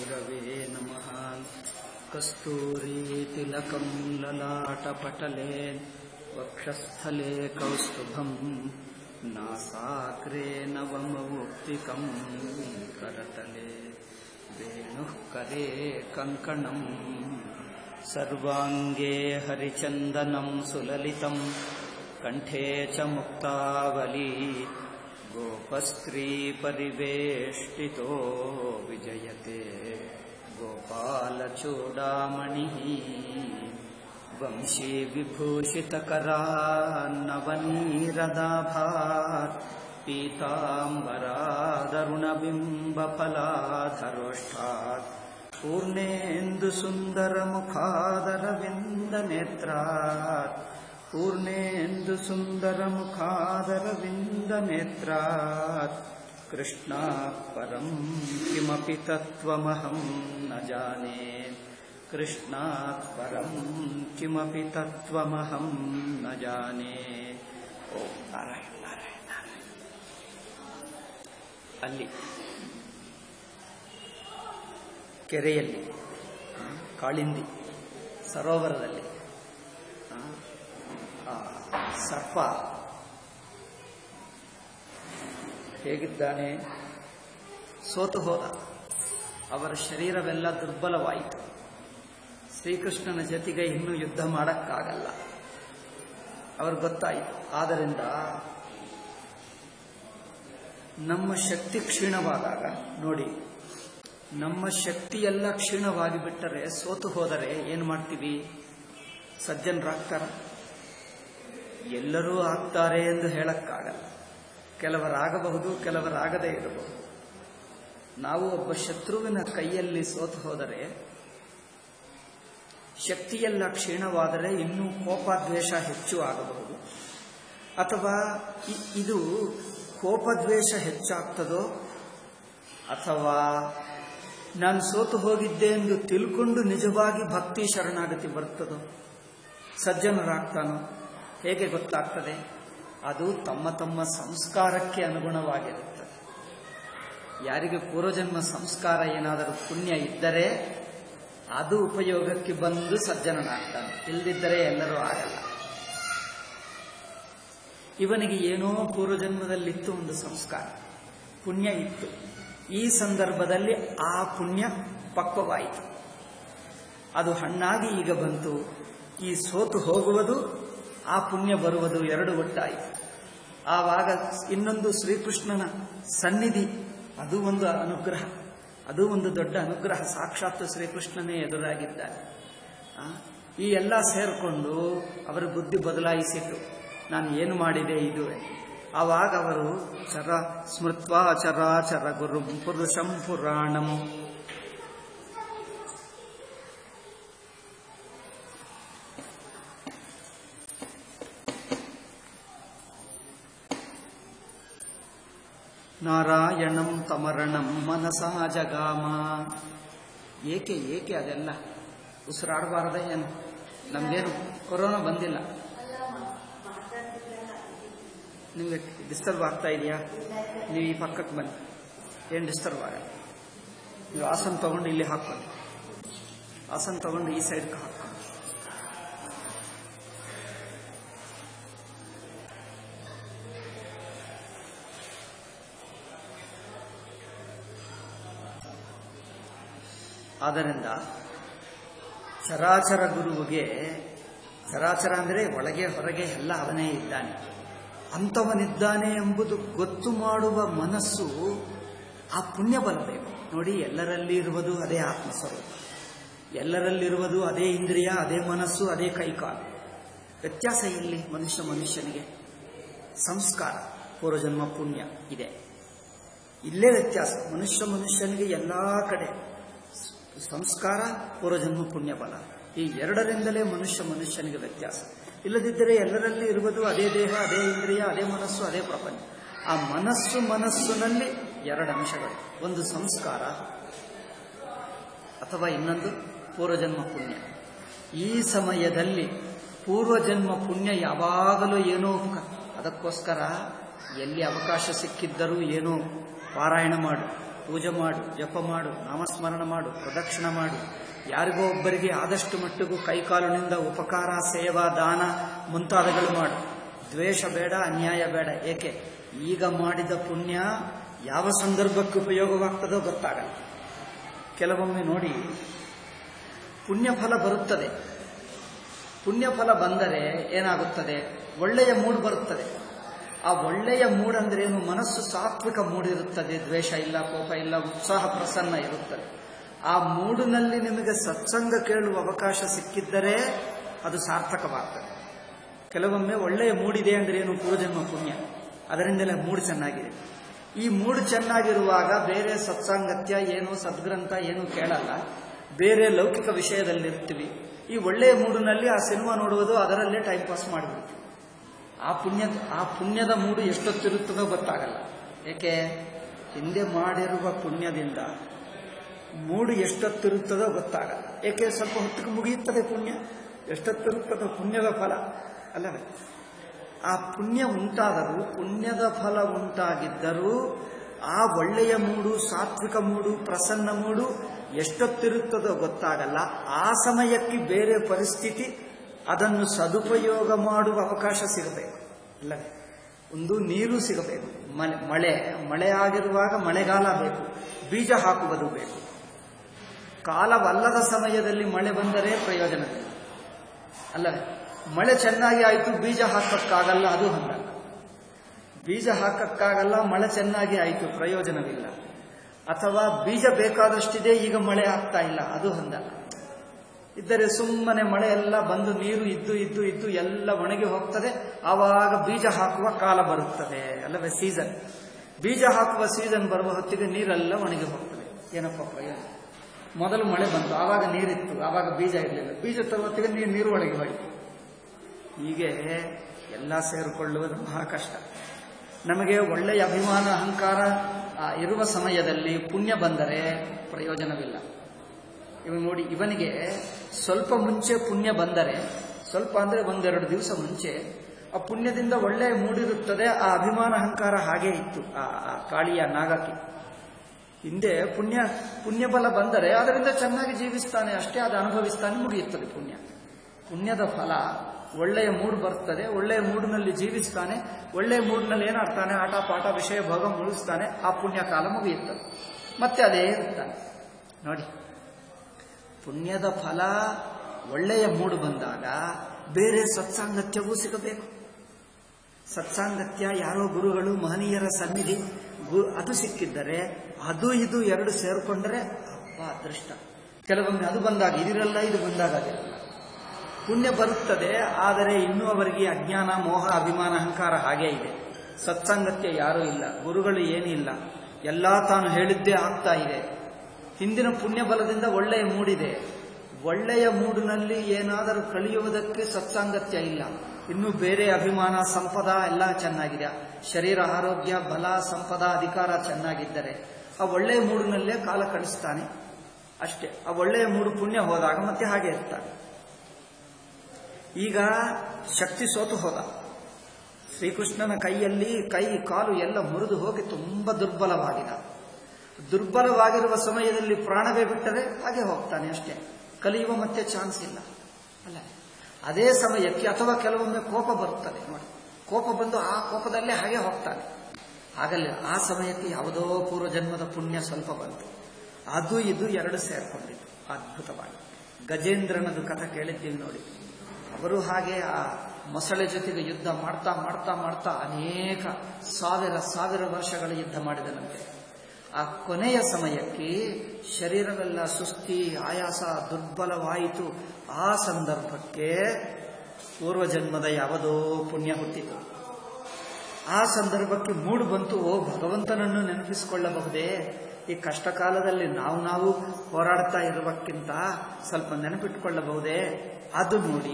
गुरवे नमः कस्तूरीतिलकं ललाटपटले वक्षस्थले कौस्तुभम् नासाग्रे नवमौक्तिकं करतले वेणुः करे कङ्कणम् सर्वाङ्गे हरिचन्दनं सुललितं कण्ठे च मुक्तावली गोपस्त्रीपरिवेष्टितो विजयते गोपालचूडामणिः वंशीविभूषितकरान्नवनीरदाभात् पीताम्बरादरुणबिम्बफलाधरोष्ठात् पूर्णेन्दुसुन्दरमुखादरविन्दनेत्रात् पूर्णेन्दुसुन्दरमुखादरविन्दनेत्रात् कृष्णात् परं किमपि तत्त्वमहं न जाने कृष्णात् परं किमपि तत्त्वमहं न जाने ಓ ನಾರಾಯಣ ನಾರಾಯಣ ನಾರಾಯಣ ಅಲ್ಲಿ ಕೆರೆಯಲ್ಲಿ ಆ, ಕಾಳಿಂದಿ ಸರೋವರದಲ್ಲಿ ಆ, ಆ ಸರ್ಪ ಹೇಗಿದ್ದಾನೆ ಸೋತು ಹೋದ ಅವರ ಶರೀರವೆಲ್ಲ ದುರ್ಬಲವಾಯಿತು ಶ್ರೀಕೃಷ್ಣನ ಜೊತೆಗೆ ಇನ್ನೂ ಯುದ್ಧ ಮಾಡಕ್ಕಾಗಲ್ಲ ಅವ್ರಿಗೆ ಗೊತ್ತಾಯಿತು ಆದ್ದರಿಂದ ನಮ್ಮ ಶಕ್ತಿ ಕ್ಷೀಣವಾದಾಗ ನೋಡಿ ನಮ್ಮ ಶಕ್ತಿಯೆಲ್ಲ ಕ್ಷೀಣವಾಗಿ ಬಿಟ್ಟರೆ ಸೋತು ಹೋದರೆ ಏನು ಮಾಡ್ತೀವಿ ಸಜ್ಜನರಾಗ್ತಾರ ಎಲ್ಲರೂ ಆಗ್ತಾರೆ ಎಂದು ಹೇಳಕ್ಕಾಗಲ್ಲ ಕೆಲವರಾಗಬಹುದು ಕೆಲವರಾಗದೇ ಇರಬಹುದು ನಾವು ಒಬ್ಬ ಶತ್ರುವಿನ ಕೈಯಲ್ಲಿ ಸೋತು ಹೋದರೆ ಶಕ್ತಿಯೆಲ್ಲ ಕ್ಷೀಣವಾದರೆ ಇನ್ನೂ ಕೋಪದ್ವೇಷ ಹೆಚ್ಚು ಆಗಬಹುದು ಅಥವಾ ಇ- ಇದು ಕೋಪದ್ವೇಷ ಹೆಚ್ಚಾಗ್ತದೋ ಅಥವಾ ನಾನು ಸೋತು ಹೋಗಿದ್ದೆ ಎಂದು ತಿಳ್ಕೊಂಡು ನಿಜವಾಗಿ ಭಕ್ತಿ ಶರಣಾಗತಿ ಬರ್ತದೋ ಸಜ್ಜನರಾಗ್ತಾನೋ ಹೇಗೆ ಗೊತ್ತಾಗ್ತದೆ ಅದು ತಮ್ಮ ತಮ್ಮ ಸಂಸ್ಕಾರಕ್ಕೆ ಅನುಗುಣವಾಗಿರುತ್ತದೆ ಯಾರಿಗೆ ಪೂರ್ವಜನ್ಮ ಸಂಸ್ಕಾರ ಏನಾದರೂ ಪುಣ್ಯ ಇದ್ದರೆ ಅದು ಉಪಯೋಗಕ್ಕೆ ಬಂದು ಸಜ್ಜನನಾಗ್ತಾನೆ ಇಲ್ಲದಿದ್ದರೆ ಎಲ್ಲರೂ ಆಗಲ್ಲ ಇವನಿಗೆ ಏನೋ ಪೂರ್ವಜನ್ಮದಲ್ಲಿತ್ತು ಒಂದು ಸಂಸ್ಕಾರ ಪುಣ್ಯ ಇತ್ತು ಈ ಸಂದರ್ಭದಲ್ಲಿ ಆ ಪುಣ್ಯ ಪಕ್ವವಾಯಿತು ಅದು ಹಣ್ಣಾಗಿ ಈಗ ಬಂತು ಈ ಸೋತು ಹೋಗುವುದು ಆ ಪುಣ್ಯ ಬರುವುದು ಎರಡು ಒಟ್ಟಾಯಿತು ಆವಾಗ ಇನ್ನೊಂದು ಶ್ರೀಕೃಷ್ಣನ ಸನ್ನಿಧಿ ಅದು ಒಂದು ಅನುಗ್ರಹ ಅದು ಒಂದು ದೊಡ್ಡ ಅನುಗ್ರಹ ಸಾಕ್ಷಾತ್ ಶ್ರೀಕೃಷ್ಣನೇ ಎದುರಾಗಿದ್ದಾನೆ ಆ, ಈ ಎಲ್ಲ ಸೇರಿಕೊಂಡು ಅವರ ಬುದ್ಧಿ ಬದಲಾಯಿಸಿತು ನಾನು ಏನು ಮಾಡಿದೆ ಇದು ಆವಾಗ ಅವರು ಚರ ಸ್ಮೃತ್ವಾ ಚರಾಚರ ಗುರು ಪುರುಷಂ ಪುರಾಣಂ ನಾರಾಯಣಂ ತಮರಣಂ ಮನಸಾ ಜಗಾಮ ಏಕೆ ಏಕೆ ಅದೆಲ್ಲ ಉಸಿರಾಡಬಾರದೆ ಏನು ನಮಗೇನು ಕೊರೋನಾ ಬಂದಿಲ್ಲ ನಿಮಗೆ ಡಿಸ್ಟರ್ಬ್ ಆಗ್ತಾ ಇದೆಯಾ ನೀವು ಈ ಪಕ್ಕಕ್ಕೆ ಬನ್ನಿ ಏನು ಡಿಸ್ಟರ್ಬ್ ಆಗಲ್ಲ ನೀವು ಆಸನ ತಗೊಂಡು ಇಲ್ಲಿ ಹಾಕ್ಕೊಳ್ಳಿ ಆಸನ ತಗೊಂಡು ಈ ಸೈಡ್ಗೆ ಹಾಕ್ಕೊಳ್ಳಿ ಆದ್ದರಿಂದ ಚರಾಚರ ಗುರುವಿಗೆ ಚರಾಚರ ಅಂದರೆ ಒಳಗೆ ಹೊರಗೆ ಎಲ್ಲ ಅವನೇ ಇದ್ದಾನೆ ಅಂಥವನಿದ್ದಾನೆ ಎಂಬುದು ಗೊತ್ತು ಮಾಡುವ ಮನಸ್ಸು ಆ ಪುಣ್ಯ ಬರಬೇಕು ನೋಡಿ ಎಲ್ಲರಲ್ಲಿ ಇರುವುದು ಅದೇ ಆತ್ಮಸ್ವರೂಪ ಎಲ್ಲರಲ್ಲಿರುವುದು ಅದೇ ಇಂದ್ರಿಯ ಅದೇ ಮನಸ್ಸು ಅದೇ ಕೈಕಾಲು ವ್ಯತ್ಯಾಸ ಎಲ್ಲಿ ಮನುಷ್ಯ ಮನುಷ್ಯನಿಗೆ ಸಂಸ್ಕಾರ ಪೂರ್ವಜನ್ಮ ಪುಣ್ಯ ಇದೆ ಇಲ್ಲೇ ವ್ಯತ್ಯಾಸ ಮನುಷ್ಯ ಮನುಷ್ಯನಿಗೆ ಎಲ್ಲ ಕಡೆ ಸಂಸ್ಕಾರ ಪೂರ್ವಜನ್ಮ ಪುಣ್ಯ ಬಲ ಈ ಎರಡರಿಂದಲೇ ಮನುಷ್ಯ ಮನುಷ್ಯನಿಗೆ ವ್ಯತ್ಯಾಸ ಇಲ್ಲದಿದ್ದರೆ ಎಲ್ಲರಲ್ಲಿ ಇರುವುದು ಅದೇ ದೇಹ ಅದೇ ಇಂದ್ರಿಯ ಅದೇ ಮನಸ್ಸು ಅದೇ ಪ್ರಪಂಚ ಆ ಮನಸ್ಸು ಮನಸ್ಸಿನಲ್ಲಿ ಎರಡು ಅಂಶಗಳು ಒಂದು ಸಂಸ್ಕಾರ ಅಥವಾ ಇನ್ನೊಂದು ಪೂರ್ವಜನ್ಮ ಪುಣ್ಯ ಈ ಸಮಯದಲ್ಲಿ ಪೂರ್ವಜನ್ಮ ಪುಣ್ಯ ಯಾವಾಗಲೂ ಏನೋ ಕ- ಅದಕ್ಕೋಸ್ಕರ ಎಲ್ಲಿ ಅವಕಾಶ ಸಿಕ್ಕಿದ್ದರೂ ಏನೋ ಪಾರಾಯಣ ಮಾಡು ಪೂಜೆ ಮಾಡು ಜಪ ಮಾಡು ನಾಮಸ್ಮರಣ ಮಾಡು ಪ್ರದಕ್ಷಿಣ ಮಾಡು ಯಾರಿಗೋ ಒಬ್ಬರಿಗೆ ಆದಷ್ಟು ಮಟ್ಟಿಗೂ ಕೈಕಾಲಿನಿಂದ ಉಪಕಾರ ಸೇವಾ ದಾನ ಮುಂತಾದಗಳು ಮಾಡು ದ್ವೇಷ ಬೇಡ ಅನ್ಯಾಯ ಬೇಡ ಏಕೆ ಈಗ ಮಾಡಿದ ಪುಣ್ಯ ಯಾವ ಸಂದರ್ಭಕ್ಕೆ ಉಪಯೋಗವಾಗ್ತದೋ ಗೊತ್ತಾಗಲ್ಲ ಕೆಲವೊಮ್ಮೆ ನೋಡಿ ಪುಣ್ಯಫಲ ಬರುತ್ತದೆ ಪುಣ್ಯಫಲ ಬಂದರೆ ಏನಾಗುತ್ತದೆ ಒಳ್ಳೆಯ ಮೂಡ್ ಬರುತ್ತದೆ ಆ ಒಳ್ಳೆಯ ಮೂಡ್ ಅಂದ್ರೆ ಏನು ಮನಸ್ಸು ಸಾತ್ವಿಕ ಮೂಡಿರುತ್ತದೆ ದ್ವೇಷ ಇಲ್ಲ ಕೋಪ ಇಲ್ಲ ಉತ್ಸಾಹ ಪ್ರಸನ್ನ ಇರುತ್ತದೆ ಆ ಮೂಡಿನಲ್ಲಿ ನಿಮಗೆ ಸತ್ಸಂಗ ಕೇಳುವ ಅವಕಾಶ ಸಿಕ್ಕಿದ್ದರೆ ಅದು ಸಾರ್ಥಕವಾಗ್ತದೆ ಕೆಲವೊಮ್ಮೆ ಒಳ್ಳೆಯ ಮೂಡಿದೆ ಅಂದ್ರೆ ಏನು ಪೂರ್ವಜನ್ಮ ಪುಣ್ಯ ಅದರಿಂದಲೇ ಮೂಡ್ ಚೆನ್ನಾಗಿದೆ ಈ ಮೂಡ್ ಚೆನ್ನಾಗಿರುವಾಗ ಬೇರೆ ಸತ್ಸಾಂಗತ್ಯ ಏನು ಸದ್ಗ್ರಂಥ ಏನು ಕೇಳಲ್ಲ ಬೇರೆ ಲೌಕಿಕ ವಿಷಯದಲ್ಲಿರ್ತೀವಿ ಈ ಒಳ್ಳೆಯ ಮೂಡಿನಲ್ಲಿ ಆ ಸಿನಿಮಾ ನೋಡುವುದು ಅದರಲ್ಲೇ ಟೈಮ್ ಪಾಸ್ ಮಾಡಿಬಿಡ್ತೀವಿ ಆ ಪುಣ್ಯದ ಆ ಪುಣ್ಯದ ಮೂಡು ಎಷ್ಟೊತ್ತಿರುತ್ತದೋ ಗೊತ್ತಾಗಲ್ಲ ಏಕೆ ಹಿಂದೆ ಮಾಡಿರುವ ಪುಣ್ಯದಿಂದ ಮೂಡು ಎಷ್ಟೊತ್ತಿರುತ್ತದೋ ಗೊತ್ತಾಗಲ್ಲ ಏಕೆ ಸ್ವಲ್ಪ ಹೊತ್ತಿಗೆ ಮುಗಿಯುತ್ತದೆ ಪುಣ್ಯ ಎಷ್ಟೊತ್ತಿರುತ್ತದೋ ಪುಣ್ಯದ ಫಲ ಅಲ್ಲವೇ ಆ ಪುಣ್ಯ ಉಂಟಾದರೂ ಪುಣ್ಯದ ಫಲ ಉಂಟಾಗಿದ್ದರೂ ಆ ಒಳ್ಳೆಯ ಮೂಡು ಸಾತ್ವಿಕ ಮೂಡು ಪ್ರಸನ್ನ ಮೂಡು ಎಷ್ಟೊತ್ತಿರುತ್ತದೋ ಗೊತ್ತಾಗಲ್ಲ ಆ ಸಮಯಕ್ಕೆ ಬೇರೆ ಪರಿಸ್ಥಿತಿ ಅದನ್ನು ಸದುಪಯೋಗ ಮಾಡುವ ಅವಕಾಶ ಸಿಗಬೇಕು ಅಲ್ಲವೇ ಒಂದು ನೀರು ಸಿಗಬೇಕು ಮಳೆ ಮಳೆ ಮಳೆ ಆಗಿರುವಾಗ ಮಳೆಗಾಲ ಬೇಕು ಬೀಜ ಹಾಕುವುದು ಬೇಕು ಕಾಲವಲ್ಲದ ಸಮಯದಲ್ಲಿ ಮಳೆ ಬಂದರೆ ಪ್ರಯೋಜನವಿಲ್ಲ ಅಲ್ಲವೇ ಮಳೆ ಚೆನ್ನಾಗಿ ಆಯಿತು ಬೀಜ ಹಾಕಕ್ಕಾಗಲ್ಲ ಅದು ಹಂಗಲ್ಲ ಬೀಜ ಹಾಕಕ್ಕಾಗಲ್ಲ ಮಳೆ ಚೆನ್ನಾಗಿ ಆಯಿತು ಪ್ರಯೋಜನವಿಲ್ಲ ಅಥವಾ ಬೀಜ ಬೇಕಾದಷ್ಟಿದೆ ಈಗ ಮಳೆ ಆಗ್ತಾ ಇಲ್ಲ ಅದು ಹಂಗಲ್ಲ ಇದ್ದರೆ ಸುಮ್ಮನೆ ಮಳೆ ಎಲ್ಲ ಬಂದು ನೀರು ಇದ್ದು ಇದ್ದು ಇದ್ದು ಎಲ್ಲ ಒಣಗಿ ಹೋಗ್ತದೆ ಆವಾಗ ಬೀಜ ಹಾಕುವ ಕಾಲ ಬರುತ್ತದೆ ಅಲ್ಲವೇ ಸೀಸನ್ ಬೀಜ ಹಾಕುವ ಸೀಸನ್ ಬರುವ ಹೊತ್ತಿಗೆ ನೀರೆಲ್ಲ ಒಣಗಿ ಹೋಗ್ತದೆ ಏನಪ್ಪ ಪ್ರಯೋಜನ ಮೊದಲು ಮಳೆ ಬಂತು ಆವಾಗ ನೀರಿತ್ತು ಆವಾಗ ಬೀಜ ಇರಲಿಲ್ಲ ಬೀಜ ತರುವತ್ತಿಗೆ ನೀರು ನೀರು ಒಳಗೆ ಹೋಯಿತು ಹೀಗೆ ಎಲ್ಲ ಸೇರಿಕೊಳ್ಳುವುದು ಮಹಾ ಕಷ್ಟ ನಮಗೆ ಒಳ್ಳೆಯ ಅಭಿಮಾನ ಅಹಂಕಾರ ಆ, ಇರುವ ಸಮಯದಲ್ಲಿ ಪುಣ್ಯ ಬಂದರೆ ಪ್ರಯೋಜನವಿಲ್ಲ ಇವ ನೋಡಿ ಇವನಿಗೆ ಸ್ವಲ್ಪ ಮುಂಚೆ ಪುಣ್ಯ ಬಂದರೆ ಸ್ವಲ್ಪ ಅಂದ್ರೆ ಒಂದೆರಡು ದಿವಸ ಮುಂಚೆ ಆ ಪುಣ್ಯದಿಂದ ಒಳ್ಳೆ ಮೂಡಿರುತ್ತದೆ ಆ ಅಭಿಮಾನ ಅಹಂಕಾರ ಹಾಗೇ ಇತ್ತು ಆ ಆ ಕಾಳಿಯ ನಾಗಕ್ಕೆ ಹಿಂದೆ ಪುಣ್ಯ ಪುಣ್ಯಬಲ ಬಂದರೆ ಅದರಿಂದ ಚೆನ್ನಾಗಿ ಜೀವಿಸ್ತಾನೆ ಅಷ್ಟೇ ಅದು ಅನುಭವಿಸ್ತಾನೆ ಮುಗಿಯುತ್ತದೆ ಪುಣ್ಯ ಪುಣ್ಯದ ಫಲ ಒಳ್ಳೆಯ ಮೂಡ್ ಬರ್ತದೆ ಒಳ್ಳೆಯ ಮೂಡ್ನಲ್ಲಿ ಜೀವಿಸ್ತಾನೆ ಒಳ್ಳೆಯ ಮೂಡ್ನಲ್ಲಿ ಏನಾಡ್ತಾನೆ ಆಟ ಪಾಠ ವಿಷಯ ಭೋಗ ಮುಗಿಸ್ತಾನೆ ಆ ಪುಣ್ಯ ಕಾಲ ಮುಗಿಯುತ್ತದೆ ಮತ್ತೆ ಅದೇ ಇರ್ತಾನೆ ನೋಡಿ ಪುಣ್ಯದ ಫಲ ಒಳ್ಳೆಯ ಮೂಡು ಬಂದಾಗ ಬೇರೆ ಸತ್ಸಾಂಗತ್ಯವೂ ಸಿಗಬೇಕು ಸತ್ಸಾಂಗತ್ಯ ಯಾರೋ ಗುರುಗಳು ಮಹನೀಯರ ಸನ್ನಿಧಿ ಗು- ಅದು ಸಿಕ್ಕಿದ್ದರೆ ಅದು ಇದು ಎರಡು ಸೇರಿಕೊಂಡ್ರೆ ಅಪ್ಪ ಅದೃಷ್ಟ ಕೆಲವೊಮ್ಮೆ ಅದು ಬಂದಾಗ ಇದಿರಲ್ಲ ಇದು ಬಂದಾಗ ಅದಿರಲ್ಲ ಪುಣ್ಯ ಬರುತ್ತದೆ ಆದರೆ ಇನ್ನೂ ಅವರಿಗೆ ಅಜ್ಞಾನ ಮೋಹ ಅಭಿಮಾನ ಅಹಂಕಾರ ಹಾಗೇ ಇದೆ ಸತ್ಸಂಗತ್ಯ ಯಾರೂ ಇಲ್ಲ ಗುರುಗಳು ಏನಿಲ್ಲ ಎಲ್ಲ ತಾನು ಹೇಳಿದ್ದೇ ಆಗ್ತಾ ಇದೆ ಹಿಂದಿನ ಪುಣ್ಯ ಬಲದಿಂದ ಒಳ್ಳೆಯ ಮೂಡಿದೆ ಒಳ್ಳೆಯ ಮೂಡಿನಲ್ಲಿ ಏನಾದರೂ ಕಳಿಯುವುದಕ್ಕೆ ಸತ್ಸಾಂಗತ್ಯ ಇಲ್ಲ ಇನ್ನು ಬೇರೆ ಅಭಿಮಾನ ಸಂಪದ ಎಲ್ಲ ಚೆನ್ನಾಗಿದೆ ಶರೀರ ಆರೋಗ್ಯ ಬಲ ಸಂಪದ ಅಧಿಕಾರ ಚೆನ್ನಾಗಿದ್ದರೆ ಆ ಒಳ್ಳೆಯ ಮೂಡಿನಲ್ಲೇ ಕಾಲ ಕಳಿಸ್ತಾನೆ ಅಷ್ಟೇ ಆ ಒಳ್ಳೆಯ ಮೂಡು ಪುಣ್ಯ ಹೋದಾಗ ಮತ್ತೆ ಹಾಗೆ ಇರ್ತಾನೆ ಈಗ ಶಕ್ತಿ ಸೋತು ಹೋದ ಶ್ರೀಕೃಷ್ಣನ ಕೈಯಲ್ಲಿ ಕೈ ಕಾಲು ಎಲ್ಲ ಮುರಿದು ಹೋಗಿ ತುಂಬಾ ದುರ್ಬಲವಾಗಿದ ದುರ್ಬಲವಾಗಿರುವ ಸಮಯದಲ್ಲಿ ಪ್ರಾಣವೇ ಬಿಟ್ಟರೆ ಹಾಗೆ ಹೋಗ್ತಾನೆ ಅಷ್ಟೇ ಕಲಿಯುವ ಮತ್ತೆ ಚಾನ್ಸ್ ಇಲ್ಲ ಅಲ್ಲ ಅದೇ ಸಮಯಕ್ಕೆ ಅಥವಾ ಕೆಲವೊಮ್ಮೆ ಕೋಪ ಬರುತ್ತದೆ ನೋಡಿ ಕೋಪ ಬಂದು ಆ ಕೋಪದಲ್ಲೇ ಹಾಗೆ ಹೋಗ್ತಾನೆ ಆಗಲ್ಲ ಆ ಸಮಯಕ್ಕೆ ಯಾವುದೋ ಪೂರ್ವಜನ್ಮದ ಪುಣ್ಯ ಸ್ವಲ್ಪ ಬಂತು ಅದು ಇದು ಎರಡು ಸೇರ್ಕೊಂಡಿತ್ತು ಅದ್ಭುತವಾಗಿ ಗಜೇಂದ್ರನದು ಕಥೆ ಕೇಳಿದ್ದೀವಿ ನೋಡಿ ಅವರು ಹಾಗೆ ಆ ಮೊಸಳೆ ಜೊತೆಗೆ ಯುದ್ಧ ಮಾಡ್ತಾ ಮಾಡ್ತಾ ಮಾಡ್ತಾ ಅನೇಕ ಸಾವಿರ ಸಾವಿರ ವರ್ಷಗಳ ಯುದ್ಧ ಮಾಡಿದನಂತೆ ಆ ಕೊನೆಯ ಸಮಯಕ್ಕೆ ಶರೀರವೆಲ್ಲ ಸುಸ್ತಿ ಆಯಾಸ ದುರ್ಬಲವಾಯಿತು ಆ ಸಂದರ್ಭಕ್ಕೆ ಪೂರ್ವಜನ್ಮದ ಯಾವುದೋ ಪುಣ್ಯ ಹುಟ್ಟಿತು ಆ ಸಂದರ್ಭಕ್ಕೆ ಮೂಡು ಬಂತು ಓ ಭಗವಂತನನ್ನು ನೆನಪಿಸಿಕೊಳ್ಳಬಹುದೇ ಈ ಕಷ್ಟ ಕಾಲದಲ್ಲಿ ನಾವು ನಾವು ಹೋರಾಡ್ತಾ ಇರುವಕ್ಕಿಂತ ಸ್ವಲ್ಪ ನೆನಪಿಟ್ಟುಕೊಳ್ಳಬಹುದೇ ಅದು ನೋಡಿ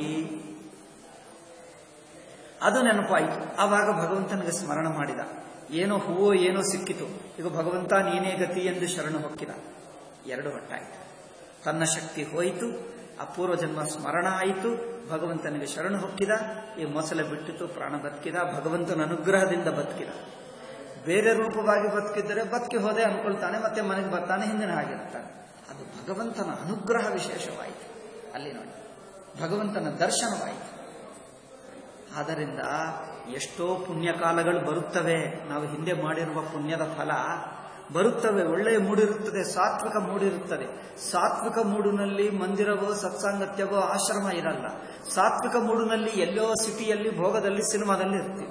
ಅದು ನೆನಪಾಯಿತು ಆವಾಗ ಭಗವಂತನಿಗೆ ಸ್ಮರಣ ಮಾಡಿದ ಏನೋ ಹೂವೋ ಏನೋ ಸಿಕ್ಕಿತು ಈಗ ಭಗವಂತ ನೀನೇ ಗತಿ ಎಂದು ಶರಣು ಹೊಕ್ಕಿದ ಎರಡು ಹೊಟ್ಟಾಯಿತು ತನ್ನ ಶಕ್ತಿ ಹೋಯಿತು ಅಪೂರ್ವ ಜನ್ಮ ಸ್ಮರಣ ಆಯಿತು ಭಗವಂತನಿಗೆ ಶರಣು ಹೊಕ್ಕಿದ ಈ ಮೊಸಳೆ ಬಿಟ್ಟಿತು ಪ್ರಾಣ ಬದುಕಿದ ಭಗವಂತನ ಅನುಗ್ರಹದಿಂದ ಬದುಕಿದ ಬೇರೆ ರೂಪವಾಗಿ ಬದುಕಿದ್ದರೆ ಬದುಕಿ ಹೋದೆ ಅನ್ಕೊಳ್ತಾನೆ ಮತ್ತೆ ಮನೆಗೆ ಬರ್ತಾನೆ ಹಿಂದಿನ ಹಾಗಿರ್ತಾನೆ ಅದು ಭಗವಂತನ ಅನುಗ್ರಹ ವಿಶೇಷವಾಯಿತು ಅಲ್ಲಿ ನೋಡಿ ಭಗವಂತನ ದರ್ಶನವಾಯಿತು ಆದ್ದರಿಂದ ಎಷ್ಟೋ ಪುಣ್ಯಕಾಲಗಳು ಬರುತ್ತವೆ ನಾವು ಹಿಂದೆ ಮಾಡಿರುವ ಪುಣ್ಯದ ಫಲ ಬರುತ್ತವೆ ಒಳ್ಳೆಯ ಮೂಡಿರುತ್ತದೆ ಸಾತ್ವಿಕ ಮೂಡಿರುತ್ತದೆ ಸಾತ್ವಿಕ ಮೂಡಿನಲ್ಲಿ ಮಂದಿರವೋ ಸತ್ಸಾಂಗತ್ಯವೋ ಆಶ್ರಮ ಇರಲ್ಲ ಸಾತ್ವಿಕ ಮೂಡಿನಲ್ಲಿ ಎಲ್ಲೋ ಸಿಟಿಯಲ್ಲಿ ಭೋಗದಲ್ಲಿ ಸಿನಿಮಾದಲ್ಲಿ ಇರ್ತೀವಿ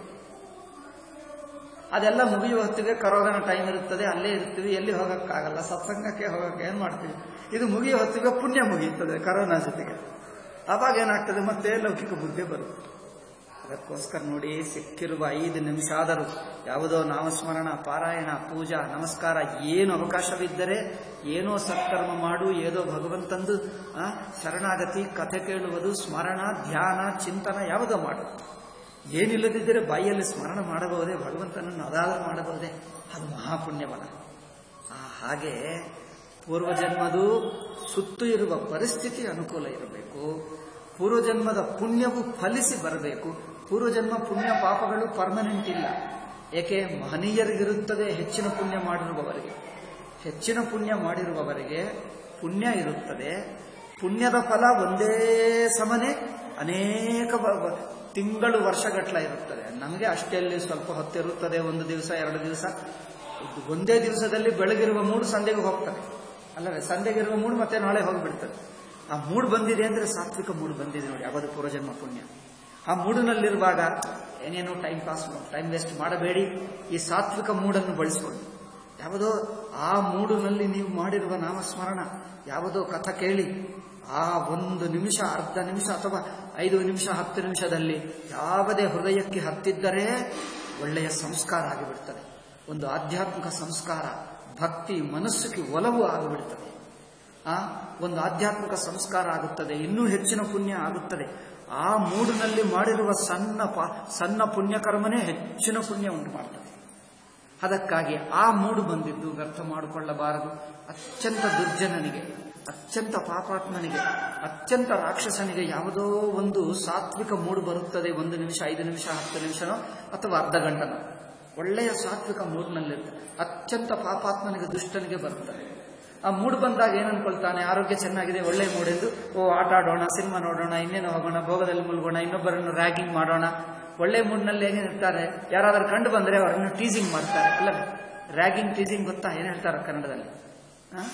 ಅದೆಲ್ಲ ಮುಗಿಯುವ ಹೊತ್ತಿಗೆ ಕರೋನಾ ಟೈಮ್ ಇರುತ್ತದೆ ಅಲ್ಲೇ ಇರ್ತೀವಿ ಎಲ್ಲಿ ಹೋಗಕ್ಕಾಗಲ್ಲ ಸತ್ಸಂಗಕ್ಕೆ ಹೋಗಕ್ಕೆ ಏನ್ ಮಾಡ್ತೀವಿ ಇದು ಮುಗಿಯುವ ಹೊತ್ತಿಗೆ ಪುಣ್ಯ ಮುಗಿಯುತ್ತದೆ ಕರೋನಾ ಜೊತೆಗೆ ಅವಾಗ ಏನಾಗ್ತದೆ ಮತ್ತೆ ಲೌಕಿಕ ಬುದ್ಧಿ ಬರುತ್ತೆ ಅದಕ್ಕೋಸ್ಕರ ನೋಡಿ ಸಿಕ್ಕಿರುವ ಐದು ನಿಮಿಷ ಆದರೂ ಯಾವುದೋ ನಾಮಸ್ಮರಣ ಪಾರಾಯಣ ಪೂಜಾ ನಮಸ್ಕಾರ ಏನು ಅವಕಾಶವಿದ್ದರೆ ಏನೋ ಸತ್ಕರ್ಮ ಮಾಡು ಏದೋ ಭಗವಂತಂದು ಆ, ಶರಣಾಗತಿ ಕಥೆ ಕೇಳುವುದು ಸ್ಮರಣ ಧ್ಯಾನ ಚಿಂತನ ಯಾವುದೋ ಮಾಡು ಏನಿಲ್ಲದಿದ್ದರೆ ಬಾಯಿಯಲ್ಲಿ ಸ್ಮರಣ ಮಾಡಬಹುದೇ ಭಗವಂತನನ್ನು ಅದಾದರೂ ಮಾಡಬಹುದೇ ಅದು ಮಹಾಪುಣ್ಯವನ ಆ ಹಾಗೆ ಪೂರ್ವಜನ್ಮದು ಸುತ್ತು ಇರುವ ಪರಿಸ್ಥಿತಿ ಅನುಕೂಲ ಇರಬೇಕು ಪೂರ್ವಜನ್ಮದ ಪುಣ್ಯವು ಫಲಿಸಿ ಬರಬೇಕು ಪೂರ್ವಜನ್ಮ ಪುಣ್ಯ ಪಾಪಗಳು ಪರ್ಮನೆಂಟ್ ಇಲ್ಲ ಏಕೆ ಮಹನೀಯರಿಗಿರುತ್ತದೆ ಹೆಚ್ಚಿನ ಪುಣ್ಯ ಮಾಡಿರುವವರಿಗೆ ಹೆಚ್ಚಿನ ಪುಣ್ಯ ಮಾಡಿರುವವರಿಗೆ ಪುಣ್ಯ ಇರುತ್ತದೆ ಪುಣ್ಯದ ಫಲ ಒಂದೇ ಸಮನೆ ಅನೇಕ ಬ- ಬ- ತಿಂಗಳು ವರ್ಷಗಟ್ಟಲ ಇರುತ್ತದೆ ನಮಗೆ ಅಷ್ಟೆಲ್ಲಿ ಸ್ವಲ್ಪ ಹೊತ್ತಿರುತ್ತದೆ ಒಂದು ದಿವಸ ಎರಡು ದಿವಸ ಇದು ಒಂದೇ ದಿವಸದಲ್ಲಿ ಬೆಳಗಿರುವ ಮೂಡು ಸಂಧೆಗೆ ಹೋಗ್ತದೆ ಅಲ್ಲವೇ ಸಂಧೆಗಿರುವ ಮೂಡು ಮತ್ತೆ ನಾಳೆ ಹೋಗಿಬಿಡ್ತದೆ ಆ ಮೂಡು ಬಂದಿದೆ ಅಂದ್ರೆ ಸಾತ್ವಿಕ ಮೂಡು ಬಂದಿದೆ ನೋಡಿ ಅವದು ಪೂರ್ವಜನ್ಮ ಪುಣ್ಯ ಆ ಮೂಡಿನಲ್ಲಿರುವಾಗ ಏನೇನೋ ಟೈಮ್ ಪಾಸ್ ಟೈಮ್ ವೇಸ್ಟ್ ಮಾಡಬೇಡಿ ಈ ಸಾತ್ವಿಕ ಮೂಡನ್ನು ಬಳಸಿಕೊಂಡು ಯಾವುದೋ ಆ ಮೂಡಿನಲ್ಲಿ ನೀವು ಮಾಡಿರುವ ನಾಮಸ್ಮರಣ ಯಾವುದೋ ಕಥ ಕೇಳಿ ಆ ಒಂದು ನಿಮಿಷ ಅರ್ಧ ನಿಮಿಷ ಅಥವಾ ಐದು ನಿಮಿಷ ಹತ್ತು ನಿಮಿಷದಲ್ಲಿ ಯಾವುದೇ ಹೃದಯಕ್ಕೆ ಹತ್ತಿದ್ದರೆ ಒಳ್ಳೆಯ ಸಂಸ್ಕಾರ ಆಗಿಬಿಡ್ತದೆ ಒಂದು ಆಧ್ಯಾತ್ಮಿಕ ಸಂಸ್ಕಾರ ಭಕ್ತಿ ಮನಸ್ಸಿಗೆ ಒಲವು ಆಗಿಬಿಡ್ತದೆ ಆ ಒಂದು ಆಧ್ಯಾತ್ಮಿಕ ಸಂಸ್ಕಾರ ಆಗುತ್ತದೆ ಇನ್ನೂ ಹೆಚ್ಚಿನ ಪುಣ್ಯ ಆಗುತ್ತದೆ ಆ ಮೂಡಿನಲ್ಲಿ ಮಾಡಿರುವ ಸಣ್ಣ ಪಾ ಸಣ್ಣ ಪುಣ್ಯಕರ್ಮನೇ ಹೆಚ್ಚಿನ ಪುಣ್ಯ ಉಂಟು ಮಾಡ್ತದೆ ಅದಕ್ಕಾಗಿ ಆ ಮೂಡು ಬಂದಿದ್ದು ವ್ಯರ್ಥ ಮಾಡಿಕೊಳ್ಳಬಾರದು ಅತ್ಯಂತ ದುರ್ಜನನಿಗೆ ಅತ್ಯಂತ ಪಾಪಾತ್ಮನಿಗೆ ಅತ್ಯಂತ ರಾಕ್ಷಸನಿಗೆ ಯಾವುದೋ ಒಂದು ಸಾತ್ವಿಕ ಮೂಡು ಬರುತ್ತದೆ ಒಂದು ನಿಮಿಷ ಐದು ನಿಮಿಷ ಹತ್ತು ನಿಮಿಷನೋ ಅಥವಾ ಅರ್ಧ ಗಂಟನೋ ಒಳ್ಳೆಯ ಸಾತ್ವಿಕ ಮೂಡ್ನಲ್ಲಿರ್ತದೆ ಅತ್ಯಂತ ಪಾಪಾತ್ಮನಿಗೆ ದುಷ್ಟನಿಗೆ ಬರುತ್ತದೆ ಆ ಮೂಡ್ ಬಂದಾಗ ಏನ್ ಅನ್ಕೊಳ್ತಾನೆ ಆರೋಗ್ಯ ಚೆನ್ನಾಗಿದೆ ಒಳ್ಳೆ ಮೂಡೆಂದು ಓ ಆಟ ಆಡೋಣ ಸಿನಿಮಾ ನೋಡೋಣ ಇನ್ನೇನು ಹೋಗೋಣ ಭೋಗದಲ್ಲಿ ಮುಳುಗೋಣ ಇನ್ನೊಬ್ಬರನ್ನು ರ್ಯಾಗಿಂಗ್ ಮಾಡೋಣ ಒಳ್ಳೆ ಮೂಡ್ನಲ್ಲಿ ಏನಿರ್ತಾರೆ ಯಾರಾದ್ರೂ ಕಂಡು ಬಂದ್ರೆ ಅವರನ್ನು ಟೀಸಿಂಗ್ ಮಾಡ್ತಾರೆ ಅಲ್ಲ ರ್ಯಾಗಿಂಗ್ ಟೀಸಿಂಗ್ ಗೊತ್ತಾ ಏನ್ ಹೇಳ್ತಾರೆ ಕನ್ನಡದಲ್ಲಿ ಆ?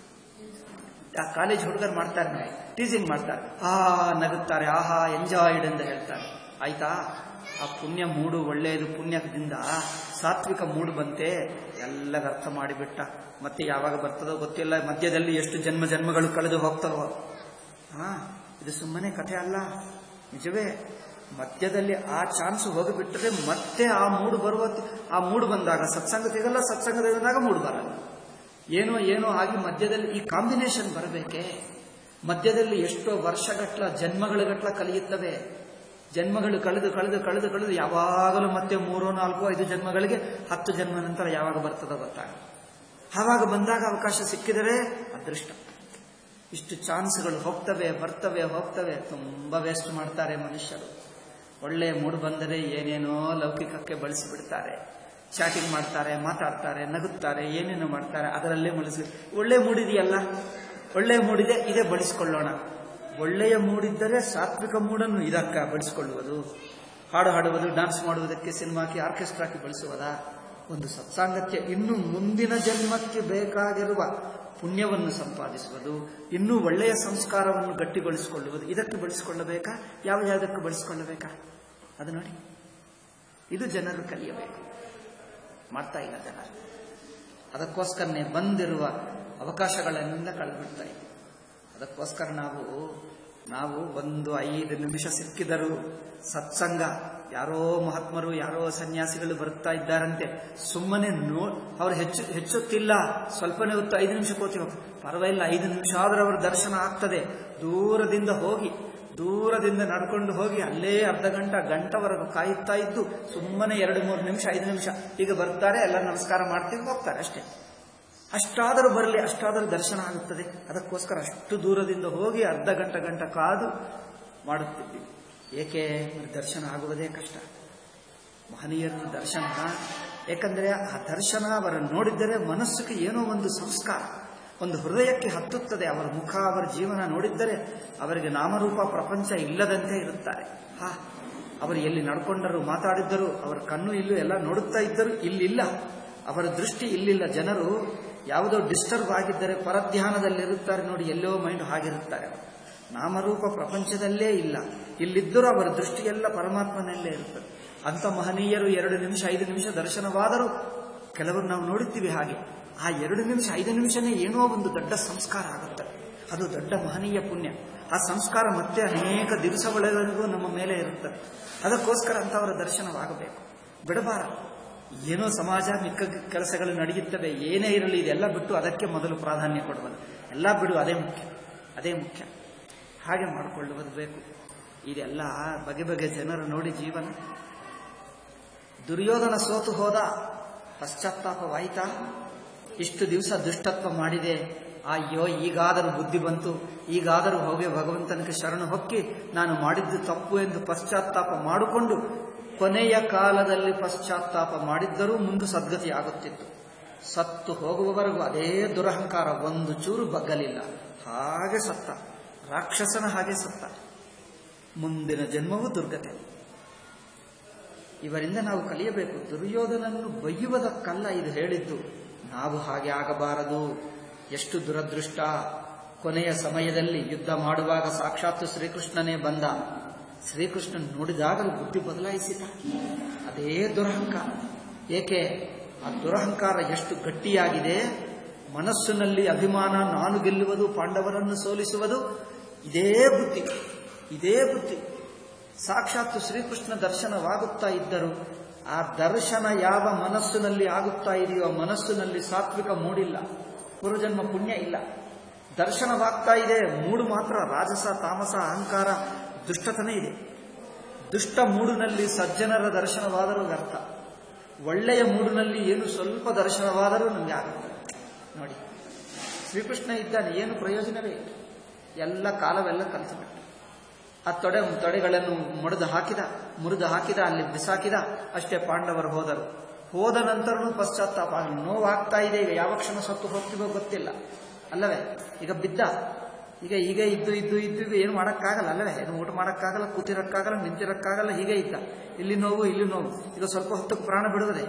ಆ ಕಾಲೇಜ್ ಹುಡುಗರು ಮಾಡ್ತಾರೆ ಟೀಸಿಂಗ್ ಮಾಡ್ತಾರೆ ಆ ನಗುತ್ತಾರೆ ಆಹಾ ಎಂಜಾಯ್ಡ್ ಅಂತ ಹೇಳ್ತಾರೆ ಆಯ್ತಾ ಆ ಪುಣ್ಯ ಮೂಡು ಒಳ್ಳೆಯದು ಪುಣ್ಯದಿಂದ ಸಾತ್ವಿಕ ಮೂಡು ಬಂತೆ ಎಲ್ಲ ಅರ್ಥ ಮಾಡಿಬಿಟ್ಟ ಮತ್ತೆ ಯಾವಾಗ ಬರ್ತದೋ ಗೊತ್ತಿಲ್ಲ ಮಧ್ಯದಲ್ಲಿ ಎಷ್ಟು ಜನ್ಮ ಜನ್ಮಗಳು ಕಳೆದು ಹೋಗ್ತಾವೋ ಹಾ ಇದು ಸುಮ್ಮನೆ ಕಥೆ ಅಲ್ಲ ನಿಜವೇ ಮಧ್ಯದಲ್ಲಿ ಆ ಚಾನ್ಸ್ ಹೋಗಿಬಿಟ್ರೆ ಮತ್ತೆ ಆ ಮೂಡು ಬರುವ ಆ ಮೂಡು ಬಂದಾಗ ಸತ್ಸಂಗ ಸಿಗಲ್ಲ ಸತ್ಸಂಗ ಬಂದಾಗ ಮೂಡು ಬರಲ್ಲ ಏನೋ ಏನೋ ಆಗಿ ಮಧ್ಯದಲ್ಲಿ ಈ ಕಾಂಬಿನೇಷನ್ ಬರಬೇಕೆ ಮಧ್ಯದಲ್ಲಿ ಎಷ್ಟೋ ವರ್ಷಗಟ್ಲ ಜನ್ಮಗಳ ಗಟ್ಲ ಕಲಿಯುತ್ತವೆ ಜನ್ಮಗಳು ಕಳೆದು ಕಳೆದು ಕಳೆದು ಕಳೆದು ಯಾವಾಗಲೂ ಮತ್ತೆ ಮೂರೋ ನಾಲ್ಕು ಐದು ಜನ್ಮಗಳಿಗೆ ಹತ್ತು ಜನ್ಮ ನಂತರ ಯಾವಾಗ ಬರ್ತದೋ ಗೊತ್ತಾಗ ಆವಾಗ ಬಂದಾಗ ಅವಕಾಶ ಸಿಕ್ಕಿದರೆ ಅದೃಷ್ಟ ಇಷ್ಟು ಚಾನ್ಸ್ಗಳು ಹೋಗ್ತವೆ ಬರ್ತವೆ ಹೋಗ್ತವೆ ತುಂಬಾ ವೇಸ್ಟ್ ಮಾಡ್ತಾರೆ ಮನುಷ್ಯರು ಒಳ್ಳೆಯ ಮೂಡ್ ಬಂದರೆ ಏನೇನೋ ಲೌಕಿಕಕ್ಕೆ ಬಳಸಿಬಿಡ್ತಾರೆ ಚಾಟಿಂಗ್ ಮಾಡ್ತಾರೆ ಮಾತಾಡ್ತಾರೆ ನಗುತ್ತಾರೆ ಏನೇನೋ ಮಾಡ್ತಾರೆ ಅದರಲ್ಲೇ ಮುಳಿಸಿ ಒಳ್ಳೆ ಮೂಡಿದೆಯಲ್ಲ ಒಳ್ಳೆಯ ಮೂಡಿದೆ ಇದೇ ಬಳಸಿಕೊಳ್ಳೋಣ ಒಳ್ಳೆಯ ಮೂಡಿದ್ದರೆ ಸಾತ್ವಿಕ ಮೂಡನ್ನು ಇದಕ್ಕ ಬಳಸಿಕೊಳ್ಳುವುದು ಹಾಡು ಹಾಡುವುದು ಡಾನ್ಸ್ ಮಾಡುವುದಕ್ಕೆ ಸಿನಿಮಾಕ್ಕೆ ಆರ್ಕೆಸ್ಟ್ರಾಕ್ಕೆ ಬಳಸುವುದಾ ಒಂದು ಸತ್ಸಾಂಗತ್ಯ ಇನ್ನು ಮುಂದಿನ ಜನ್ಮಕ್ಕೆ ಬೇಕಾಗಿರುವ ಪುಣ್ಯವನ್ನು ಸಂಪಾದಿಸುವುದು ಇನ್ನೂ ಒಳ್ಳೆಯ ಸಂಸ್ಕಾರವನ್ನು ಗಟ್ಟಿಗೊಳಿಸಿಕೊಳ್ಳುವುದು ಇದಕ್ಕೆ ಬಳಸಿಕೊಳ್ಳಬೇಕಾ ಯಾವ ಯಾವುದಕ್ಕೆ ಬಳಸಿಕೊಳ್ಳಬೇಕಾ ಅದು ನೋಡಿ ಇದು ಜನರು ಕಲಿಯಬೇಕು ಮಾಡ್ತಾ ಇಲ್ಲ ಜನರು ಅದಕ್ಕೋಸ್ಕರನೇ ಬಂದಿರುವ ಅವಕಾಶಗಳನ್ನೆಲ್ಲ ಕಳೆದುಬಿಡ್ತಾ ಇದ್ದೀವಿ ಅದಕ್ಕೋಸ್ಕರ ನಾವು ನಾವು ಒಂದು ಐದು ನಿಮಿಷ ಸಿಕ್ಕಿದರೂ ಸತ್ಸಂಗ ಯಾರೋ ಮಹಾತ್ಮರು ಯಾರೋ ಸನ್ಯಾಸಿಗಳು ಬರುತ್ತಾ ಇದ್ದಾರಂತೆ ಸುಮ್ಮನೆ ನೋ ಅವ್ರು ಹೆಚ್ಚು ಹೆಚ್ಚುತ್ತಿಲ್ಲ ಸ್ವಲ್ಪನೇ ಹೊತ್ತು ಐದು ನಿಮಿಷ ಕೂತಿ ಪರವಾಗಿಲ್ಲ ಐದು ನಿಮಿಷ ಆದ್ರೆ ಅವರ ದರ್ಶನ ಆಗ್ತದೆ ದೂರದಿಂದ ಹೋಗಿ ದೂರದಿಂದ ನಡ್ಕೊಂಡು ಹೋಗಿ ಅಲ್ಲೇ ಅರ್ಧ ಗಂಟ ಗಂಟವರೆಗೂ ಕಾಯುತ್ತಾ ಇದ್ದು ಸುಮ್ಮನೆ ಎರಡು ಮೂರು ನಿಮಿಷ ಐದು ನಿಮಿಷ ಈಗ ಬರ್ತಾರೆ ಎಲ್ಲ ನಮಸ್ಕಾರ ಮಾಡ್ತೀವಿ ಹೋಗ್ತಾರೆ ಅಷ್ಟೇ ಅಷ್ಟಾದರೂ ಬರಲಿ ಅಷ್ಟಾದರೂ ದರ್ಶನ ಆಗುತ್ತದೆ ಅದಕ್ಕೋಸ್ಕರ ಅಷ್ಟು ದೂರದಿಂದ ಹೋಗಿ ಅರ್ಧ ಗಂಟೆ ಗಂಟ ಕಾದು ಮಾಡುತ್ತಿದ್ದೀವಿ ಏಕೆ ದರ್ಶನ ಆಗುವುದೇ ಕಷ್ಟ ಮಹನೀಯರ ದರ್ಶನ ಏಕೆಂದರೆ ಆ ದರ್ಶನ ಅವರನ್ನು ನೋಡಿದ್ದರೆ ಮನಸ್ಸಿಗೆ ಏನೋ ಒಂದು ಸಂಸ್ಕಾರ ಒಂದು ಹೃದಯಕ್ಕೆ ಹತ್ತುತ್ತದೆ ಅವರ ಮುಖ ಅವರ ಜೀವನ ನೋಡಿದ್ದರೆ ಅವರಿಗೆ ನಾಮರೂಪ ಪ್ರಪಂಚ ಇಲ್ಲದಂತೆ ಇರುತ್ತಾರೆ ಹಾ ಅವರು ಎಲ್ಲಿ ನಡ್ಕೊಂಡರು ಮಾತಾಡಿದ್ದರು ಅವರ ಕಣ್ಣು ಇಲ್ಲೂ ಎಲ್ಲ ನೋಡುತ್ತಾ ಇದ್ದರು ಇಲ್ಲಿಲ್ಲ ಅವರ ದೃಷ್ಟಿ ಇಲ್ಲಿಲ್ಲ ಜನರು ಯಾವುದೋ ಡಿಸ್ಟರ್ಬ್ ಆಗಿದ್ದರೆ ಪರಧ್ಯಾನದಲ್ಲಿರುತ್ತಾರೆ ನೋಡಿ ಎಲ್ಲೋ ಮೈಂಡ್ ಹಾಗಿರುತ್ತಾರೆ ಅವರು ನಾಮರೂಪ ಪ್ರಪಂಚದಲ್ಲೇ ಇಲ್ಲ ಇಲ್ಲಿದ್ದರೂ ಅವರ ದೃಷ್ಟಿಯೆಲ್ಲ ಪರಮಾತ್ಮನಲ್ಲೇ ಇರುತ್ತದೆ ಅಂತ ಮಹನೀಯರು ಎರಡು ನಿಮಿಷ ಐದು ನಿಮಿಷ ದರ್ಶನವಾದರೂ ಕೆಲವರು ನಾವು ನೋಡುತ್ತೀವಿ ಹಾಗೆ ಆ ಎರಡು ನಿಮಿಷ ಐದು ನಿಮಿಷನೇ ಏನೋ ಒಂದು ದೊಡ್ಡ ಸಂಸ್ಕಾರ ಆಗುತ್ತದೆ ಅದು ದೊಡ್ಡ ಮಹನೀಯ ಪುಣ್ಯ ಆ ಸಂಸ್ಕಾರ ಮತ್ತೆ ಅನೇಕ ದಿವಸಗಳವರೆಗೂ ನಮ್ಮ ಮೇಲೆ ಇರುತ್ತದೆ ಅದಕ್ಕೋಸ್ಕರ ಅಂತವರ ದರ್ಶನವಾಗಬೇಕು ಬಿಡಬಾರದು ಏನೋ ಸಮಾಜ ಮಿಕ್ಕ ಕೆಲಸಗಳು ನಡೆಯುತ್ತವೆ ಏನೇ ಇರಲಿ ಇದೆಲ್ಲ ಬಿಟ್ಟು ಅದಕ್ಕೆ ಮೊದಲು ಪ್ರಾಧಾನ್ಯ ಕೊಡುವುದು ಎಲ್ಲ ಬಿಡು ಅದೇ ಮುಖ್ಯ ಅದೇ ಮುಖ್ಯ ಹಾಗೆ ಮಾಡಿಕೊಳ್ಳುವುದು ಬೇಕು ಇದೆಲ್ಲ ಬಗೆ ಬಗೆ ಜನರು ನೋಡಿ ಜೀವನ ದುರ್ಯೋಧನ ಸೋತು ಹೋದ ಪಶ್ಚಾತ್ತಾಪವಾಯಿತಾ ಇಷ್ಟು ದಿವಸ ದುಷ್ಟತ್ವ ಮಾಡಿದೆ ಅಯ್ಯೋ ಈಗಾದರೂ ಬುದ್ಧಿ ಬಂತು ಈಗಾದರೂ ಹೋಗಿ ಭಗವಂತನಿಗೆ ಶರಣು ಹೊಕ್ಕಿ ನಾನು ಮಾಡಿದ್ದು ತಪ್ಪು ಎಂದು ಪಶ್ಚಾತ್ತಾಪ ಮಾಡಿಕೊಂಡು ಕೊನೆಯ ಕಾಲದಲ್ಲಿ ಪಶ್ಚಾತ್ತಾಪ ಮಾಡಿದ್ದರೂ ಮುಂದೆ ಸದ್ಗತಿ ಆಗುತ್ತಿತ್ತು ಸತ್ತು ಹೋಗುವವರೆಗೂ ಅದೇ ದುರಹಂಕಾರ ಒಂದು ಚೂರು ಬಗ್ಗಲಿಲ್ಲ ಹಾಗೆ ಸತ್ತ ರಾಕ್ಷಸನ ಹಾಗೆ ಸತ್ತ ಮುಂದಿನ ಜನ್ಮವೂ ದುರ್ಗತೆ ಇವರಿಂದ ನಾವು ಕಲಿಯಬೇಕು ದುರ್ಯೋಧನನ್ನು ಬೈಯುವುದಕ್ಕಲ್ಲ ಇದು ಹೇಳಿದ್ದು ನಾವು ಹಾಗೆ ಆಗಬಾರದು ಎಷ್ಟು ದುರದೃಷ್ಟ ಕೊನೆಯ ಸಮಯದಲ್ಲಿ ಯುದ್ಧ ಮಾಡುವಾಗ ಸಾಕ್ಷಾತ್ ಶ್ರೀಕೃಷ್ಣನೇ ಬಂದ ಶ್ರೀಕೃಷ್ಣನ್ ನೋಡಿದಾಗಲೂ ಬುದ್ಧಿ ಬದಲಾಯಿಸಿದ ಅದೇ ದುರಹಂಕಾರ ಏಕೆ ಆ ದುರಹಂಕಾರ ಎಷ್ಟು ಗಟ್ಟಿಯಾಗಿದೆ ಮನಸ್ಸಿನಲ್ಲಿ ಅಭಿಮಾನ ನಾನು ಗೆಲ್ಲುವುದು ಪಾಂಡವರನ್ನು ಸೋಲಿಸುವುದು ಇದೇ ಬುದ್ಧಿ ಇದೇ ಬುದ್ಧಿ ಸಾಕ್ಷಾತ್ ಶ್ರೀಕೃಷ್ಣ ದರ್ಶನವಾಗುತ್ತಾ ಇದ್ದರು ಆ ದರ್ಶನ ಯಾವ ಮನಸ್ಸಿನಲ್ಲಿ ಆಗುತ್ತಾ ಇದೆಯೋ ಆ ಮನಸ್ಸಿನಲ್ಲಿ ಸಾತ್ವಿಕ ಮೂಡಿಲ್ಲ ಪೂರ್ವಜನ್ಮ ಪುಣ್ಯ ಇಲ್ಲ ದರ್ಶನವಾಗ್ತಾ ಇದೆ ಮೂಡು ಮಾತ್ರ ರಾಜಸ ತಾಮಸ ಅಹಂಕಾರ ದುಷ್ಟತನೇ ಇದೆ ದುಷ್ಟ ಮೂಡಿನಲ್ಲಿ ಸಜ್ಜನರ ದರ್ಶನವಾದರೂ ವ್ಯರ್ಥ ಒಳ್ಳೆಯ ಮೂಡಿನಲ್ಲಿ ಏನು ಸ್ವಲ್ಪ ದರ್ಶನವಾದರೂ ನಮಗೆ ಆಗುತ್ತೆ ನೋಡಿ ಶ್ರೀಕೃಷ್ಣ ಇದ್ದಾನೆ ಏನು ಪ್ರಯೋಜನವೇ ಇಲ್ಲ ಎಲ್ಲ ಕಾಲವೆಲ್ಲ ಕಲಿತು ಬಿಟ್ಟು ಆ ತೊಡೆ ತೊಡೆಗಳನ್ನು ಮುರಿದು ಹಾಕಿದ ಮುರಿದು ಹಾಕಿದ ಅಲ್ಲಿ ಬಿಸಾಕಿದ ಅಷ್ಟೇ ಪಾಂಡವರು ಹೋದರು ಹೋದ ನಂತರನೂ ಪಶ್ಚಾತ್ತಾಪ ನೋವಾಗ್ತಾ ಇದೆ ಈಗ ಯಾವ ಕ್ಷಣ ಸತ್ತು ಹೋಗ್ತೀವೋ ಗೊತ್ತಿಲ್ಲ ಅಲ್ಲವೇ ಈಗ ಬಿದ್ದ ಈಗ ಹೀಗೆ ಇದ್ದು ಇದ್ದು ಇದ್ದು ಇದ್ದು ಏನು ಮಾಡೋಕ್ಕಾಗಲ್ಲ ಅಲ್ಲವೇ ಏನು ಊಟ ಮಾಡೋಕ್ಕಾಗಲ್ಲ ಕೂತಿರೋಕ್ಕಾಗಲ್ಲ ನಿಂತಿರೋಕ್ಕಾಗಲ್ಲ ಹೀಗೆ ಇದ್ದ ಇಲ್ಲಿ ನೋವು ಇಲ್ಲಿ ನೋವು ಈಗ ಸ್ವಲ್ಪ ಹೊತ್ತಕ್ಕೆ ಪ್ರಾಣ ಬಿಡುವುದೇ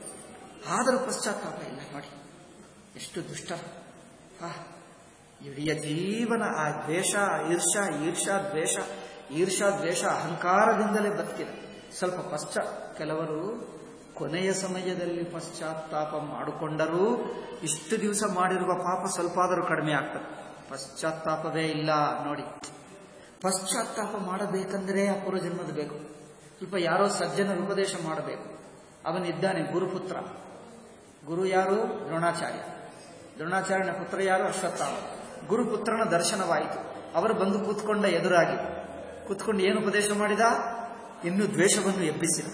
ಆದರೂ ಪಶ್ಚಾತ್ತಾಪ ಇಲ್ಲ ನೋಡಿ ಎಷ್ಟು ದುಷ್ಟ ಆ ಇಡೀ ಜೀವನ ಆ ದ್ವೇಷ ಈರ್ಷಾ ಈರ್ಷಾ ದ್ವೇಷ ಈರ್ಷಾ ದ್ವೇಷ ಅಹಂಕಾರದಿಂದಲೇ ಬದುಕಿದೆ ಸ್ವಲ್ಪ ಪಶ್ಚಾ ಕೆಲವರು ಕೊನೆಯ ಸಮಯದಲ್ಲಿ ಪಶ್ಚಾತ್ತಾಪ ಮಾಡಿಕೊಂಡರೂ ಇಷ್ಟು ದಿವಸ ಮಾಡಿರುವ ಪಾಪ ಸ್ವಲ್ಪ ಆದರೂ ಕಡಿಮೆ ಆಗ್ತದೆ ಪಶ್ಚಾತ್ತಾಪವೇ ಇಲ್ಲ ನೋಡಿ ಪಶ್ಚಾತ್ತಾಪ ಮಾಡಬೇಕಂದ್ರೆ ಅಪೂರ್ವ ಜನ್ಮದ ಬೇಕು ಸ್ವಲ್ಪ ಯಾರೋ ಸಜ್ಜನರ ಉಪದೇಶ ಮಾಡಬೇಕು ಅವನಿದ್ದಾನೆ ಗುರುಪುತ್ರ ಗುರು ಯಾರು ದ್ರೋಣಾಚಾರ್ಯ ದ್ರೋಣಾಚಾರ್ಯನ ಪುತ್ರ ಯಾರು ಅಶ್ವತ್ಥಾಮ ಗುರುಪುತ್ರನ ದರ್ಶನವಾಯಿತು ಅವರು ಬಂದು ಕೂತ್ಕೊಂಡ ಎದುರಾಗಿ ಕೂತ್ಕೊಂಡು ಏನು ಉಪದೇಶ ಮಾಡಿದ ಇನ್ನು ದ್ವೇಷವನ್ನು ಎಬ್ಬಿಸಿದ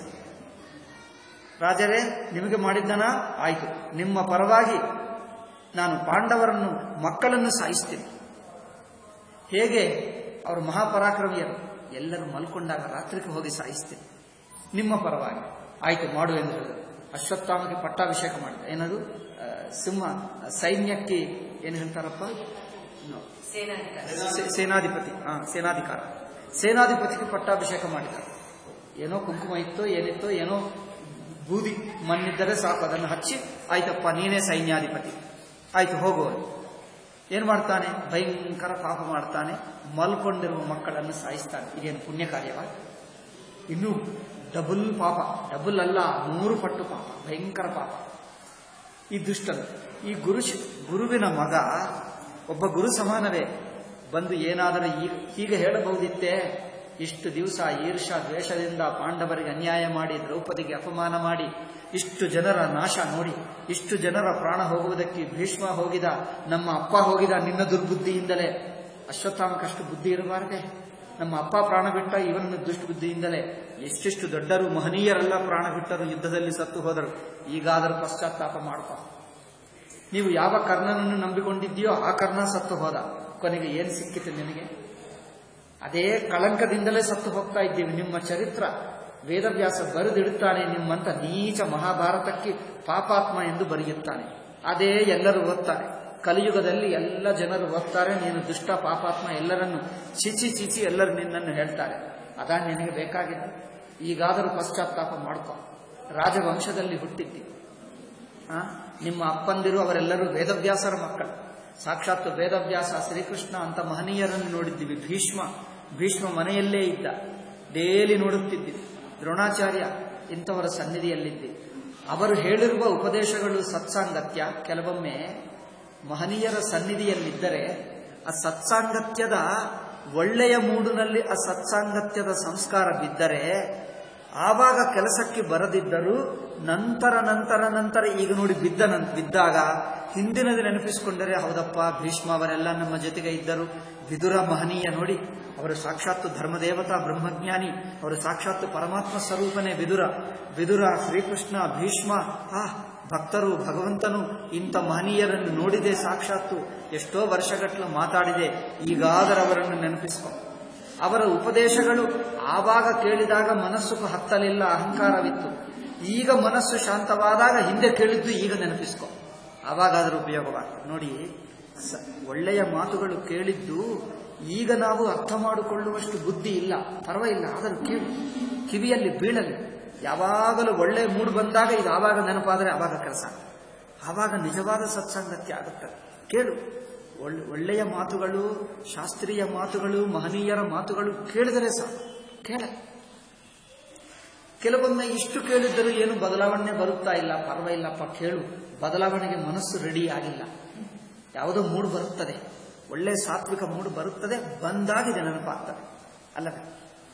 ರಾಜರೇ ನಿಮಗೆ ಮಾಡಿದ್ದನ ಆಯಿತು ನಿಮ್ಮ ಪರವಾಗಿ ನಾನು ಪಾಂಡವರನ್ನು ಮಕ್ಕಳನ್ನು ಸಾಯಿಸ್ತೀನಿ ಹೇಗೆ ಅವರು ಮಹಾಪರಾಕ್ರಮಿಯರು ಎಲ್ಲರೂ ಮಲ್ಕೊಂಡಾಗ ರಾತ್ರಿಗೆ ಹೋಗಿ ಸಾಯಿಸ್ತೀನಿ ನಿಮ್ಮ ಪರವಾಗಿ ಆಯಿತು ಮಾಡು ಎಂದು ಹೇಳಿದರು ಅಶ್ವತ್ಥಾಮಗೆ ಪಟ್ಟಾಭಿಷೇಕ ಮಾಡಿದ ಏನದು ಆ, ಸಿಂಹ ಸೈನ್ಯಕ್ಕೆ ಏನು ಹೇಳ್ತಾರಪ್ಪ ಸೇ- ಸೇನಾಧಿಪತಿ ಹಾ ಸೇನಾಧಿಕಾರ ಸೇನಾಧಿಪತಿಗೆ ಪಟ್ಟಾಭಿಷೇಕ ಮಾಡಿದ ಏನೋ ಕುಂಕುಮ ಇತ್ತೋ ಏನಿತ್ತೋ ಏನೋ ಬೂದಿ ಮಣ್ಣಿದ್ದರೆ ಸಾಕು ಅದನ್ನು ಹಚ್ಚಿ ಆಯ್ತಪ್ಪ ನೀನೇ ಸೈನ್ಯಾಧಿಪತಿ ಆಯ್ತು ಹೋಗುವನು ಏನ್ ಮಾಡ್ತಾನೆ ಭಯಂಕರ ಪಾಪ ಮಾಡ್ತಾನೆ ಮಲ್ಕೊಂಡಿರುವ ಮಕ್ಕಳನ್ನು ಸಾಯಿಸ್ತಾನೆ ಇದೇನು ಪುಣ್ಯ ಕಾರ್ಯವ ಇನ್ನು ಡಬಲ್ ಪಾಪ ಡಬಲ್ ಅಲ್ಲ ಮೂರು ಪಟ್ಟು ಪಾಪ ಭಯಂಕರ ಪಾಪ ಈ ದುಷ್ಟನು ಈ ಗುರು ಗುರುವಿನ ಮಗ ಒಬ್ಬ ಗುರು ಸಮಾನವೇ ಬಂದು ಏನಾದರೂ ಈ- ಹೀಗೆ ಹೇಳಬಹುದಿತ್ತೇ ಇಷ್ಟು ದಿವಸ ಈರ್ಷಾ ದ್ವೇಷದಿಂದ ಪಾಂಡವರಿಗೆ ಅನ್ಯಾಯ ಮಾಡಿ ದ್ರೌಪದಿಗೆ ಅಪಮಾನ ಮಾಡಿ ಇಷ್ಟು ಜನರ ನಾಶ ನೋಡಿ ಇಷ್ಟು ಜನರ ಪ್ರಾಣ ಹೋಗುವುದಕ್ಕೆ ಭೀಷ್ಮ ಹೋಗಿದ ನಮ್ಮ ಅಪ್ಪ ಹೋಗಿದ ನಿನ್ನ ದುರ್ಬುದ್ಧಿಯಿಂದಲೇ ಅಶ್ವತ್ಥಾಮಕಷ್ಟು ಬುದ್ಧಿ ಇರಬಾರದೆ ನಮ್ಮ ಅಪ್ಪ ಪ್ರಾಣ ಬಿಟ್ಟ ಇವನನ್ನು ದುಷ್ಟಬುದ್ಧಿಯಿಂದಲೇ ಎಷ್ಟೆಷ್ಟು ದೊಡ್ಡರು ಮಹನೀಯರೆಲ್ಲ ಪ್ರಾಣ ಬಿಟ್ಟರು ಯುದ್ಧದಲ್ಲಿ ಸತ್ತು ಹೋದರು ಈಗಾದರೂ ಪಶ್ಚಾತ್ತಾಪ ಮಾಡ್ಕೊ ನೀವು ಯಾವ ಕರ್ಣನನ್ನು ನಂಬಿಕೊಂಡಿದ್ದೀಯೋ ಆ ಕರ್ಣ ಸತ್ತು ಹೋದ ಕೊನೆಗೆ ಏನು ಸಿಕ್ಕಿತು ನಿನಗೆ ಅದೇ ಕಳಂಕದಿಂದಲೇ ಸತ್ತು ಹೋಗ್ತಾ ಇದ್ದೀವಿ ನಿಮ್ಮ ಚರಿತ್ರ ವೇದವ್ಯಾಸ ಬರೆದಿಡುತ್ತಾನೆ ನಿಮ್ಮಂತ ನೀಚ ಮಹಾಭಾರತಕ್ಕೆ ಪಾಪಾತ್ಮ ಎಂದು ಬರೆಯುತ್ತಾನೆ ಅದೇ ಎಲ್ಲರೂ ಓದ್ತಾರೆ ಕಲಿಯುಗದಲ್ಲಿ ಎಲ್ಲ ಜನರು ಓದ್ತಾರೆ ನೀನು ದುಷ್ಟ ಪಾಪಾತ್ಮ ಎಲ್ಲರನ್ನು ಚಿಚಿ ಚಿಚಿ ಎಲ್ಲರೂ ನಿನ್ನನ್ನು ಹೇಳ್ತಾರೆ ಅದಾ ನಿನಗೆ ಬೇಕಾಗಿದ್ದು ಈಗಾದರೂ ಪಶ್ಚಾತ್ತಾಪ ಮಾಡ್ಕೊ ರಾಜವಂಶದಲ್ಲಿ ಹುಟ್ಟಿದ್ದಿ ಆ? ನಿಮ್ಮ ಅಪ್ಪಂದಿರು ಅವರೆಲ್ಲರೂ ವೇದವ್ಯಾಸರ ಮಕ್ಕಳು ಸಾಕ್ಷಾತ್ ವೇದವ್ಯಾಸ ಶ್ರೀಕೃಷ್ಣ ಅಂತ ಮಹನೀಯರನ್ನು ನೋಡಿದ್ದೀವಿ ಭೀಷ್ಮ ಭೀಷ್ಮ ಮನೆಯಲ್ಲೇ ಇದ್ದ ಡೇಲಿ ನೋಡುತ್ತಿದ್ದಿ ದ್ರೋಣಾಚಾರ್ಯ ಇಂಥವರ ಸನ್ನಿಧಿಯಲ್ಲಿದ್ದಿ ಅವರು ಹೇಳಿರುವ ಉಪದೇಶಗಳು ಸತ್ಸಾಂಗತ್ಯ ಕೆಲವೊಮ್ಮೆ ಮಹನೀಯರ ಸನ್ನಿಧಿಯಲ್ಲಿದ್ದರೆ ಆ ಸತ್ಸಾಂಗತ್ಯದ ಒಳ್ಳೆಯ ಮೂಡಿನಲ್ಲಿ ಆ ಸತ್ಸಾಂಗತ್ಯದ ಸಂಸ್ಕಾರ ಬಿದ್ದರೆ ಆವಾಗ ಕೆಲಸಕ್ಕೆ ಬರದಿದ್ದರೂ ನಂತರ ನಂತರ ನಂತರ ಈಗ ನೋಡಿ ಬಿದ್ದ ನಂ ಬಿದ್ದಾಗ ಹಿಂದಿನದು ನೆನಪಿಸಿಕೊಂಡರೆ ಹೌದಪ್ಪ ಭೀಷ್ಮ ಅವರೆಲ್ಲ ನಮ್ಮ ಜೊತೆಗೆ ಇದ್ದರು ವಿದುರ ಮಹನೀಯ ನೋಡಿ ಅವರು ಸಾಕ್ಷಾತ್ ಧರ್ಮದೇವತಾ ಬ್ರಹ್ಮಜ್ಞಾನಿ ಅವರು ಸಾಕ್ಷಾತ್ ಪರಮಾತ್ಮ ಸ್ವರೂಪನೇ ವಿದುರ ವಿದುರ ಶ್ರೀಕೃಷ್ಣ ಭೀಷ್ಮ ಆ ಭಕ್ತರು ಭಗವಂತನು ಇಂಥ ಮಹನೀಯರನ್ನು ನೋಡಿದೆ ಸಾಕ್ಷಾತ್ತು ಎಷ್ಟೋ ವರ್ಷಗಟ್ಟಲು ಮಾತಾಡಿದೆ ಈಗಾದರವರನ್ನು ನೆನಪಿಸಿಕೊ ಅವರ ಉಪದೇಶಗಳು ಆವಾಗ ಕೇಳಿದಾಗ ಮನಸ್ಸು ಹತ್ತಲಿಲ್ಲ ಅಹಂಕಾರವಿತ್ತು ಈಗ ಮನಸ್ಸು ಶಾಂತವಾದಾಗ ಹಿಂದೆ ಕೇಳಿದ್ದು ಈಗ ನೆನಪಿಸ್ಕೊ ಆವಾಗ ಅದರ ಉಪಯೋಗವಾಗ್ತದೆ ನೋಡಿ ಸ- ಒಳ್ಳೆಯ ಮಾತುಗಳು ಕೇಳಿದ್ದು ಈಗ ನಾವು ಅರ್ಥ ಮಾಡಿಕೊಳ್ಳುವಷ್ಟು ಬುದ್ಧಿ ಇಲ್ಲ ಪರವಾಗಿಲ್ಲ ಆದರೂ ಕೇಳಿ ಕಿವಿಯಲ್ಲಿ ಬೀಳಲಿ ಯಾವಾಗಲೂ ಒಳ್ಳೆಯ ಮೂಡ್ ಬಂದಾಗ ಇದು ಆವಾಗ ನೆನಪಾದರೆ ಆವಾಗ ಕೆಲಸ ಆವಾಗ ನಿಜವಾದ ಸತ್ಸಂಗತ್ಯ ಆಗುತ್ತದೆ ಕೇಳು ಒಳ್ಳೆ ಒಳ್ಳೆಯ ಮಾತುಗಳು ಶಾಸ್ತ್ರೀಯ ಮಾತುಗಳು ಮಹನೀಯರ ಮಾತುಗಳು ಕೇಳಿದರೆ ಸಾಕು ಕೇಳ ಕೆಲವೊಮ್ಮೆ ಇಷ್ಟು ಕೇಳಿದ್ದರೂ ಏನು ಬದಲಾವಣೆ ಬರುತ್ತಾ ಇಲ್ಲ ಪರವಾಗಿಲ್ಲಪ್ಪ ಕೇಳು ಬದಲಾವಣೆಗೆ ಮನಸ್ಸು ರೆಡಿ ಆಗಿಲ್ಲ ಯಾವುದೋ ಮೂಡ್ ಬರುತ್ತದೆ ಒಳ್ಳೆ ಸಾತ್ವಿಕ ಮೂಡ್ ಬರುತ್ತದೆ ಬಂದಾಗಿದೆ ನೆನಪಾಗ್ತದೆ ಅಲ್ಲವೇ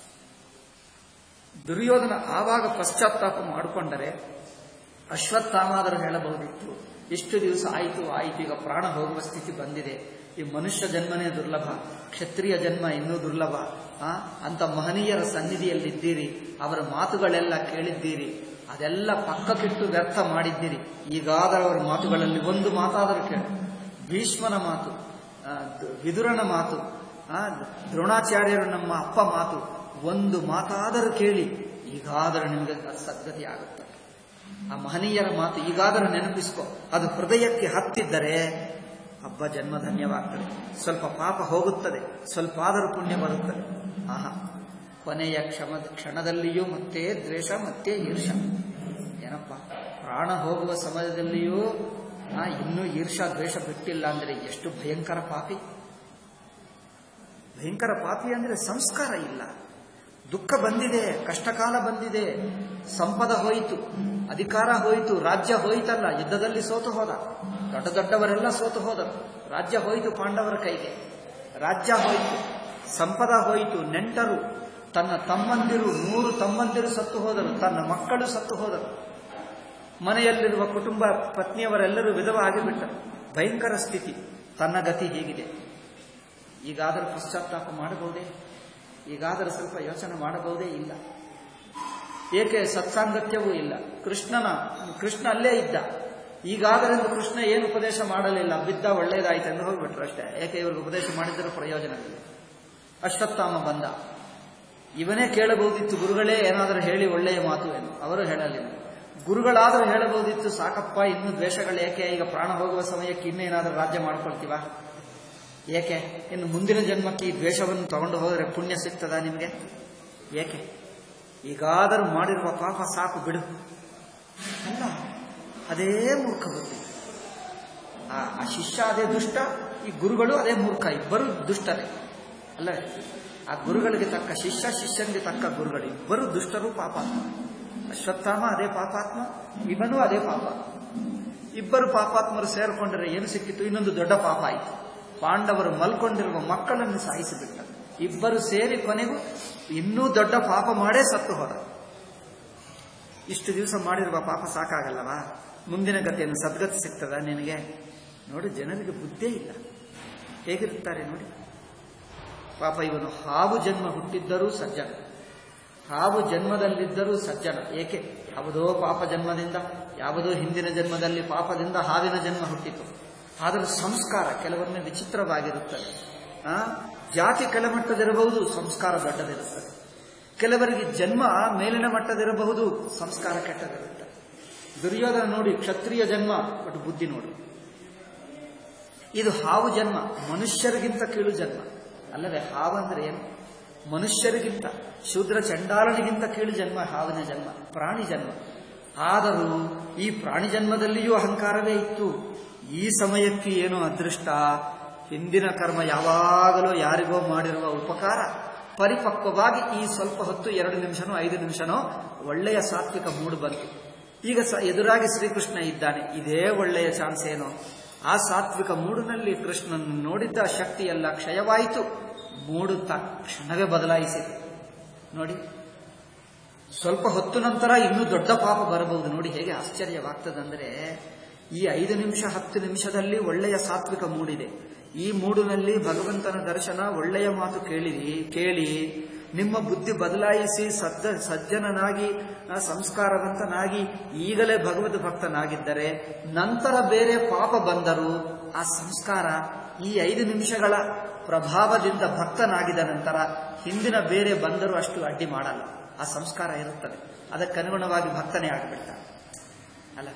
ದುರ್ಯೋಧನ ಆವಾಗ ಪಶ್ಚಾತ್ತಾಪ ಮಾಡಿಕೊಂಡರೆ ಅಶ್ವತ್ಥಾಮಾದರೂ ಹೇಳಬಹುದಿತ್ತು ಎಷ್ಟು ದಿವಸ ಆಯಿತು ಆಯಿತು ಈಗ ಪ್ರಾಣ ಹೋಗುವ ಸ್ಥಿತಿ ಬಂದಿದೆ ಈ ಮನುಷ್ಯ ಜನ್ಮನೇ ದುರ್ಲಭ ಕ್ಷತ್ರಿಯ ಜನ್ಮ ಇನ್ನೂ ದುರ್ಲಭ ಆ ಅಂತ ಮಹನೀಯರ ಸನ್ನಿಧಿಯಲ್ಲಿದ್ದೀರಿ ಅವರ ಮಾತುಗಳೆಲ್ಲ ಕೇಳಿದ್ದೀರಿ ಅದೆಲ್ಲ ಪಕ್ಕಕ್ಕಿಟ್ಟು ವ್ಯರ್ಥ ಮಾಡಿದ್ದೀರಿ ಈಗಾದರೂ ಅವರ ಮಾತುಗಳಲ್ಲಿ ಒಂದು ಮಾತಾದರೂ ಕೇಳಿ ಭೀಷ್ಮನ ಮಾತು ಆ, ದ- ವಿದುರನ ಮಾತು ಆ, ದ್ರೋಣಾಚಾರ್ಯರು ನಮ್ಮ ಅಪ್ಪ ಮಾತು ಒಂದು ಮಾತಾದರೂ ಕೇಳಿ ಈಗಾದರೂ ನಿಮಗೆ ಸದ್ಗತಿ ಆಗುತ್ತದೆ ಆ ಮಹನೀಯರ ಮಾತು ಈಗಾದರೂ ನೆನಪಿಸ್ಕೊ ಅದು ಹೃದಯಕ್ಕೆ ಹತ್ತಿದ್ದರೆ ಹಬ್ಬ ಜನ್ಮ ಧನ್ಯವಾಗ್ತದೆ ಸ್ವಲ್ಪ ಪಾಪ ಹೋಗುತ್ತದೆ ಸ್ವಲ್ಪ ಆದರೂ ಪುಣ್ಯ ಬರುತ್ತದೆ ಆಹಾ ಕೊನೆಯ ಕ್ಷಮ ಕ್ಷಣದಲ್ಲಿಯೂ ಮತ್ತೆ ದ್ವೇಷ ಮತ್ತೆ ಈರ್ಷ ಏನಪ್ಪ ಪ್ರಾಣ ಹೋಗುವ ಸಮಯದಲ್ಲಿಯೂ ಆ, ಇನ್ನೂ ಈರ್ಷ ದ್ವೇಷ ಬಿಟ್ಟಿಲ್ಲ ಅಂದರೆ ಎಷ್ಟು ಭಯಂಕರ ಪಾಪಿ ಭಯಂಕರ ಪಾಪಿ ಅಂದರೆ ಸಂಸ್ಕಾರ ಇಲ್ಲ ದುಃಖ ಬಂದಿದೆ ಕಷ್ಟಕಾಲ ಬಂದಿದೆ ಸಂಪದ ಹೋಯಿತು ಅಧಿಕಾರ ಹೋಯಿತು ರಾಜ್ಯ ಹೋಯಿತಲ್ಲ ಯುದ್ಧದಲ್ಲಿ ಸೋತು ಹೋದ ದೊಡ್ಡ ದೊಡ್ಡವರೆಲ್ಲ ಸೋತು ಹೋದರು ರಾಜ್ಯ ಹೋಯಿತು ಪಾಂಡವರ ಕೈಗೆ ರಾಜ್ಯ ಹೋಯಿತು ಸಂಪದ ಹೋಯಿತು ನೆಂಟರು ತನ್ನ ತಮ್ಮಂದಿರು ನೂರು ತಮ್ಮಂದಿರು ಸತ್ತು ಹೋದರು ತನ್ನ ಮಕ್ಕಳು ಸತ್ತು ಹೋದರು ಮನೆಯಲ್ಲಿರುವ ಕುಟುಂಬ ಪತ್ನಿಯವರೆಲ್ಲರೂ ವಿಧವ ಆಗಿಬಿಟ್ಟರು ಭಯಂಕರ ಸ್ಥಿತಿ ತನ್ನ ಗತಿ ಹೀಗಿದೆ ಈಗಾದರೂ ಪಶ್ಚಾತ್ತಾಪ ಮಾಡಬಹುದೇ ಈಗಾದರೂ ಸ್ವಲ್ಪ ಯೋಚನೆ ಮಾಡಬಹುದೇ ಇಲ್ಲ ಏಕೆ ಸತ್ಸಾಂಗತ್ಯವೂ ಇಲ್ಲ ಕೃಷ್ಣನ ಕೃಷ್ಣ ಅಲ್ಲೇ ಇದ್ದ ಈಗಾದರೆಂದು ಕೃಷ್ಣ ಏನು ಉಪದೇಶ ಮಾಡಲಿಲ್ಲ ಬಿದ್ದ ಒಳ್ಳೇದಾಯ್ತು ಎಂದು ಹೋಗ್ಬಿಟ್ರು ಅಷ್ಟೇ ಏಕೆ ಇವ್ರಿಗೆ ಉಪದೇಶ ಮಾಡಿದರೂ ಪ್ರಯೋಜನವಿಲ್ಲ ಅಶ್ವತ್ಥಾಮ ಬಂದ ಇವನೇ ಕೇಳಬಹುದಿತ್ತು ಗುರುಗಳೇ ಏನಾದರೂ ಹೇಳಿ ಒಳ್ಳೆಯ ಮಾತು ಎಂದು ಅವರು ಹೇಳಲಿಲ್ಲ ಗುರುಗಳಾದರೂ ಹೇಳಬಹುದಿತ್ತು ಸಾಕಪ್ಪ ಇನ್ನು ದ್ವೇಷಗಳು ಏಕೆ ಈಗ ಪ್ರಾಣ ಹೋಗುವ ಸಮಯಕ್ಕೆ ಇನ್ನೇನಾದರೂ ರಾಜ್ಯ ಮಾಡ್ಕೊಳ್ತೀವ ಏಕೆ ಇನ್ನು ಮುಂದಿನ ಜನ್ಮಕ್ಕೆ ಈ ದ್ವೇಷವನ್ನು ತಗೊಂಡು ಹೋದರೆ ಪುಣ್ಯ ಸಿಗ್ತದ ನಿಮಗೆ ಏಕೆ ಈಗಾದರೂ ಮಾಡಿರುವ ಪಾಪ ಸಾಕು ಬಿಡು ಅಲ್ಲ ಅದೇ ಮೂರ್ಖ ಬುದ್ಧಿ ಆ ಆ ಶಿಷ್ಯ ಅದೇ ದುಷ್ಟ ಈ ಗುರುಗಳು ಅದೇ ಮೂರ್ಖ ಇಬ್ಬರು ದುಷ್ಟರೇ ಅಲ್ಲವೇ ಆ ಗುರುಗಳಿಗೆ ತಕ್ಕ ಶಿಷ್ಯ ಶಿಷ್ಯನಿಗೆ ತಕ್ಕ ಗುರುಗಳು ಇಬ್ಬರು ದುಷ್ಟರು ಪಾಪಾತ್ಮ ಅಶ್ವತ್ಥಾಮ ಅದೇ ಪಾಪಾತ್ಮ ಇವನು ಅದೇ ಪಾಪ ಇಬ್ಬರು ಪಾಪಾತ್ಮರು ಸೇರಿಕೊಂಡರೆ ಏನು ಸಿಕ್ಕಿತು ಇನ್ನೊಂದು ದೊಡ್ಡ ಪಾಪ ಆಯಿತು ಪಾಂಡವರು ಮಲ್ಕೊಂಡಿರುವ ಮಕ್ಕಳನ್ನು ಸಾಯಿಸಿಬಿಟ್ಟ ಇಬ್ಬರು ಸೇರಿ ಕೊನೆಗೂ ಇನ್ನೂ ದೊಡ್ಡ ಪಾಪ ಮಾಡೇ ಸತ್ತು ಹೋದ ಇಷ್ಟು ದಿವಸ ಮಾಡಿರುವ ಪಾಪ ಸಾಕಾಗಲ್ಲವಾ ಮುಂದಿನ ಗತಿಯನ್ನು ಸದ್ಗತಿ ಸಿಗ್ತದ ನಿನಗೆ ನೋಡಿ ಜನರಿಗೆ ಬುದ್ಧೇ ಇಲ್ಲ ಹೇಗಿರುತ್ತಾರೆ ನೋಡಿ ಪಾಪ ಇವನು ಹಾವು ಜನ್ಮ ಹುಟ್ಟಿದ್ದರೂ ಸಜ್ಜನ ಹಾವು ಜನ್ಮದಲ್ಲಿದ್ದರೂ ಸಜ್ಜನ ಏಕೆ ಯಾವುದೋ ಪಾಪ ಜನ್ಮದಿಂದ ಯಾವುದೋ ಹಿಂದಿನ ಜನ್ಮದಲ್ಲಿ ಪಾಪದಿಂದ ಹಾವಿನ ಜನ್ಮ ಹುಟ್ಟಿತು ಆದರೂ ಸಂಸ್ಕಾರ ಕೆಲವೊಮ್ಮೆ ವಿಚಿತ್ರವಾಗಿರುತ್ತದೆ ಆ ಜಾತಿ ಕೆಳಮಟ್ಟದಿರಬಹುದು ಸಂಸ್ಕಾರ ದೊಡ್ಡದಿರುತ್ತದೆ ಕೆಲವರಿಗೆ ಜನ್ಮ ಮೇಲಿನ ಮಟ್ಟದಿರಬಹುದು ಸಂಸ್ಕಾರ ಕೆಟ್ಟದಿರುತ್ತೆ ದುರ್ಯೋಧನ ನೋಡಿ ಕ್ಷತ್ರಿಯ ಜನ್ಮ ಬಟ್ ಬುದ್ಧಿ ನೋಡಿ ಇದು ಹಾವು ಜನ್ಮ ಮನುಷ್ಯರಿಗಿಂತ ಕೀಳು ಜನ್ಮ ಅಲ್ಲವೇ ಹಾವು ಅಂದ್ರೆ ಏನು ಮನುಷ್ಯರಿಗಿಂತ ಶೂದ್ರ ಚಂಡಾಲನಿಗಿಂತ ಕೀಳು ಜನ್ಮ ಹಾವಿನ ಜನ್ಮ ಪ್ರಾಣಿ ಜನ್ಮ ಆದರೂ ಈ ಪ್ರಾಣಿ ಜನ್ಮದಲ್ಲಿಯೂ ಅಹಂಕಾರವೇ ಇತ್ತು ಈ ಸಮಯಕ್ಕೆ ಏನು ಅದೃಷ್ಟ ಹಿಂದಿನ ಕರ್ಮ ಯಾವಾಗಲೂ ಯಾರಿಗೋ ಮಾಡಿರುವ ಉಪಕಾರ ಪರಿಪಕ್ವವಾಗಿ ಈ ಸ್ವಲ್ಪ ಹೊತ್ತು ಎರಡು ನಿಮಿಷನೋ ಐದು ನಿಮಿಷನೋ ಒಳ್ಳೆಯ ಸಾತ್ವಿಕ ಮೂಡು ಬಂತು ಈಗ ಸ ಎದುರಾಗಿ ಶ್ರೀಕೃಷ್ಣ ಇದ್ದಾನೆ ಇದೇ ಒಳ್ಳೆಯ ಚಾನ್ಸ್ ಏನೋ ಆ ಸಾತ್ವಿಕ ಮೂಡಿನಲ್ಲಿ ಕೃಷ್ಣನ್ ನೋಡಿದ್ದ ಶಕ್ತಿಯೆಲ್ಲ ಕ್ಷಯವಾಯಿತು ಮೂಡು ತಕ್ಷಣವೇ ಬದಲಾಯಿಸಿದೆ ನೋಡಿ ಸ್ವಲ್ಪ ಹೊತ್ತು ನಂತರ ಇನ್ನೂ ದೊಡ್ಡ ಪಾಪ ಬರಬಹುದು ನೋಡಿ ಹೇಗೆ ಆಶ್ಚರ್ಯವಾಗ್ತದಂದ್ರೆ ಈ ಐದು ನಿಮಿಷ ಹತ್ತು ನಿಮಿಷದಲ್ಲಿ ಒಳ್ಳೆಯ ಸಾತ್ವಿಕ ಮೂಡಿದೆ ಈ ಮೂಡಿನಲ್ಲಿ ಭಗವಂತನ ದರ್ಶನ ಒಳ್ಳೆಯ ಮಾತು ಕೇಳಿರಿ ಕೇಳಿ ನಿಮ್ಮ ಬುದ್ಧಿ ಬದಲಾಯಿಸಿ ಸಜ್ಜ ಸಜ್ಜನನಾಗಿ ಆ, ಸಂಸ್ಕಾರವಂತನಾಗಿ ಈಗಲೇ ಭಗವದ್ ಭಕ್ತನಾಗಿದ್ದರೆ ನಂತರ ಬೇರೆ ಪಾಪ ಬಂದರೂ ಆ ಸಂಸ್ಕಾರ ಈ ಐದು ನಿಮಿಷಗಳ ಪ್ರಭಾವದಿಂದ ಭಕ್ತನಾಗಿದ ನಂತರ ಹಿಂದಿನ ಬೇರೆ ಬಂದರೂ ಅಷ್ಟು ಅಡ್ಡಿ ಮಾಡಲ್ಲ ಆ ಸಂಸ್ಕಾರ ಇರುತ್ತದೆ ಅದಕ್ಕನುಗುಣವಾಗಿ ಭಕ್ತನೇ ಆಗಿಬಿಡ್ತಾನೆ ಅಲ್ಲ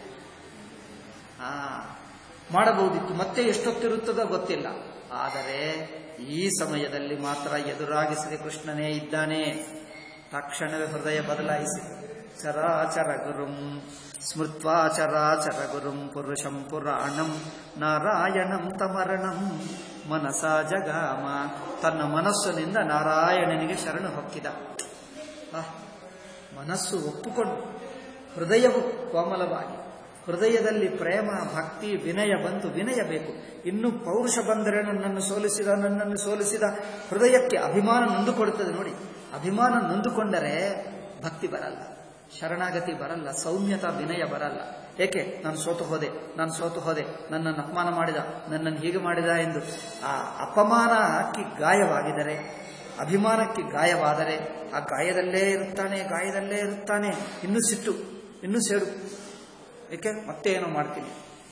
ಆ ಮಾಡಬಹುದಿತ್ತು ಮತ್ತೆ ಎಷ್ಟೊತ್ತಿರುತ್ತದೋ ಗೊತ್ತಿಲ್ಲ ಆದರೆ ಈ ಸಮಯದಲ್ಲಿ ಮಾತ್ರ ಎದುರಾಗಿ ಶ್ರೀಕೃಷ್ಣನೇ ಇದ್ದಾನೆ ತಕ್ಷಣವೇ ಹೃದಯ ಬದಲಾಯಿಸಿ ಚರಾಚರ ಗುರುಂ ಸ್ಮೃತ್ವಾ ಚರಾಚರ ಗುರುಂ ಪುರುಷಂ ಪುರಾಣಂ ನಾರಾಯಣಂ ತಮರಣಂ ಮನಸ ಜಗಾಮ ತನ್ನ ಮನಸ್ಸಿನಿಂದ ನಾರಾಯಣನಿಗೆ ಶರಣು ಹೊಕ್ಕಿದ ಆಹ್, ಮನಸ್ಸು ಒಪ್ಪುಕೊಂಡು ಹೃದಯವು ಕೋಮಲವಾಗಿ ಹೃದಯದಲ್ಲಿ ಪ್ರೇಮ ಭಕ್ತಿ ವಿನಯ ಬಂತು ವಿನಯ ಬೇಕು ಇನ್ನು ಪೌರುಷ ಬಂದರೆ ನನ್ನನ್ನು ಸೋಲಿಸಿದ ನನ್ನನ್ನು ಸೋಲಿಸಿದ ಹೃದಯಕ್ಕೆ ಅಭಿಮಾನ ನೊಂದುಕೊಡುತ್ತದೆ ನೋಡಿ ಅಭಿಮಾನ ನೊಂದುಕೊಂಡರೆ ಭಕ್ತಿ ಬರಲ್ಲ ಶರಣಾಗತಿ ಬರಲ್ಲ ಸೌಮ್ಯತ ವಿನಯ ಬರಲ್ಲ ಏಕೆ ನಾನು ಸೋತು ಹೋದೆ ನಾನು ಸೋತು ಹೋದೆ ನನ್ನನ್ನು ಅಪಮಾನ ಮಾಡಿದ ನನ್ನನ್ನು ಹೀಗೆ ಮಾಡಿದ ಎಂದು ಆ ಅಪಮಾನಕ್ಕೆ ಗಾಯವಾಗಿದರೆ ಅಭಿಮಾನಕ್ಕೆ ಗಾಯವಾದರೆ ಆ ಗಾಯದಲ್ಲೇ ಇರುತ್ತಾನೆ ಗಾಯದಲ್ಲೇ ಇರುತ್ತಾನೆ ಇನ್ನೂ ಸಿಟ್ಟು ಇನ್ನೂ ಸೇಡು ಏಕೆ ಮತ್ತೆ ಏನೋ ಮಾಡ್ತೀನಿ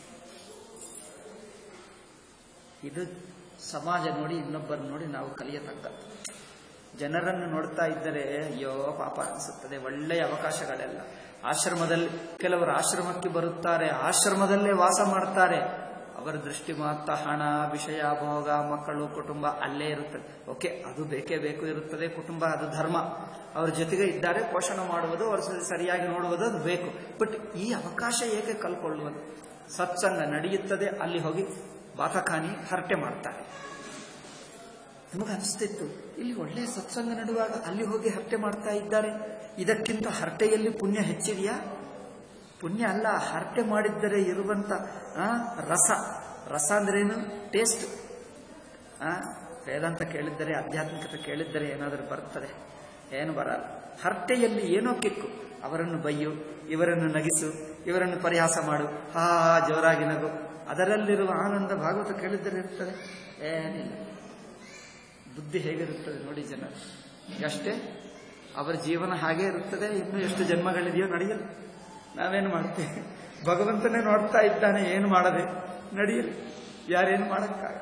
ಇದು ಸಮಾಜ ನೋಡಿ ಇನ್ನೊಬ್ಬರು ನೋಡಿ ನಾವು ಕಲಿಯತಕ್ಕದ್ದು ಜನರನ್ನು ನೋಡ್ತಾ ಇದ್ದರೆ ಅಯ್ಯೋ ಪಾಪ ಅನಿಸುತ್ತದೆ ಒಳ್ಳೆಯ ಅವಕಾಶಗಳೆಲ್ಲ ಆಶ್ರಮದಲ್ಲಿ ಕೆಲವರು ಆಶ್ರಮಕ್ಕೆ ಬರುತ್ತಾರೆ ಆಶ್ರಮದಲ್ಲೇ ವಾಸ ಮಾಡ್ತಾರೆ ಅವರ ದೃಷ್ಟಿ ಮಾತ್ರ ಹಣ ವಿಷಯ ಭೋಗ ಮಕ್ಕಳು ಕುಟುಂಬ ಅಲ್ಲೇ ಇರುತ್ತದೆ ಓಕೆ ಅದು ಬೇಕೇ ಬೇಕು ಇರುತ್ತದೆ ಕುಟುಂಬ ಅದು ಧರ್ಮ ಅವ್ರ ಜೊತೆಗೆ ಇದ್ದಾರೆ ಪೋಷಣೆ ಮಾಡುವುದು ಅವ್ರ ಸ- ಸರಿಯಾಗಿ ನೋಡುವುದು ಅದು ಬೇಕು ಬಟ್ ಈ ಅವಕಾಶ ಏಕೆ ಕಲ್ಕೊಳ್ಳುವುದು ಸತ್ಸಂಗ ನಡೆಯುತ್ತದೆ ಅಲ್ಲಿ ಹೋಗಿ ಬಾತಖಾನಿ ಹರಟೆ ಮಾಡ್ತಾರೆ ನಮಗೆ ಅನಿಸ್ತಿತ್ತು ಇಲ್ಲಿ ಒಳ್ಳೆಯ ಸತ್ಸಂಗ ನಡುವಾಗ ಅಲ್ಲಿ ಹೋಗಿ ಹರಟೆ ಮಾಡ್ತಾ ಇದ್ದಾರೆ ಇದಕ್ಕಿಂತ ಹರಟೆಯಲ್ಲಿ ಪುಣ್ಯ ಹೆಚ್ಚಿದೆಯಾ ಪುಣ್ಯ ಅಲ್ಲ ಹರಟೆ ಮಾಡಿದ್ದರೆ ಇರುವಂತ ಆ, ರಸ ರಸ ಅಂದ್ರೇನು ಟೇಸ್ಟ್ ಆ ವೇದಾಂತ ಕೇಳಿದ್ದರೆ ಆಧ್ಯಾತ್ಮಿಕತೆ ಕೇಳಿದ್ದರೆ ಏನಾದರೂ ಬರ್ತದೆ ಏನು ಬರಲ್ಲ ಹರಟೆಯಲ್ಲಿ ಏನೋ ಕಿಕ್ಕು ಅವರನ್ನು ಬೈಯು ಇವರನ್ನು ನಗಿಸು ಇವರನ್ನು ಪರಿಹಾಸ ಮಾಡು ಹಾ ಹಾ ಜೋರಾಗಿ ನಗು ಅದರಲ್ಲಿರುವ ಆನಂದ ಭಾಗವತ ಕೇಳಿದ್ದರೆ ಇರ್ತದೆ ಏನಿಲ್ಲ ಬುದ್ಧಿ ಹೇಗಿರುತ್ತದೆ ನೋಡಿ ಜನರು ಅಷ್ಟೇ ಅವರ ಜೀವನ ಹಾಗೆ ಇರುತ್ತದೆ ಇನ್ನು ಎಷ್ಟು ಜನ್ಮಗಳಿದೆಯೋ ನಡೆಯಲು ನಾವೇನು ಮಾಡ್ತೇವೆ ಭಗವಂತನೇ ನೋಡ್ತಾ ಇದ್ದಾನೆ ಏನು ಮಾಡದೆ ನಡೆಯಲಿ ಯಾರೇನು ಮಾಡಕ್ಕಾಗಲ್ಲ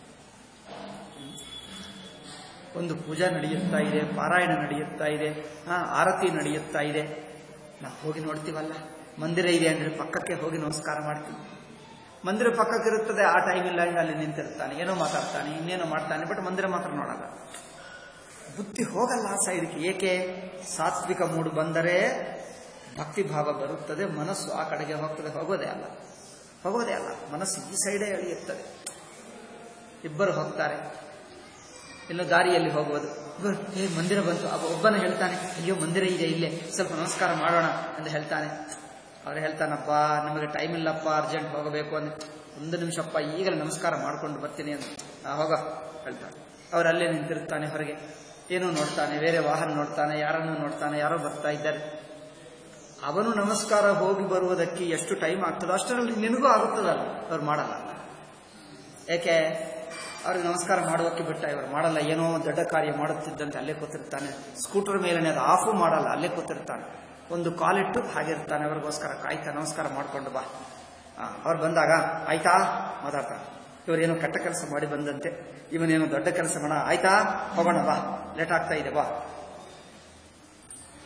ಒಂದು ಪೂಜಾ ನಡೆಯುತ್ತಾ ಇದೆ ಪಾರಾಯಣ ನಡೆಯುತ್ತಾ ಇದೆ ಆ, ಆರತಿ ನಡೆಯುತ್ತಾ ಇದೆ ನಾವು ಹೋಗಿ ನೋಡ್ತೀವಲ್ಲ ಮಂದಿರ ಇದೆ ಅಂದ್ರೆ ಪಕ್ಕಕ್ಕೆ ಹೋಗಿ ನಮಸ್ಕಾರ ಮಾಡ್ತೀವಿ ಮಂದಿರ ಪಕ್ಕಕ್ಕೆ ಇರುತ್ತದೆ ಆ ಟೈಮ್ ಇಲ್ಲ ಈಗ ಅಲ್ಲಿ ನಿಂತಿರ್ತಾನೆ ಏನೋ ಮಾತಾಡ್ತಾನೆ ಇನ್ನೇನೋ ಮಾಡ್ತಾನೆ ಬಟ್ ಮಂದಿರ ಮಾತ್ರ ನೋಡಲ್ಲ ಬುದ್ಧಿ ಹೋಗಲ್ಲ ಆ ಸೈಡ್ಗೆ ಏಕೆ ಸಾತ್ವಿಕ ಮೂಡು ಬಂದರೆ ಭಕ್ತಿ ಭಾವ ಬರುತ್ತದೆ ಮನಸ್ಸು ಆ ಕಡೆಗೆ ಹೋಗ್ತದೆ ಹೋಗೋದೇ ಅಲ್ಲ ಹೋಗೋದೇ ಅಲ್ಲ ಮನಸ್ಸು ಈ ಸೈಡೇ ಎಳೆಯುತ್ತದೆ ಇಬ್ಬರು ಹೋಗ್ತಾರೆ ಇನ್ನು ದಾರಿಯಲ್ಲಿ ಹೋಗುವುದು ಇಬ್ಬರು, ಏ ಮಂದಿರ ಬಂತು ಅವ ಒಬ್ಬನ ಹೇಳ್ತಾನೆ ಅಯ್ಯೋ ಮಂದಿರ ಇದೆ ಇಲ್ಲೇ ಸ್ವಲ್ಪ ನಮಸ್ಕಾರ ಮಾಡೋಣ ಅಂತ ಹೇಳ್ತಾನೆ ಅವ್ರು ಹೇಳ್ತಾನಪ್ಪ ನಮಗೆ ಟೈಮ್ ಇಲ್ಲಪ್ಪ ಅರ್ಜೆಂಟ್ ಹೋಗಬೇಕು ಅಂದ್ರೆ ಒಂದು ನಿಮಿಷಪ್ಪ ಈಗಲೇ ನಮಸ್ಕಾರ ಮಾಡ್ಕೊಂಡು ಬರ್ತೀನಿ ಅಂತ "ಆ, ಹೋಗ ಹೇಳ್ತಾನೆ ಅವ್ರು ಅಲ್ಲೇ ನಿಂತಿರ್ತಾನೆ ಹೊರಗೆ ಏನೋ ನೋಡ್ತಾನೆ ಬೇರೆ ವಾಹನ ನೋಡ್ತಾನೆ ಯಾರನ್ನು ನೋಡ್ತಾನೆ ಯಾರೋ ಬರ್ತಾ ಇದ್ದಾರೆ ಅವನು ನಮಸ್ಕಾರ ಹೋಗಿ ಬರುವುದಕ್ಕೆ ಎಷ್ಟು ಟೈಮ್ ಆಗ್ತದೋ ಅಷ್ಟರಲ್ಲಿ ನಿನಗೂ ಆಗುತ್ತದಲ್ಲ ಅವ್ರು ಮಾಡಲ್ಲ ಏಕೆ ಅವ್ರಿಗೆ ನಮಸ್ಕಾರ ಮಾಡೋದಕ್ಕೆ ಬಿಟ್ಟ ಇವರು ಮಾಡಲ್ಲ ಏನೋ ದೊಡ್ಡ ಕಾರ್ಯ ಮಾಡುತ್ತಿದ್ದಂತೆ ಅಲ್ಲೇ ಕೂತಿರ್ತಾನೆ ಸ್ಕೂಟರ್ ಮೇಲನೆ ಅದು ಆಫು ಮಾಡಲ್ಲ ಅಲ್ಲೇ ಕೂತಿರ್ತಾನೆ ಒಂದು ಕಾಲಿಟ್ಟು ಹಾಗೆ ಇರ್ತಾನೆ ಅವ್ರಿಗೋಸ್ಕರ ಕಾಯ್ತಾ ನಮಸ್ಕಾರ ಮಾಡ್ಕೊಂಡು ಬಾ ಆ, ಅವ್ರು ಬಂದಾಗ ಆಯ್ತಾ ಮಾತಾಡ್ತಾನೆ ಇವರೇನೋ ಕೆಟ್ಟ ಕೆಲಸ ಮಾಡಿ ಬಂದಂತೆ ಇವನೇನೋ ದೊಡ್ಡ ಕೆಲಸ ಮಾಡ ಆಯ್ತಾ ಹೋಗೋಣ ಬಾ ಲೇಟ್ ಆಗ್ತಾ ಇದೆ ಬಾ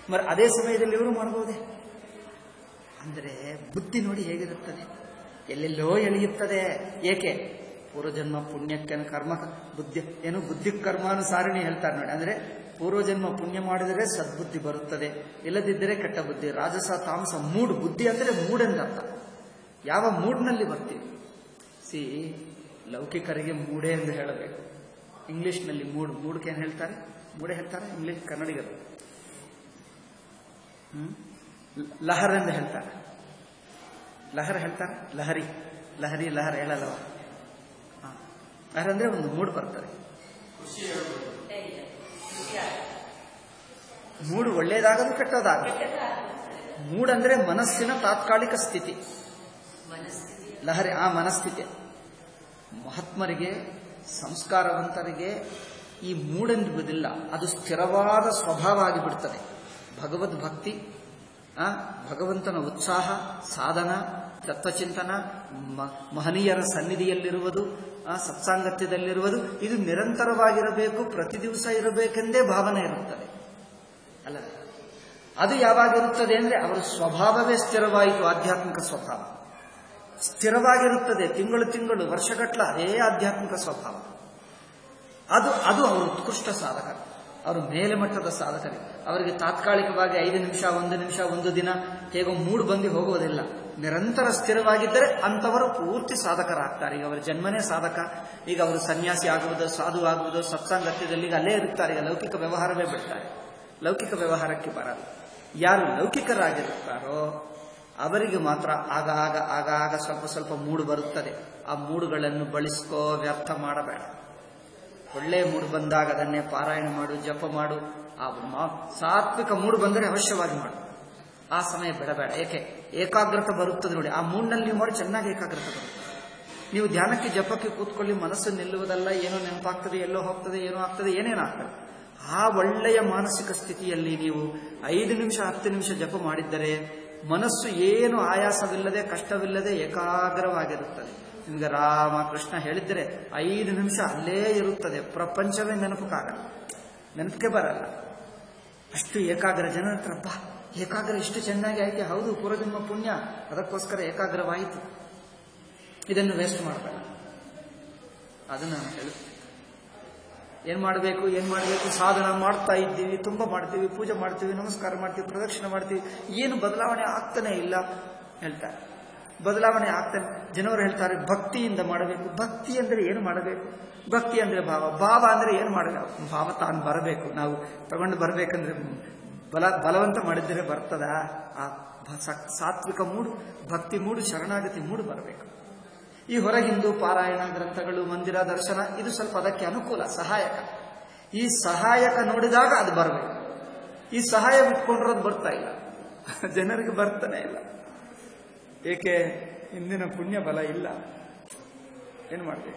మరి ಅದೇ ಸಮಯದಲ್ಲಿ ಇವರು ಮಾಡಬಹುದೇ ಅಂದರೆ ಬುದ್ಧಿ ನೋಡಿ ಹೇಗಿರುತ್ತದೆ ಎಲ್ಲೆಲ್ಲೋ ಎಳೆಯುತ್ತದೆ ಏಕೆ ಪೂರ್ವಜನ್ಮ ಪುಣ್ಯಕ್ಕೆ ಕರ್ಮ ಬುದ್ಧಿ ಏನು ಬುದ್ಧಿ ಕರ್ಮಾನುಸಾರಣಿ ಹೇಳ್ತಾರೆ ನೋಡಿ ಅಂದ್ರೆ ಪೂರ್ವಜನ್ಮ ಪುಣ್ಯ ಮಾಡಿದರೆ ಸದ್ಬುದ್ಧಿ ಬರುತ್ತದೆ ಇಲ್ಲದಿದ್ದರೆ ಕೆಟ್ಟ ಬುದ್ಧಿ ರಾಜಸ ತಾಮಸ ಮೂಡ್ ಬುದ್ಧಿ ಅಂದರೆ ಮೂಡೆಂದರ್ಥ ಯಾವ ಮೂಡ್ನಲ್ಲಿ ಬರ್ತೀವಿ ಸಿ ಲೌಕಿಕರಿಗೆ ಮೂಡೆ ಎಂದು ಹೇಳಬೇಕು ಇಂಗ್ಲಿಷ್ನಲ್ಲಿ ಮೂಡ್ ಮೂಡ್ಗೆ ಏನು ಹೇಳ್ತಾರೆ ಮೂಡೆ ಹೇಳ್ತಾರೆ ಇಂಗ್ಲಿಷ್ ಕನ್ನಡಿಗರು ಹ್ಮ್? ಲಹರ್ ಎಂದು ಹೇಳ್ತಾರೆ ಲಹರ್ ಹೇಳ್ತಾರೆ ಲಹರಿ ಲಹರಿ ಲಹರ್ ಹೇಳಲ್ಲವ ಹಾ. ಲಹರ್ ಅಂದ್ರೆ ಒಂದು ಮೂಡ್ ಬರ್ತದೆ ಮೂಡು ಒಳ್ಳೇದಾಗದು ಕೆಟ್ಟದಾಗದು ಮೂಡ್ ಅಂದ್ರೆ ಮನಸ್ಸಿನ ತಾತ್ಕಾಲಿಕ ಸ್ಥಿತಿ ಲಹರಿ ಆ ಮನಸ್ಥಿತಿ ಮಹಾತ್ಮರಿಗೆ ಸಂಸ್ಕಾರವಂತರಿಗೆ ಈ ಮೂಡೆಂಬುದಿಲ್ಲ ಅದು ಸ್ಥಿರವಾದ ಸ್ವಭಾವ ಆಗಿಬಿಡ್ತದೆ ಭಗವದ್ ಭಕ್ತಿ ಆ, ಭಗವಂತನ ಉತ್ಸಾಹ ಸಾಧನ ತತ್ವಚಿಂತನ ಮ- ಮಹನೀಯರ ಸನ್ನಿಧಿಯಲ್ಲಿರುವುದು ಆ, ಸತ್ಸಾಂಗತ್ಯದಲ್ಲಿರುವುದು ಇದು ನಿರಂತರವಾಗಿರಬೇಕು ಪ್ರತಿ ದಿವಸ ಇರಬೇಕೆಂದೇ ಭಾವನೆ ಇರುತ್ತದೆ ಅಲ್ಲ ಅದು ಯಾವಾಗಿರುತ್ತದೆ ಅಂದ್ರೆ ಅವರ ಸ್ವಭಾವವೇ ಸ್ಥಿರವಾಯಿತು ಆಧ್ಯಾತ್ಮಿಕ ಸ್ವಭಾವ ಸ್ಥಿರವಾಗಿರುತ್ತದೆ ತಿಂಗಳು ತಿಂಗಳು ವರ್ಷಗಟ್ಟಲ ಅದೇ ಆಧ್ಯಾತ್ಮಿಕ ಸ್ವಭಾವ ಅದು ಅದು ಅವರು ಉತ್ಕೃಷ್ಟ ಸಾಧಕರು ಅವರು ಮೇಲೆ ಮಟ್ಟದ ಸಾಧಕರು ಅವರಿಗೆ ತಾತ್ಕಾಲಿಕವಾಗಿ ಐದು ನಿಮಿಷ ಒಂದು ನಿಮಿಷ ಒಂದು ದಿನ ಹೇಗೋ ಮೂಡ್ ಬಂದು ಹೋಗುವುದಿಲ್ಲ ನಿರಂತರ ಸ್ಥಿರವಾಗಿದ್ದರೆ ಅಂಥವರು ಪೂರ್ತಿ ಸಾಧಕರಾಗ್ತಾರೆ ಈಗ ಅವರ ಜನ್ಮನೇ ಸಾಧಕ ಈಗ ಅವರು ಸನ್ಯಾಸಿ ಆಗುವುದು ಸಾಧು ಆಗುವುದು ಸತ್ಸಾಂಗತ್ಯದಲ್ಲಿ ಈಗ ಅಲ್ಲೇ ಇರುತ್ತಾರೆ ಈಗ ಲೌಕಿಕ ವ್ಯವಹಾರವೇ ಬಿಡ್ತಾರೆ ಲೌಕಿಕ ವ್ಯವಹಾರಕ್ಕೆ ಬರಲ್ಲ ಯಾರು ಲೌಕಿಕರಾಗಿರುತ್ತಾರೋ ಅವರಿಗೆ ಮಾತ್ರ ಆಗ ಆಗ ಆಗ ಆಗ ಸ್ವಲ್ಪ ಸ್ವಲ್ಪ ಮೂಡು ಬರುತ್ತದೆ ಆ ಮೂಡುಗಳನ್ನು ಬಳಸ್ಕೋ ವ್ಯರ್ಥ ಮಾಡಬೇಡ ಒಳ್ಳೆ ಮೂಡು ಬಂದಾಗ ಅದನ್ನೇ ಪಾರಾಯಣ ಮಾಡು ಜಪ ಮಾಡು ಆ ಮಾ- ಸಾತ್ವಿಕ ಮೂಡು ಬಂದರೆ ಅವಶ್ಯವಾಗಿ ಮಾಡು ಆ ಸಮಯ ಬಿಡಬೇಡ ಏಕೆ ಏಕಾಗ್ರತೆ ಬರುತ್ತದೆ ನೋಡಿ ಆ ಮೂಡ್ನಲ್ಲಿ ನೀವು ಮಾಡಿ ಚೆನ್ನಾಗಿ ಏಕಾಗ್ರತೆ ಬರುತ್ತೆ ನೀವು ಧ್ಯಾನಕ್ಕೆ ಜಪಕ್ಕೆ ಕೂತ್ಕೊಳ್ಳಿ ಮನಸ್ಸು ನಿಲ್ಲುವುದಲ್ಲ ಏನೋ ನೆನಪಾಗ್ತದೆ ಎಲ್ಲೋ ಹೋಗ್ತದೆ ಏನೋ ಆಗ್ತದೆ ಏನೇನಾಗ್ತದೆ ಆ ಒಳ್ಳೆಯ ಮಾನಸಿಕ ಸ್ಥಿತಿಯಲ್ಲಿ ನೀವು ಐದು ನಿಮಿಷ ಹತ್ತು ನಿಮಿಷ ಜಪ ಮಾಡಿದ್ದರೆ ಮನಸ್ಸು ಏನು ಆಯಾಸವಿಲ್ಲದೆ ಕಷ್ಟವಿಲ್ಲದೆ ಏಕಾಗ್ರವಾಗಿರುತ್ತದೆ ನಿಮಗೆ ರಾಮ ಕೃಷ್ಣ ಹೇಳಿದ್ದರೆ ಐದು ನಿಮಿಷ ಅಲ್ಲೇ ಇರುತ್ತದೆ ಪ್ರಪಂಚವೇ ನೆನಪಕ್ಕಾಗಲ್ಲ ನೆನಪಿಗೆ ಬರಲ್ಲ ಅಷ್ಟು ಏಕಾಗ್ರ ಜನ ಹತ್ರ ಬಾ ಏಕಾಗ್ರ ಇಷ್ಟು ಚೆನ್ನಾಗಿ ಆಯ್ತು ಹೌದು ಪೂರ್ವಜನ್ಮ ಪುಣ್ಯ ಅದಕ್ಕೋಸ್ಕರ ಏಕಾಗ್ರವಾಯಿತು ಇದನ್ನು ವೇಸ್ಟ್ ಮಾಡಬೇಡ ಅದು ನಾನು ಹೇಳುತ್ತೇನೆ ಏನ್ ಮಾಡಬೇಕು ಏನ್ ಮಾಡಬೇಕು ಸಾಧನ ಮಾಡ್ತಾ ಇದ್ದೀವಿ ತುಂಬಾ ಮಾಡ್ತೀವಿ ಪೂಜೆ ಮಾಡ್ತೀವಿ ನಮಸ್ಕಾರ ಮಾಡ್ತೀವಿ ಪ್ರದಕ್ಷಿಣೆ ಮಾಡ್ತೀವಿ ಏನು ಬದಲಾವಣೆ ಆಗ್ತಾನೆ ಇಲ್ಲ ಹೇಳ್ತಾರೆ ಬದಲಾವಣೆ ಆಗ್ತಾನೆ ಜನರು ಹೇಳ್ತಾರೆ ಭಕ್ತಿಯಿಂದ ಮಾಡಬೇಕು ಭಕ್ತಿ ಅಂದ್ರೆ ಏನು ಮಾಡಬೇಕು ಭಕ್ತಿ ಅಂದ್ರೆ ಭಾವ ಭಾವ ಅಂದ್ರೆ ಏನು ಮಾಡಬೇಕು ಭಾವ ತಾನು ಬರಬೇಕು ನಾವು ತಗೊಂಡು ಬರಬೇಕಂದ್ರೆ ಬಲ ಬಲವಂತ ಮಾಡಿದರೆ ಬರ್ತದ ಆ ಭ- ಸ- ಸಾತ್ವಿಕ ಮೂಡು ಭಕ್ತಿ ಮೂಡು ಶರಣಾಗತಿ ಮೂಡು ಬರಬೇಕು ಈ ಹೊರಗಿಂದು ಪಾರಾಯಣ ಗ್ರಂಥಗಳು ಮಂದಿರ ದರ್ಶನ ಇದು ಸ್ವಲ್ಪ ಅದಕ್ಕೆ ಅನುಕೂಲ ಸಹಾಯಕ ಈ ಸಹಾಯಕ ನೋಡಿದಾಗ ಅದು ಬರಬೇಕು ಈ ಸಹಾಯ ಬಿಟ್ಕೊಂಡ್ರದು ಬರ್ತಾ ಇಲ್ಲ ಜನರಿಗೆ ಬರ್ತಾನೆ ಇಲ್ಲ ಏಕೆ ಇಂದಿನ ಪುಣ್ಯ ಬಲ ಇಲ್ಲ ಏನು ಮಾಡಬೇಕು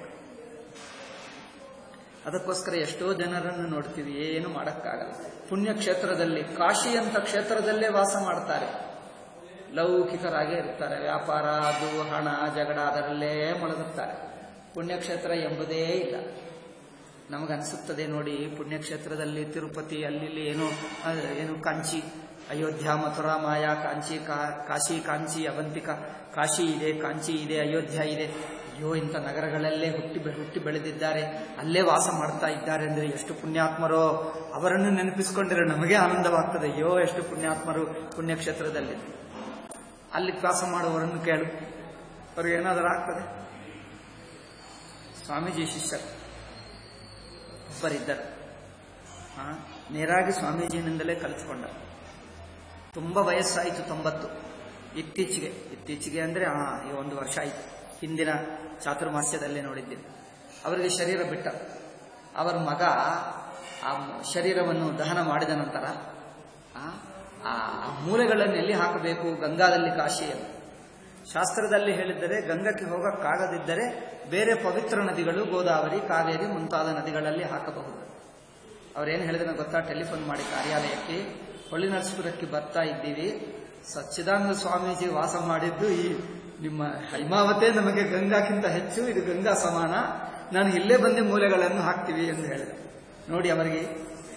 ಅದಕ್ಕೋಸ್ಕರ ಎಷ್ಟೋ ಜನರನ್ನು ನೋಡ್ತೀವಿ ಏನು ಮಾಡಕ್ಕಾಗಲ್ಲ ಪುಣ್ಯ ಕ್ಷೇತ್ರದಲ್ಲಿ ಕಾಶಿ ಅಂತ ಕ್ಷೇತ್ರದಲ್ಲೇ ವಾಸ ಮಾಡ್ತಾರೆ ಲೌಕಿಕರಾಗೇ ಇರ್ತಾರೆ ವ್ಯಾಪಾರ ಅದು ಹಣ ಜಗಳ ಅದರಲ್ಲೇ ಮುಳುಗುತ್ತಾರೆ ಪುಣ್ಯಕ್ಷೇತ್ರ ಎಂಬುದೇ ಇಲ್ಲ ನಮಗನ್ಸುತ್ತದೆ ನೋಡಿ ಪುಣ್ಯಕ್ಷೇತ್ರದಲ್ಲಿ ತಿರುಪತಿ ಅಲ್ಲಿ ಇಲ್ಲಿ ಏನೋ ಆ, ಏನು ಕಾಂಚಿ ಅಯೋಧ್ಯ ಮಥುರಾ ಮಾಯಾ ಕಾಂಚಿ ಕಾ- ಕಾಶಿ ಕಾಂಚಿ ಅವಂತಿಕ ಕಾಶಿ ಇದೆ ಕಾಂಚಿ ಇದೆ ಅಯೋಧ್ಯ ಇದೆ ಅಯ್ಯೋ ಇಂಥ ನಗರಗಳಲ್ಲೇ ಹುಟ್ಟಿ ಬೆ- ಹುಟ್ಟಿ ಬೆಳೆದಿದ್ದಾರೆ ಅಲ್ಲೇ ವಾಸ ಮಾಡ್ತಾ ಇದ್ದಾರೆ ಅಂದ್ರೆ ಎಷ್ಟು ಪುಣ್ಯಾತ್ಮರೋ ಅವರನ್ನು ನೆನಪಿಸಿಕೊಂಡ್ರೆ ನಮಗೆ ಆನಂದವಾಗ್ತದೆ ಅಯ್ಯೋ ಎಷ್ಟು ಪುಣ್ಯಾತ್ಮರು ಪುಣ್ಯಕ್ಷೇತ್ರದಲ್ಲಿ ಅಲ್ಲಿ ವಾಸ ಮಾಡುವವರನ್ನು ಕೇಳು ಅವ್ರಿಗೆ ಏನಾದರೂ ಆಗ್ತದೆ ಸ್ವಾಮೀಜಿ ಶಿಷ್ಯರು ಒಬ್ಬರಿದ್ದರು ಆ, ನೇರಾಗಿ ಸ್ವಾಮೀಜಿನಿಂದಲೇ ಕಲಿತ್ಕೊಂಡ ತುಂಬ ವಯಸ್ಸಾಯಿತು ತೊಂಬತ್ತು ಇತ್ತೀಚೆಗೆ ಇತ್ತೀಚೆಗೆ ಅಂದರೆ ಆ ಈ ಒಂದು ವರ್ಷ ಆಯಿತು ಹಿಂದಿನ ಚಾತುರ್ಮಾಸ್ಯದಲ್ಲೇ ನೋಡಿದ್ದೀನಿ ಅವರಿಗೆ ಶರೀರ ಬಿಟ್ಟ ಅವರ ಮಗ ಆ ಶರೀರವನ್ನು ದಹನ ಮಾಡಿದ ನಂತರ ಆ, ಆ ಮೂಲೆಗಳನ್ನು ಎಲ್ಲಿ ಹಾಕಬೇಕು ಗಂಗಾದಲ್ಲಿ ಕಾಶಿಯಲ್ಲಿ ಶಾಸ್ತ್ರದಲ್ಲಿ ಹೇಳಿದ್ದರೆ ಗಂಗಕ್ಕೆ ಹೋಗಕ್ಕಾಗದಿದ್ದರೆ ಬೇರೆ ಪವಿತ್ರ ನದಿಗಳು ಗೋದಾವರಿ ಕಾವೇರಿ ಮುಂತಾದ ನದಿಗಳಲ್ಲಿ ಹಾಕಬಹುದು ಅವ್ರೇನು ಹೇಳಿದ್ರೆ ಗೊತ್ತಾ ಟೆಲಿಫೋನ್ ಮಾಡಿ ಕಾರ್ಯಾಲಯಕ್ಕೆ ಹೊಳ್ಳಿನರಸಪುರಕ್ಕೆ ಬರ್ತಾ ಇದ್ದೀವಿ ಸಚ್ಚಿದಾನಂದ ಸ್ವಾಮೀಜಿ ವಾಸ ಮಾಡಿದ್ದು ಈ ನಿಮ್ಮ ಹೈಮಾವತೆ ನಮಗೆ ಗಂಗಾಕ್ಕಿಂತ ಹೆಚ್ಚು ಇದು ಗಂಗಾ ಸಮಾನ ನಾನು ಇಲ್ಲೇ ಬಂದು ಮೂಲೆಗಳನ್ನು ಹಾಕ್ತೀವಿ ಎಂದು ಹೇಳಿದೆ ನೋಡಿ ಅವರಿಗೆ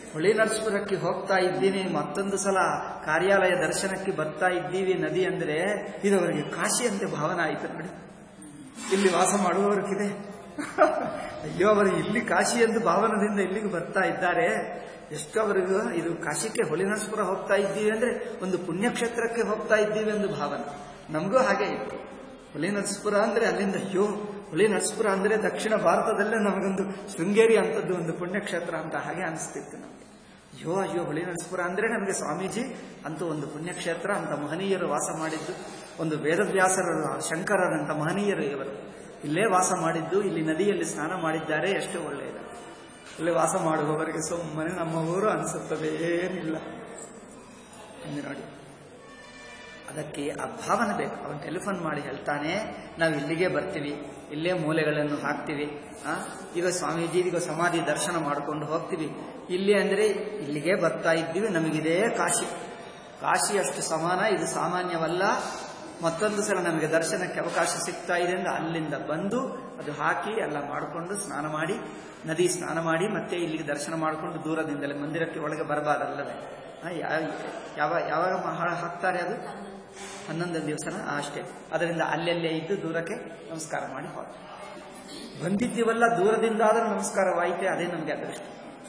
ಹೊಳಿ ನರಸಪುರಕ್ಕೆ ಹೋಗ್ತಾ ಇದ್ದೀನಿ ಮತ್ತೊಂದು ಸಲ ಕಾರ್ಯಾಲಯ ದರ್ಶನಕ್ಕೆ ಬರ್ತಾ ಇದ್ದೀವಿ ನದಿ ಅಂದ್ರೆ ಇದು ಅವರಿಗೆ ಕಾಶಿ ಅಂತ ಭಾವನೆ ಆಯಿತು ನೋಡಿ ಇಲ್ಲಿ ವಾಸ ಮಾಡುವವರಿಗಿದೆ ಅಯ್ಯೋ ಅವರು ಇಲ್ಲಿ ಕಾಶಿ ಎಂದು ಭಾವನದಿಂದ ಇಲ್ಲಿಗೆ ಬರ್ತಾ ಇದ್ದಾರೆ ಎಷ್ಟು ಅವರಿಗೂ ಇದು ಕಾಶಿಗೆ ಹೊಳಿನರಸಪುರ ಹೋಗ್ತಾ ಇದ್ದೀವಿ ಅಂದ್ರೆ ಒಂದು ಪುಣ್ಯಕ್ಷೇತ್ರಕ್ಕೆ ಹೋಗ್ತಾ ಇದ್ದೀವಿ ಎಂದು ಭಾವನೆ ನಮಗೂ ಹಾಗೆ ಇತ್ತು ಹುಲಿ ನರಸಪುರ ಅಂದ್ರೆ ಅಲ್ಲಿಂದ ಅಯ್ಯೋ ಹುಲಿ ನರಸಪುರ ಅಂದ್ರೆ ದಕ್ಷಿಣ ಭಾರತದಲ್ಲೇ ನಮಗೊಂದು ಶೃಂಗೇರಿ ಅಂತದ್ದು ಒಂದು ಪುಣ್ಯಕ್ಷೇತ್ರ ಅಂತ ಹಾಗೆ ಅನಿಸ್ತಿತ್ತು ನಮಗೆ ಅಯ್ಯೋ ಅಯ್ಯೋ ಹುಲಿ ನರಸಪುರ ಅಂದ್ರೆ ನಮಗೆ ಸ್ವಾಮೀಜಿ ಅಂತೂ ಒಂದು ಪುಣ್ಯಕ್ಷೇತ್ರ ಅಂತ ಮಹನೀಯರು ವಾಸ ಮಾಡಿದ್ದು ಒಂದು ವೇದವ್ಯಾಸರ ಶಂಕರರಂತ ಮಹನೀಯರು ಇವರು ಇಲ್ಲೇ ವಾಸ ಮಾಡಿದ್ದು ಇಲ್ಲಿ ನದಿಯಲ್ಲಿ ಸ್ನಾನ ಮಾಡಿದ್ದಾರೆ ಎಷ್ಟು ಒಳ್ಳೆಯದು ಇಲ್ಲಿ ವಾಸ ಮಾಡುವವರಿಗೆ ಸುಮ್ಮನೆ ನಮ್ಮ ಊರು ಅನಿಸುತ್ತದೆ ಏನಿಲ್ಲ ಇಲ್ಲಿ ನೋಡಿ ಅದಕ್ಕೆ ಆ ಭಾವನೆ ಬೇಕು ಅವನು ಟೆಲಿಫೋನ್ ಮಾಡಿ ಹೇಳ್ತಾನೆ ನಾವು ಇಲ್ಲಿಗೆ ಬರ್ತೀವಿ ಇಲ್ಲೇ ಮೂಲೆಗಳನ್ನು ಹಾಕ್ತೀವಿ ಆ ಈಗ ಸ್ವಾಮೀಜಿ ಈಗ ಸಮಾಧಿ ದರ್ಶನ ಮಾಡ್ಕೊಂಡು ಹೋಗ್ತೀವಿ ಇಲ್ಲಿ ಅಂದ್ರೆ ಇಲ್ಲಿಗೆ ಬರ್ತಾ ಇದ್ದೀವಿ ನಮಗಿದೇ ಕಾಶಿ ಕಾಶಿ ಅಷ್ಟು ಸಮಾನ ಇದು ಸಾಮಾನ್ಯವಲ್ಲ ಮತ್ತೊಂದು ಸಲ ನಮಗೆ ದರ್ಶನಕ್ಕೆ ಅವಕಾಶ ಸಿಗ್ತಾ ಇದೆ ಅಂದ್ರೆ ಅಲ್ಲಿಂದ ಬಂದು ಅದು ಹಾಕಿ ಎಲ್ಲ ಮಾಡಿಕೊಂಡು ಸ್ನಾನ ಮಾಡಿ ನದಿ ಸ್ನಾನ ಮಾಡಿ ಮತ್ತೆ ಇಲ್ಲಿಗೆ ದರ್ಶನ ಮಾಡಿಕೊಂಡು ದೂರದಿಂದಲೇ ಮಂದಿರಕ್ಕೆ ಒಳಗೆ ಬರಬಾರಲ್ಲವೇ ಆ, ಯಾ- ಯಾವ ಯಾವಾಗ ಮಹಾ ಹಾಕ್ತಾರೆ ಅದು ಹನ್ನೊಂದು ದಿವಸನ ಆ, ಅಷ್ಟೇ ಅದರಿಂದ ಅಲ್ಲೆಲ್ಲೇ ಇದ್ದು ದೂರಕ್ಕೆ ನಮಸ್ಕಾರ ಮಾಡಿ ಹೊರ ಬಂದಿದ್ದೀವಲ್ಲ ದೂರದಿಂದ ಆದರೂ ನಮಸ್ಕಾರವಾಯಿತೆ ಅದೇ ನಮಗೆ ಅದೃಷ್ಟ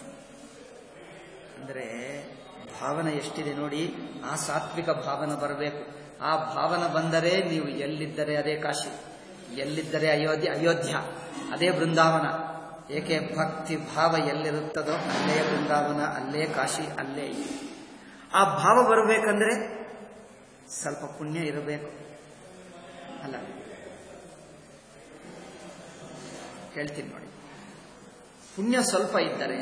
ಅಂದರೆ ಭಾವನೆ ಎಷ್ಟಿದೆ ನೋಡಿ ಆ ಸಾತ್ವಿಕ ಭಾವನೆ ಬರಬೇಕು ಆ ಭಾವನೆ ಬಂದರೆ ನೀವು ಎಲ್ಲಿದ್ದರೆ ಅದೇ ಕಾಶಿ ಎಲ್ಲಿದ್ದರೆ ಅಯೋಧ್ಯ ಅಯೋಧ್ಯ ಅದೇ ಬೃಂದಾವನ ಏಕೆ ಭಕ್ತಿ ಭಾವ ಎಲ್ಲಿರುತ್ತದೋ ಅಲ್ಲೇ ಬೃಂದಾವನ ಅಲ್ಲೇ ಕಾಶಿ ಅಲ್ಲೇ ಇದೆ. ಆ ಭಾವ ಬರಬೇಕಂದ್ರೆ ಸ್ವಲ್ಪ ಪುಣ್ಯ ಇರಬೇಕು ಅಲ್ಲ ಹೇಳ್ತೀನಿ ನೋಡಿ ಪುಣ್ಯ ಸ್ವಲ್ಪ ಇದ್ದರೆ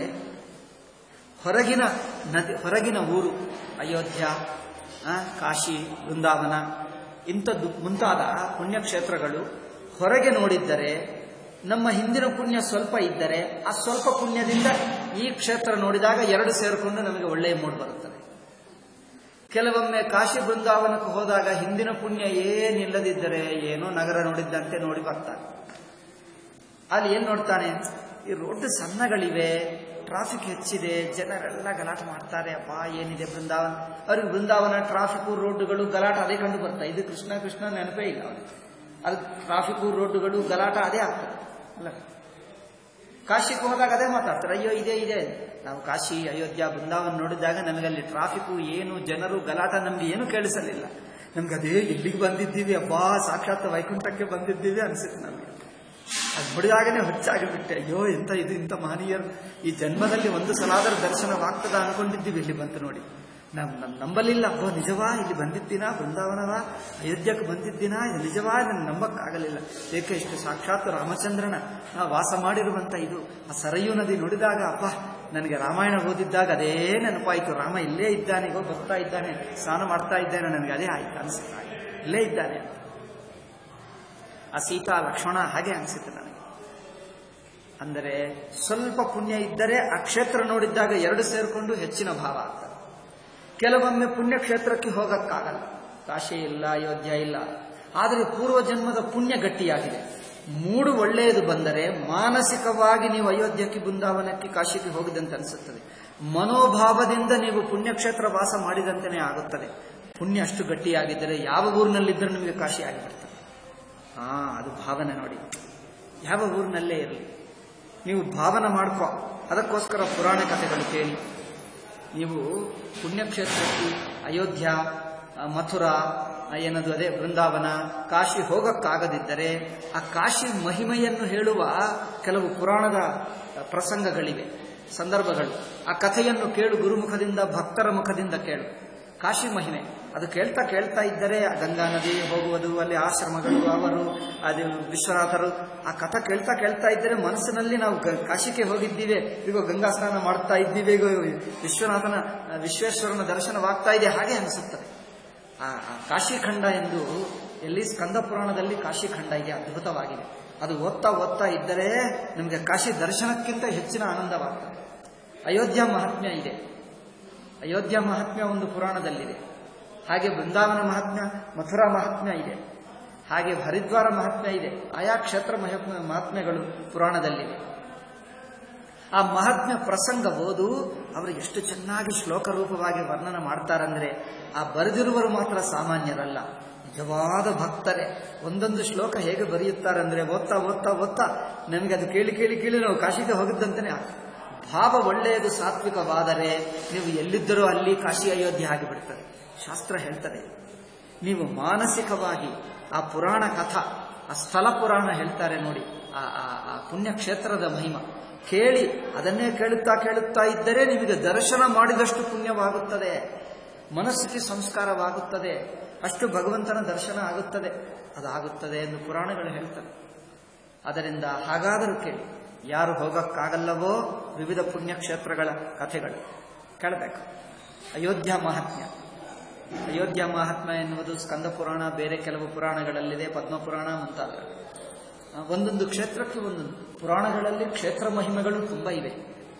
ಹೊರಗಿನ ನದಿ ಹೊರಗಿನ ಊರು ಅಯೋಧ್ಯ ಆ, ಕಾಶಿ ಬೃಂದಾವನ ಇಂಥದ್ದು ಮುಂತಾದ ಪುಣ್ಯಕ್ಷೇತ್ರಗಳು ಹೊರಗೆ ನೋಡಿದ್ದರೆ ನಮ್ಮ ಹಿಂದಿನ ಪುಣ್ಯ ಸ್ವಲ್ಪ ಇದ್ದರೆ ಆ ಸ್ವಲ್ಪ ಪುಣ್ಯದಿಂದ ಈ ಕ್ಷೇತ್ರ ನೋಡಿದಾಗ ಎರಡು ಸೇರಿಕೊಂಡು ನಮಗೆ ಒಳ್ಳೆಯ ಮೂಡ್ ಬರುತ್ತದೆ ಕೆಲವೊಮ್ಮೆ ಕಾಶಿ ಬೃಂದಾವನಕ್ಕೆ ಹೋದಾಗ ಹಿಂದಿನ ಪುಣ್ಯ ಏನಿಲ್ಲದಿದ್ದರೆ ಏನೋ ನಗರ ನೋಡಿದ್ದಂತೆ ನೋಡಿ ಬರ್ತಾನೆ ಅಲ್ಲಿ ಏನ್ ನೋಡ್ತಾನೆ ಈ ರೋಡ್ ಸಣ್ಣಗಳಿವೆ ಟ್ರಾಫಿಕ್ ಹೆಚ್ಚಿದೆ ಜನರೆಲ್ಲ ಗಲಾಟೆ ಮಾಡ್ತಾರೆ ಅಪ್ಪ ಏನಿದೆ ಬೃಂದಾವನ ಅವ್ರಿಗೆ ಬೃಂದಾವನ ಟ್ರಾಫಿಕ್ ರೋಡ್ಗಳು ಗಲಾಟ ಅದೇ ಕಂಡು ಬರ್ತಾ ಇದು ಕೃಷ್ಣ ಕೃಷ್ಣ ನೆನಪೇ ಇಲ್ಲ ಅವ್ರಿಗೆ ಅದು ಟ್ರಾಫಿಕ್ ರೋಡ್ಗಳು ಗಲಾಟ ಅದೇ ಆಗ್ತದೆ ಅಲ್ಲ ಕಾಶಿಗೆ ಹೋದಾಗ ಅದೇ ಮಾತಾಡ್ತಾರೆ ಅಯ್ಯೋ ಇದೇ ಇದೆ ನಾವು ಕಾಶಿ ಅಯೋಧ್ಯ ಬೃಂದಾವನ ನೋಡಿದಾಗ ನಮಗಲ್ಲಿ ಟ್ರಾಫಿಕ್ ಏನು ಜನರು ಗಲಾಟ ನಮ್ಗೆ ಏನು ಕೇಳಿಸಲಿಲ್ಲ ನಮ್ಗೆ ಅದೇ ಇಲ್ಲಿಗೆ ಬಂದಿದ್ದೀವಿ ಅಬ್ಬಾ ಸಾಕ್ಷಾತ್ ವೈಕುಂಠಕ್ಕೆ ಬಂದಿದ್ದೀವಿ ಅನಿಸುತ್ತೆ ನಮಗೆ ಅದು ನೋಡಿದಾಗನೇ ಹುಚ್ಚಾಗಿಬಿಟ್ಟೆ ಅಯ್ಯೋ ಎಂತ ಇದು ಇಂಥ ಮಹನೀಯರು ಈ ಜನ್ಮದಲ್ಲಿ ಒಂದು ಸಲಾದರೂ ದರ್ಶನವಾಗ್ತದ ಅನ್ಕೊಂಡಿದ್ದೀವಿ ಇಲ್ಲಿ ಬಂತು ನೋಡಿ ನಮ್ ನಮ್ ನಂಬಲಿಲ್ಲ ಅಬ್ಬೋ ನಿಜವಾ ಇಲ್ಲಿ ಬಂದಿದ್ದೀನಾ ಬೃಂದಾವನವಾ ಅಯೋಧ್ಯಕ್ಕೆ ಬಂದಿದ್ದೀನಾ ಇದು ನಿಜವಾ ನನ್ ನಂಬಕ್ಕಾಗಲಿಲ್ಲ ಏಕೆ ಇಷ್ಟು ಸಾಕ್ಷಾತ್ ರಾಮಚಂದ್ರನ ಆ ವಾಸ ಮಾಡಿರುವಂತ ಇದು ಆ ಸರಯೂ ನದಿ ನೋಡಿದಾಗ ಅಪ್ಪ ನನಗೆ ರಾಮಾಯಣ ಓದಿದ್ದಾಗ ಅದೇ ನೆನಪಾಯಿತು ರಾಮ ಇಲ್ಲೇ ಇದ್ದಾನೆ ಇಗೋ ಬರ್ತಾ ಇದ್ದಾನೆ ಸ್ನಾನ ಮಾಡ್ತಾ ಇದ್ದಾನೆ ನನಗೆ ಅದೇ ಆಯ್ತು ಅನಿಸ್ತಾ ಇಲ್ಲೇ ಇದ್ದಾನೆ ಅಂತ ಆ ಸೀತಾ ಲಕ್ಷ್ಮಣ ಹಾಗೆ ಅನಿಸಿತು ನನಗೆ ಅಂದರೆ ಸ್ವಲ್ಪ ಪುಣ್ಯ ಇದ್ದರೆ ಆ ಕ್ಷೇತ್ರ ನೋಡಿದ್ದಾಗ ಎರಡು ಸೇರಿಕೊಂಡು ಹೆಚ್ಚಿನ ಭಾವ ಆಗ್ತದೆ ಕೆಲವೊಮ್ಮೆ ಪುಣ್ಯಕ್ಷೇತ್ರಕ್ಕೆ ಹೋಗಕ್ಕಾಗಲ್ಲ ಕಾಶಿ ಇಲ್ಲ ಅಯೋಧ್ಯ ಇಲ್ಲ ಆದರೆ ಪೂರ್ವ ಜನ್ಮದ ಪುಣ್ಯ ಗಟ್ಟಿಯಾಗಿದೆ ಮೂಡು ಒಳ್ಳೆಯದು ಬಂದರೆ ಮಾನಸಿಕವಾಗಿ ನೀವು ಅಯೋಧ್ಯಕ್ಕೆ ಬೃಂದಾವನಕ್ಕೆ ಕಾಶಿಗೆ ಹೋಗಿದಂತೆ ಅನಿಸುತ್ತದೆ ಮನೋಭಾವದಿಂದ ನೀವು ಪುಣ್ಯಕ್ಷೇತ್ರ ವಾಸ ಮಾಡಿದಂತೆಯೇ ಆಗುತ್ತದೆ ಪುಣ್ಯ ಅಷ್ಟು ಗಟ್ಟಿಯಾಗಿದ್ದರೆ ಯಾವ ಊರಿನಲ್ಲಿದ್ದರೂ ನಿಮಗೆ ಕಾಶಿ ಆಗಿಬಿಡ್ತದೆ ಹಾ ಅದು ಭಾವನೆ ನೋಡಿ ಯಾವ ಊರಿನಲ್ಲೇ ಇರಲಿ ನೀವು ಭಾವನೆ ಮಾಡ್ಕೊ ಅದಕ್ಕೋಸ್ಕರ ಪುರಾಣ ಕಥೆಗಳು ಕೇಳಿ ನೀವು ಪುಣ್ಯಕ್ಷೇತ್ರಕ್ಕೆ ಅಯೋಧ್ಯ ಆ, ಮಥುರಾ ಆ, ಏನದು ಅದೇ ಬೃಂದಾವನ ಕಾಶಿ ಹೋಗಕ್ಕಾಗದಿದ್ದರೆ ಆ ಕಾಶಿ ಮಹಿಮೆಯನ್ನು ಹೇಳುವ ಕೆಲವು ಪುರಾಣದ ಆ, ಪ್ರಸಂಗಗಳಿವೆ ಸಂದರ್ಭಗಳು ಆ ಕಥೆಯನ್ನು ಕೇಳು ಗುರುಮುಖದಿಂದ ಭಕ್ತರ ಮುಖದಿಂದ ಕೇಳು ಕಾಶಿ ಮಹಿಮೆ ಅದು ಕೇಳ್ತಾ ಕೇಳ್ತಾ ಇದ್ದರೆ ಆ ಗಂಗಾ ನದಿ ಹೋಗುವುದು ಅಲ್ಲಿ ಆಶ್ರಮಗಳು ಅವರು ಅದು ವಿಶ್ವನಾಥರು ಆ ಕಥೆ ಕೇಳ್ತಾ ಕೇಳ್ತಾ ಇದ್ದರೆ ಮನಸ್ಸಿನಲ್ಲಿ ನಾವು ಗ- ಕಾಶಿಗೆ ಹೋಗಿದ್ದೀವಿ ಈಗ ಗಂಗಾ ಸ್ನಾನ ಮಾಡ್ತಾ ಇದ್ದೀವಿ ಈಗ ವಿಶ್ವನಾಥನ ಆ, ವಿಶ್ವೇಶ್ವರನ ದರ್ಶನವಾಗ್ತಾ ಇದೆ ಹಾಗೆ ಅನಿಸುತ್ತದೆ ಆ ಆ ಕಾಶಿಖಂಡ ಎಂದು ಎಲ್ಲಿ ಸ್ಕಂದ ಪುರಾಣದಲ್ಲಿ ಕಾಶಿಖಂಡ ಇದೆ ಅದ್ಭುತವಾಗಿದೆ ಅದು ಓದ್ತಾ ಓದ್ತಾ ಇದ್ದರೆ ನಿಮಗೆ ಕಾಶಿ ದರ್ಶನಕ್ಕಿಂತ ಹೆಚ್ಚಿನ ಆನಂದವಾಗ್ತದೆ ಅಯೋಧ್ಯ ಮಹಾತ್ಮ್ಯ ಇದೆ ಅಯೋಧ್ಯ ಮಹಾತ್ಮ್ಯ ಒಂದು ಪುರಾಣದಲ್ಲಿದೆ ಹಾಗೆ ಬೃಂದಾವನ ಮಹಾತ್ಮ್ಯ ಮಥುರಾ ಮಹಾತ್ಮ್ಯ ಇದೆ ಹಾಗೆ ಹರಿದ್ವಾರ ಮಹಾತ್ಮ್ಯ ಇದೆ ಆಯಾ ಕ್ಷೇತ್ರ ಮಹಾತ್ಮ್ಯ ಮಹಾತ್ಮ್ಯಗಳು ಪುರಾಣದಲ್ಲಿವೆ ಆ ಮಹಾತ್ಮ್ಯ ಪ್ರಸಂಗ ಓದು ಅವರು ಎಷ್ಟು ಚೆನ್ನಾಗಿ ಶ್ಲೋಕ ರೂಪವಾಗಿ ವರ್ಣನ ಮಾಡ್ತಾರಂದ್ರೆ ಆ ಬರೆದಿರುವರು ಮಾತ್ರ ಸಾಮಾನ್ಯರಲ್ಲ ನಿಜವಾದ ಭಕ್ತರೇ ಒಂದೊಂದು ಶ್ಲೋಕ ಹೇಗೆ ಬರೆಯುತ್ತಾರಂದ್ರೆ ಓದ್ತಾ ಓದ್ತಾ ಓದ್ತಾ ನಮಗೆ ಅದು ಕೇಳಿ ಕೇಳಿ ಕೇಳಿ ನಾವು ಕಾಶಿಗೆ ಹೋಗಿದ್ದಂತಾನೆ ಭಾವ ಒಳ್ಳೆಯದು ಸಾತ್ವಿಕವಾದರೆ ನೀವು ಎಲ್ಲಿದ್ದರೂ ಅಲ್ಲಿ ಕಾಶಿ ಅಯೋಧ್ಯೆ ಆಗಿಬಿಡ್ತದೆ ಶಾಸ್ತ್ರ ಹೇಳ್ತದೆ ನೀವು ಮಾನಸಿಕವಾಗಿ ಆ ಪುರಾಣ ಕಥಾ ಆ ಸ್ಥಳ ಪುರಾಣ ಹೇಳ್ತಾರೆ ನೋಡಿ ಆ ಆ- ಆ ಪುಣ್ಯಕ್ಷೇತ್ರದ ಮಹಿಮ ಕೇಳಿ ಅದನ್ನೇ ಕೇಳುತ್ತಾ ಕೇಳುತ್ತಾ ಇದ್ದರೆ ನಿಮಗೆ ದರ್ಶನ ಮಾಡಿದಷ್ಟು ಪುಣ್ಯವಾಗುತ್ತದೆ ಮನಸ್ಥಿತಿ ಸಂಸ್ಕಾರವಾಗುತ್ತದೆ ಅಷ್ಟು ಭಗವಂತನ ದರ್ಶನ ಆಗುತ್ತದೆ ಅದಾಗುತ್ತದೆ ಎಂದು ಪುರಾಣಗಳು ಹೇಳ್ತವೆ ಅದರಿಂದ ಹಾಗಾದರೂ ಕೇಳಿ ಯಾರು ಹೋಗಕ್ಕಾಗಲ್ಲವೋ ವಿವಿಧ ಪುಣ್ಯಕ್ಷೇತ್ರಗಳ ಕಥೆಗಳು ಕೇಳಬೇಕು ಅಯೋಧ್ಯ ಮಹಾತ್ಮ್ಯ ಅಯೋಧ್ಯ ಮಹಾತ್ಮ ಎನ್ನುವುದು ಸ್ಕಂದ ಪುರಾಣ ಬೇರೆ ಕೆಲವು ಪುರಾಣಗಳಲ್ಲಿದೆ ಪದ್ಮಪುರಾಣ ಮುಂತಾದವು ಆ, ಒಂದೊಂದು ಕ್ಷೇತ್ರಕ್ಕೆ ಒಂದೊಂದು ಪುರಾಣಗಳಲ್ಲಿ ಕ್ಷೇತ್ರ ಮಹಿಮೆಗಳು ತುಂಬ ಇವೆ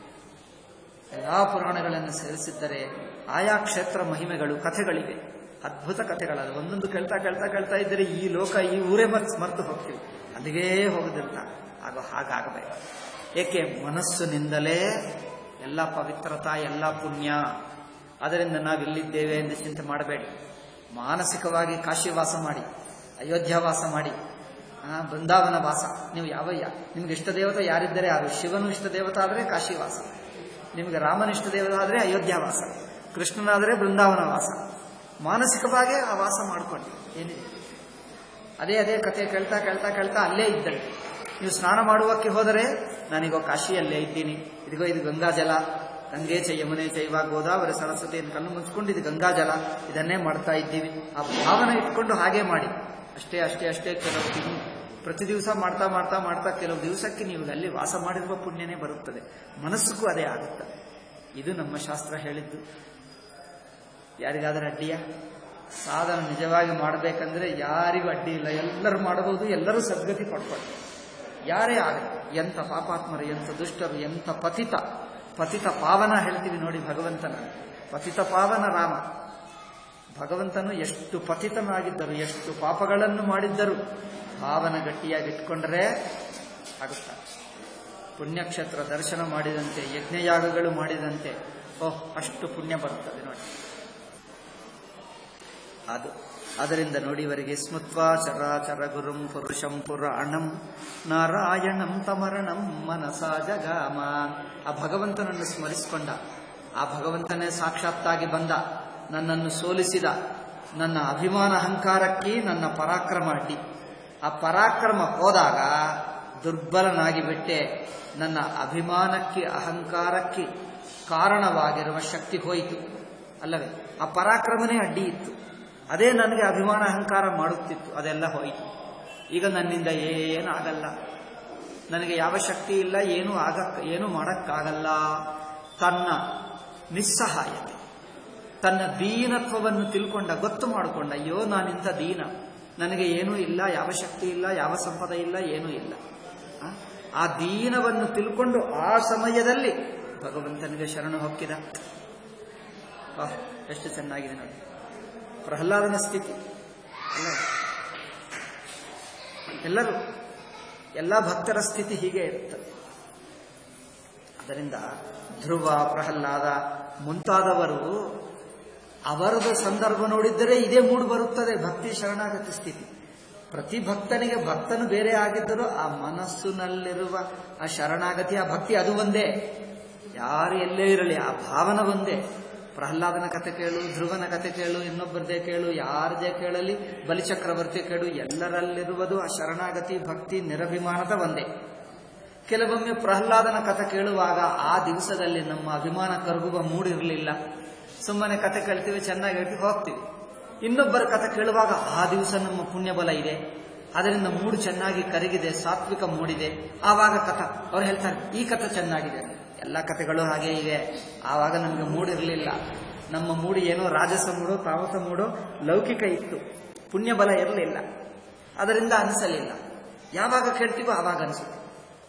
ಎಲ್ಲಾ ಪುರಾಣಗಳನ್ನು ಸೇರಿಸಿದ್ದರೆ ಆಯಾ ಕ್ಷೇತ್ರ ಮಹಿಮೆಗಳು ಕಥೆಗಳಿವೆ ಅದ್ಭುತ ಕಥೆಗಳಲ್ಲ ಒಂದೊಂದು ಕೇಳ್ತಾ ಕೇಳ್ತಾ ಕೇಳ್ತಾ ಇದ್ದರೆ ಈ ಲೋಕ ಈ ಊರೇ ಮರ್ತು ಮರೆತು ಹೋಗ್ತೀವಿ ಅಲ್ಲಿಗೇ ಹೋಗುದಿಲ್ಲ ಆಗ ಹಾಗಾಗಬೇಕು ಏಕೆ ಮನಸ್ಸಿನಿಂದಲೇ ಎಲ್ಲ ಪವಿತ್ರತಾ ಎಲ್ಲ ಪುಣ್ಯ ಅದರಿಂದ ನಾವಿಲ್ಲಿದ್ದೇವೆ ಎಂದು ಚಿಂತೆ ಮಾಡಬೇಡಿ ಮಾನಸಿಕವಾಗಿ ಕಾಶಿ ವಾಸ ಮಾಡಿ ಅಯೋಧ್ಯ ವಾಸ ಮಾಡಿ ಆ, ಬೃಂದಾವನ ವಾಸ ನೀವು ಯಾವ ಯಾ- ನಿಮ್ಗೆ ಇಷ್ಟ ದೇವತೆ ಯಾರಿದ್ದರೆ ಅದು ಶಿವನು ಇಷ್ಟ ದೇವತ ಆದರೆ ಕಾಶಿ ವಾಸ ನಿಮಗೆ ರಾಮನ ಇಷ್ಟ ದೇವತ ಆದರೆ ಅಯೋಧ್ಯ ವಾಸ ಕೃಷ್ಣನಾದರೆ ಬೃಂದಾವನ ವಾಸ ಮಾನಸಿಕವಾಗಿ ಆ ವಾಸ ಮಾಡ್ಕೊಳ್ಳಿ ಏನಿದೆ ಅದೇ ಅದೇ ಕಥೆ ಕೇಳ್ತಾ ಕೇಳ್ತಾ ಕೇಳ್ತಾ ಅಲ್ಲೇ ಇದ್ದರೆ ನೀವು ಸ್ನಾನ ಮಾಡುವಕ್ಕೆ ಹೋದರೆ ನಾನೀಗ ಕಾಶಿಯಲ್ಲೇ ಇದ್ದೀನಿ ಇದಿಗೋ ಇದು ಗಂಗಾ ಜಲ ಗಂಗೆ ಚ ಯಮುನೆ ಚೈವ ಗೋದಾವರಿ ಸರಸ್ವತಿಯನ್ನು ಕಣ್ಣು ಮುಚ್ಕೊಂಡು ಇದು ಗಂಗಾ ಜಲ ಇದನ್ನೇ ಮಾಡ್ತಾ ಇದ್ದೀವಿ ಆ ಭಾವನೆ ಇಟ್ಕೊಂಡು ಹಾಗೆ ಮಾಡಿ ಅಷ್ಟೇ ಅಷ್ಟೇ ಅಷ್ಟೇ ಕೆಲವು ತಿಂಗಳು ಪ್ರತಿ ದಿವಸ ಮಾಡ್ತಾ ಮಾಡ್ತಾ ಮಾಡ್ತಾ ಕೆಲವು ದಿವಸಕ್ಕೆ ನೀವು ಅಲ್ಲಿ ವಾಸ ಮಾಡಿರುವ ಪುಣ್ಯನೇ ಬರುತ್ತದೆ ಮನಸ್ಸಿಗೂ ಅದೇ ಆಗುತ್ತದೆ ಇದು ನಮ್ಮ ಶಾಸ್ತ್ರ ಹೇಳಿದ್ದು ಯಾರಿಗಾದರೂ ಅಡ್ಡಿಯ ಸಾಧನ ನಿಜವಾಗಿ ಮಾಡಬೇಕಂದ್ರೆ ಯಾರಿಗೂ ಅಡ್ಡಿ ಇಲ್ಲ ಎಲ್ಲರೂ ಮಾಡಬಹುದು ಎಲ್ಲರೂ ಸದ್ಗತಿ ಪಡ್ಕೊಳ್ಳಿ ಯಾರೇ ಆಗಲಿ ಎಂಥ ಪಾಪಾತ್ಮರು ಎಂಥ ದುಷ್ಟರು ಎಂಥ ಪತಿತ ಪತಿತ ಪಾವನ ಹೇಳ್ತೀವಿ ನೋಡಿ ಭಗವಂತನ ಪತಿತ ಪಾವನ ರಾಮ ಭಗವಂತನು ಎಷ್ಟು ಪತಿತನಾಗಿದ್ದರು ಎಷ್ಟು ಪಾಪಗಳನ್ನು ಮಾಡಿದ್ದರು ಭಾವನ ಗಟ್ಟಿಯಾಗಿ ಇಟ್ಕೊಂಡರೆ ಆಗುತ್ತಾರೆ ಪುಣ್ಯಕ್ಷೇತ್ರ ದರ್ಶನ ಮಾಡಿದಂತೆ ಯಜ್ಞಯಾಗಗಳು ಮಾಡಿದಂತೆ ಓಹ್ ಅಷ್ಟು ಪುಣ್ಯ ಬರುತ್ತದೆ ನೋಡಿ ಅದು ಅದರಿಂದ ನೋಡಿ ಇವರಿಗೆ ಸ್ಮೃತ್ವಾ ಚರಾಚರ ಗುರುಂ ಪುರುಷಂ ಪುರಾಣಂ ನಾರಾಯಣಂ ತಮರಣಂ ಮನಸ ಜಗಾಮ ಆ ಭಗವಂತನನ್ನು ಸ್ಮರಿಸಿಕೊಂಡ ಆ ಭಗವಂತನೇ ಸಾಕ್ಷಾತ್ತಾಗಿ ಬಂದ ನನ್ನನ್ನು ಸೋಲಿಸಿದ ನನ್ನ ಅಭಿಮಾನ ಅಹಂಕಾರಕ್ಕೆ ನನ್ನ ಪರಾಕ್ರಮ ಅಡ್ಡಿ ಆ ಪರಾಕ್ರಮ ಹೋದಾಗ ದುರ್ಬಲನಾಗಿ ಬಿಟ್ಟೆ ನನ್ನ ಅಭಿಮಾನಕ್ಕೆ ಅಹಂಕಾರಕ್ಕೆ ಕಾರಣವಾಗಿರುವ ಶಕ್ತಿ ಹೋಯಿತು ಅಲ್ಲವೇ ಆ ಪರಾಕ್ರಮನೇ ಅಡ್ಡಿ ಇತ್ತು ಅದೇ ನನಗೆ ಅಭಿಮಾನ ಅಹಂಕಾರ ಮಾಡುತ್ತಿತ್ತು ಅದೆಲ್ಲ ಹೋಯಿತು ಈಗ ನನ್ನಿಂದ ಏನು ಆಗಲ್ಲ ನನಗೆ ಯಾವ ಶಕ್ತಿ ಇಲ್ಲ ಏನೂ ಆಗಕ್ ಏನೂ ಮಾಡಕ್ಕಾಗಲ್ಲ ತನ್ನ ನಿಸ್ಸಹಾಯತೆ ತನ್ನ ದೀನತ್ವವನ್ನು ತಿಳ್ಕೊಂಡ ಗೊತ್ತು ಮಾಡಿಕೊಂಡ ಅಯ್ಯೋ ನಾನಿಂತ ದೀನ ನನಗೆ ಏನೂ ಇಲ್ಲ ಯಾವ ಶಕ್ತಿ ಇಲ್ಲ ಯಾವ ಸಂಪದ ಇಲ್ಲ ಏನೂ ಇಲ್ಲ ಆ? ಆ ದೀನವನ್ನು ತಿಳ್ಕೊಂಡು ಆ ಸಮಯದಲ್ಲಿ ಭಗವಂತನಿಗೆ ಶರಣು ಹೊಕ್ಕಿದ ವಾಹ್ ಎಷ್ಟು ಚೆನ್ನಾಗಿದೆ ನೋಡಿ ಪ್ರಹ್ಲಾದನ ಸ್ಥಿತಿ ಅಲ್ಲ ಎಲ್ಲರೂ ಎಲ್ಲ ಭಕ್ತರ ಸ್ಥಿತಿ ಹೀಗೆ ಇರುತ್ತದೆ ಅದರಿಂದ ಧ್ರುವ ಪ್ರಹ್ಲಾದ ಮುಂತಾದವರು ಅವರದು ಸಂದರ್ಭ ನೋಡಿದ್ದರೆ ಇದೇ ಮೂಡು ಬರುತ್ತದೆ ಭಕ್ತಿ ಶರಣಾಗತಿ ಸ್ಥಿತಿ ಪ್ರತಿ ಭಕ್ತನಿಗೆ ಭಕ್ತನು ಬೇರೆ ಆಗಿದ್ದರೂ ಆ ಮನಸ್ಸಿನಲ್ಲಿರುವ ಆ ಶರಣಾಗತಿ ಆ ಭಕ್ತಿ ಅದು ಒಂದೇ ಯಾರು ಎಲ್ಲೇ ಇರಲಿ ಆ ಭಾವನ ಒಂದೇ ಪ್ರಹ್ಲಾದನ ಕತೆ ಕೇಳು ಧ್ರುವನ ಕತೆ ಕೇಳು ಇನ್ನೊಬ್ಬರದೇ ಕೇಳು ಯಾರದೇ ಕೇಳಲಿ ಬಲಿಚಕ್ರವರ್ತಿ ಕೇಳು ಎಲ್ಲರಲ್ಲಿರುವುದು ಆ ಶರಣಾಗತಿ ಭಕ್ತಿ ನಿರಭಿಮಾನದ ಒಂದೇ ಕೆಲವೊಮ್ಮೆ ಪ್ರಹ್ಲಾದನ ಕಥೆ ಕೇಳುವಾಗ ಆ ದಿವಸದಲ್ಲಿ ನಮ್ಮ ಅಭಿಮಾನ ಕರಗುವ ಮೂಡಿರಲಿಲ್ಲ ಸುಮ್ಮನೆ ಕತೆ ಕೇಳ್ತೀವಿ ಚೆನ್ನಾಗಿ ಹೇಳ್ತೀವಿ ಹೋಗ್ತೀವಿ ಇನ್ನೊಬ್ಬರ ಕಥೆ ಕೇಳುವಾಗ ಆ ದಿವಸ ನಮ್ಮ ಪುಣ್ಯಬಲ ಇದೆ ಅದರಿಂದ ಮೂಡು ಚೆನ್ನಾಗಿ ಕರಗಿದೆ ಸಾತ್ವಿಕ ಮೂಡಿದೆ ಆವಾಗ ಕಥ ಅವ್ರು ಹೇಳ್ತಾರೆ ಈ ಕಥೆ ಚೆನ್ನಾಗಿದೆ ಎಲ್ಲ ಕಥೆಗಳು ಹಾಗೆ ಇವೆ ಆವಾಗ ನಮಗೆ ಮೂಡಿರಲಿಲ್ಲ ನಮ್ಮ ಮೂಡಿ ಏನೋ ರಾಜಸ ಮೂಡೋ ತಾಮಸ ಮೂಡೋ ಲೌಕಿಕ ಇತ್ತು ಪುಣ್ಯಬಲ ಇರಲಿಲ್ಲ ಅದರಿಂದ ಅನಿಸಲಿಲ್ಲ ಯಾವಾಗ ಕೇಳ್ತೀವೋ ಆವಾಗ ಅನಿಸುತ್ತೆ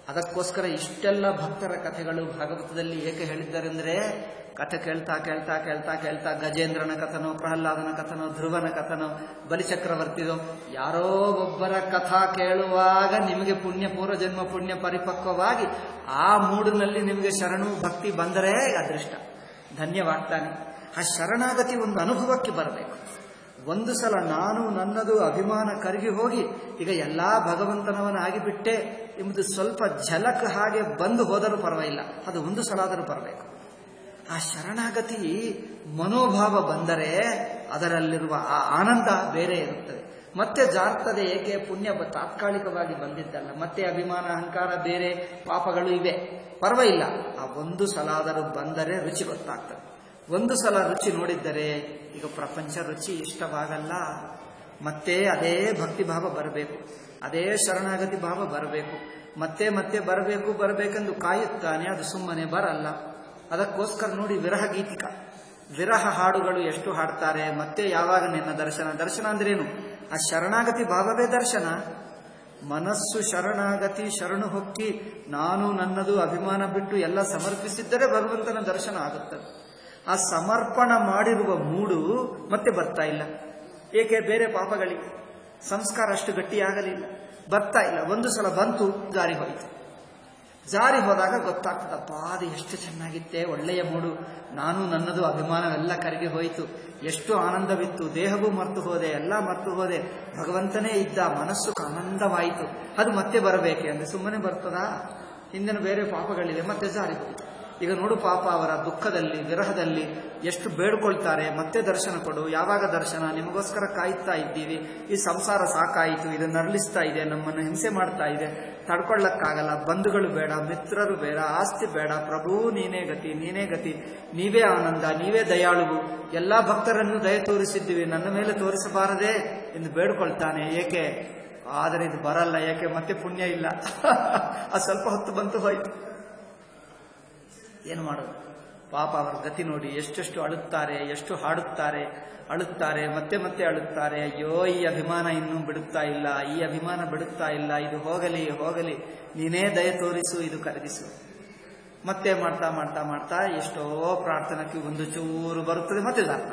ಅದಕ್ಕೋಸ್ಕರ ಇಷ್ಟೆಲ್ಲ ಭಕ್ತರ ಕಥೆಗಳು ಭಾಗವತದಲ್ಲಿ ಏಕೆ ಹೇಳಿದ್ದಾರೆಂದ್ರೆ ಕಥೆ ಕೇಳ್ತಾ ಕೇಳ್ತಾ ಕೇಳ್ತಾ ಕೇಳ್ತಾ ಗಜೇಂದ್ರನ ಕಥನೋ ಪ್ರಹ್ಲಾದನ ಕಥನೋ ಧ್ರುವನ ಕಥನೋ ಬಲಿಚಕ್ರವರ್ತಿದೋ ಯಾರೋ ಒಬ್ಬರ ಕಥಾ ಕೇಳುವಾಗ ನಿಮಗೆ ಪುಣ್ಯ ಪೂರ್ವ ಜನ್ಮ ಪುಣ್ಯ ಪರಿಪಕ್ವವಾಗಿ ಆ ಮೂಡಿನಲ್ಲಿ ನಿಮಗೆ ಶರಣು ಭಕ್ತಿ ಬಂದರೆ ಅದೃಷ್ಟ ಧನ್ಯವಾಗ್ತಾನೆ ಆ ಶರಣಾಗತಿ ಒಂದು ಅನುಭವಕ್ಕೆ ಬರಬೇಕು ಒಂದು ಸಲ ನಾನು ನನ್ನದು ಅಭಿಮಾನ ಕರಗಿ ಹೋಗಿ ಈಗ ಎಲ್ಲಾ ಭಗವಂತನವನಾಗಿಬಿಟ್ಟೆ ಎಂಬುದು ಸ್ವಲ್ಪ ಝಲಕ್ ಹಾಗೆ ಬಂದು ಹೋದರೂ ಪರವಾಗಿಲ್ಲ ಅದು ಒಂದು ಸಲ ಆದರೂ ಬರಬೇಕು ಆ ಶರಣಾಗತಿ ಮನೋಭಾವ ಬಂದರೆ ಅದರಲ್ಲಿರುವ ಆ ಆನಂದ ಬೇರೆ ಇರುತ್ತದೆ ಮತ್ತೆ ಜಾರ್ತದೆ ಏಕೆ ಪುಣ್ಯ ಬ- ತಾತ್ಕಾಲಿಕವಾಗಿ ಬಂದಿದ್ದಲ್ಲ ಮತ್ತೆ ಅಭಿಮಾನ ಅಹಂಕಾರ ಬೇರೆ ಪಾಪಗಳು ಇವೆ ಪರವಾಗಿಲ್ಲ ಆ ಒಂದು ಸಲ ಆದರೂ ಬಂದರೆ ರುಚಿ ಗೊತ್ತಾಗ್ತದೆ ಒಂದು ಸಲ ರುಚಿ ನೋಡಿದ್ದರೆ ಈಗ ಪ್ರಪಂಚ ರುಚಿ ಇಷ್ಟವಾಗಲ್ಲ ಮತ್ತೆ ಅದೇ ಭಕ್ತಿ ಭಾವ ಬರಬೇಕು ಅದೇ ಶರಣಾಗತಿ ಭಾವ ಬರಬೇಕು ಮತ್ತೆ ಮತ್ತೆ ಬರಬೇಕು ಬರಬೇಕೆಂದು ಕಾಯುತ್ತಾನೆ ಅದು ಸುಮ್ಮನೆ ಬರಲ್ಲ ಅದಕ್ಕೋಸ್ಕರ ನೋಡಿ ವಿರಹ ಗೀತಿಕ ವಿರಹ ಹಾಡುಗಳು ಎಷ್ಟು ಹಾಡ್ತಾರೆ ಮತ್ತೆ ಯಾವಾಗ ನಿನ್ನ ದರ್ಶನ ದರ್ಶನ ಅಂದ್ರೇನು ಆ ಶರಣಾಗತಿ ಭಾವವೇ ದರ್ಶನ ಮನಸ್ಸು ಶರಣಾಗತಿ ಶರಣು ಹೊಕ್ಕಿ ನಾನು ನನ್ನದು ಅಭಿಮಾನ ಬಿಟ್ಟು ಎಲ್ಲ ಸಮರ್ಪಿಸಿದ್ದರೆ ಭಗವಂತನ ದರ್ಶನ ಆಗುತ್ತದೆ ಆ ಸಮರ್ಪಣ ಮಾಡಿರುವ ಮೂಡು ಮತ್ತೆ ಬರ್ತಾ ಇಲ್ಲ ಏಕೆ ಬೇರೆ ಪಾಪಗಳಿಗೆ ಸಂಸ್ಕಾರ ಅಷ್ಟು ಗಟ್ಟಿಯಾಗಲಿಲ್ಲ ಬರ್ತಾ ಇಲ್ಲ ಒಂದು ಸಲ ಬಂತು ಜಾರಿ ಹೋಯಿತು ಜಾರಿ ಹೋದಾಗ ಗೊತ್ತಾಗ್ತದಪ್ಪ ಅದು ಎಷ್ಟು ಚೆನ್ನಾಗಿತ್ತೆ ಒಳ್ಳೆಯ ಮೂಡು ನಾನು ನನ್ನದು ಅಭಿಮಾನವೆಲ್ಲ ಕರಗಿ ಹೋಯಿತು ಎಷ್ಟು ಆನಂದವಿತ್ತು ದೇಹವೂ ಮರ್ತು ಹೋದೆ ಎಲ್ಲ ಮರ್ತು ಹೋದೆ ಭಗವಂತನೇ ಇದ್ದ ಮನಸ್ಸು ಆನಂದವಾಯಿತು ಅದು ಮತ್ತೆ ಬರಬೇಕೆ ಅಂದ್ರೆ ಸುಮ್ಮನೆ ಬರ್ತದಾ ಹಿಂದಿನ ಬೇರೆ ಪಾಪಗಳಿದೆ ಮತ್ತೆ ಜಾರಿ ಹೋಯಿತು ಈಗ ನೋಡು ಪಾಪ ಅವರ ದುಃಖದಲ್ಲಿ ವಿರಹದಲ್ಲಿ ಎಷ್ಟು ಬೇಡ್ಕೊಳ್ತಾರೆ ಮತ್ತೆ ದರ್ಶನ ಕೊಡು ಯಾವಾಗ ದರ್ಶನ ನಿಮಗೋಸ್ಕರ ಕಾಯುತ್ತಾ ಇದ್ದೀವಿ ಈ ಸಂಸಾರ ಸಾಕಾಯಿತು ಇದು ನರಳಿಸ್ತಾ ಇದೆ ನಮ್ಮನ್ನು ಹಿಂಸೆ ಮಾಡ್ತಾ ಇದೆ ತಡ್ಕೊಳ್ಳಕ್ಕಾಗಲ್ಲ ಬಂಧುಗಳು ಬೇಡ ಮಿತ್ರರು ಬೇಡ ಆಸ್ತಿ ಬೇಡ ಪ್ರಭು ನೀನೇ ಗತಿ ನೀನೇ ಗತಿ ನೀವೇ ಆನಂದ ನೀವೇ ದಯಾಳುವು ಎಲ್ಲಾ ಭಕ್ತರನ್ನು ದಯ ತೋರಿಸಿದ್ದೀವಿ ನನ್ನ ಮೇಲೆ ತೋರಿಸಬಾರದೆ ಎಂದು ಬೇಡ್ಕೊಳ್ತಾನೆ ಏಕೆ ಆದರೆ ಇದು ಬರಲ್ಲ ಯಾಕೆ ಮತ್ತೆ ಪುಣ್ಯ ಇಲ್ಲ ಅದು ಸ್ವಲ್ಪ ಹೊತ್ತು ಬಂತು ಹೋಯ್ತು ಏನು ಮಾಡೋದು ಪಾಪ ಅವರ ಗತಿ ನೋಡಿ ಎಷ್ಟೆಷ್ಟು ಅಳುತ್ತಾರೆ ಎಷ್ಟು ಹಾಡುತ್ತಾರೆ ಅಳುತ್ತಾರೆ ಮತ್ತೆ ಮತ್ತೆ ಅಳುತ್ತಾರೆ ಅಯ್ಯೋ ಈ ಅಭಿಮಾನ ಇನ್ನೂ ಬಿಡುತ್ತಾ ಇಲ್ಲ ಈ ಅಭಿಮಾನ ಬಿಡುತ್ತಾ ಇಲ್ಲ ಇದು ಹೋಗಲಿ ಹೋಗಲಿ ನೀನೇ ದಯ ತೋರಿಸು ಇದು ಕರಗಿಸು ಮತ್ತೆ ಮಾಡ್ತಾ ಮಾಡ್ತಾ ಮಾಡ್ತಾ ಎಷ್ಟೋ ಪ್ರಾರ್ಥನಕ್ಕೆ ಒಂದು ಚೂರು ಬರುತ್ತದೆ ಮತ್ತೆ ದಾನ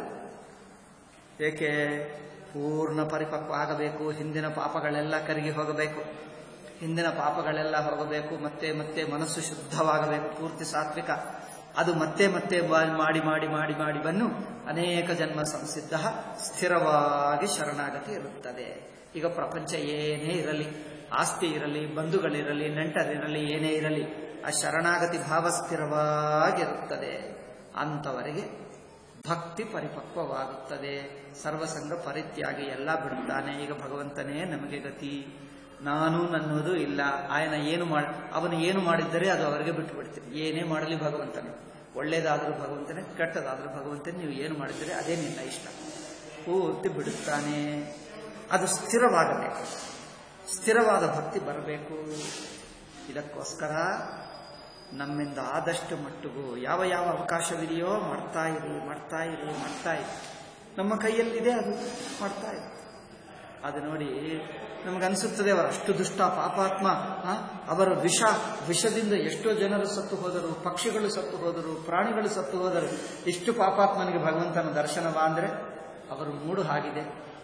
ಏಕೆ ಪೂರ್ಣ ಪರಿಪಕ್ವ ಆಗಬೇಕು ಹಿಂದಿನ ಪಾಪಗಳೆಲ್ಲ ಕರಗಿ ಹೋಗಬೇಕು ಹಿಂದಿನ ಪಾಪಗಳೆಲ್ಲ ಹೋಗಬೇಕು ಮತ್ತೆ ಮತ್ತೆ ಮನಸ್ಸು ಶುದ್ಧವಾಗಬೇಕು ಪೂರ್ತಿ ಸಾತ್ವಿಕ ಅದು ಮತ್ತೆ ಮತ್ತೆ ಬಾ- ಮಾಡಿ ಮಾಡಿ ಮಾಡಿ ಮಾಡಿ ಬನ್ನು ಅನೇಕ ಜನ್ಮ ಸಂಸಿದ್ಧ ಸ್ಥಿರವಾಗಿ ಶರಣಾಗತಿ ಇರುತ್ತದೆ ಈಗ ಪ್ರಪಂಚ ಏನೇ ಇರಲಿ ಆಸ್ತಿ ಇರಲಿ ಬಂಧುಗಳಿರಲಿ ನೆಂಟರಿರಲಿ ಏನೇ ಇರಲಿ ಆ ಶರಣಾಗತಿ ಭಾವ ಸ್ಥಿರವಾಗಿರುತ್ತದೆ ಅಂಥವರಿಗೆ ಭಕ್ತಿ ಪರಿಪಕ್ವವಾಗುತ್ತದೆ ಸರ್ವಸಂಗ ಪರಿತ್ಯಾಗಿ ಎಲ್ಲ ಬಿಡುತ್ತಾನೆ ಈಗ ಭಗವಂತನೇ ನಮಗೆ ಗತಿ ನಾನು ನನ್ನೋದು ಇಲ್ಲ ಆಯನ ಏನು ಮಾಡಿ ಅವನು ಏನು ಮಾಡಿದ್ದರೆ ಅದು ಅವರಿಗೆ ಬಿಟ್ಟು ಬಿಡ್ತೀನಿ ಏನೇ ಮಾಡಲಿ ಭಗವಂತನೇ ಒಳ್ಳೇದಾದರೂ ಭಗವಂತನೇ ಕೆಟ್ಟದಾದರೂ ಭಗವಂತನೇ ನೀವು ಏನು ಮಾಡಿದರೆ ಅದೇ ನಿನ್ನ ಇಷ್ಟ ಪೂರ್ತಿ ಬಿಡುತ್ತಾನೆ ಅದು ಸ್ಥಿರವಾಗಬೇಕು ಸ್ಥಿರವಾದ ಭಕ್ತಿ ಬರಬೇಕು ಇದಕ್ಕೋಸ್ಕರ ನಮ್ಮಿಂದ ಆದಷ್ಟು ಮಟ್ಟಿಗೂ ಯಾವ ಯಾವ ಅವಕಾಶವಿದೆಯೋ ಮಾಡ್ತಾ ಇರಿ ಮಾಡ್ತಾ ಇರಿ ಮಾಡ್ತಾ ಇರಿ ನಮ್ಮ ಕೈಯಲ್ಲಿದೆ ಅದು ಮಾಡ್ತಾ ಇರಿ ಅದು ನೋಡಿ ನಮಗನ್ಸುತ್ತದೆ ಅವರು ಅಷ್ಟು ದುಷ್ಟ ಪಾಪಾತ್ಮ ಆ, ಅವರ ವಿಷ ವಿಷದಿಂದ ಎಷ್ಟೋ ಜನರು ಸತ್ತು ಹೋದರು ಪಕ್ಷಿಗಳು ಸತ್ತು ಹೋದರು ಪ್ರಾಣಿಗಳು ಸತ್ತು ಹೋದರು ಎಷ್ಟು ಪಾಪಾತ್ಮನಿಗೆ ಭಗವಂತನ ದರ್ಶನವಾ ಅಂದ್ರೆ ಅವರು ಮೂಡು ಹಾಗಿದೆ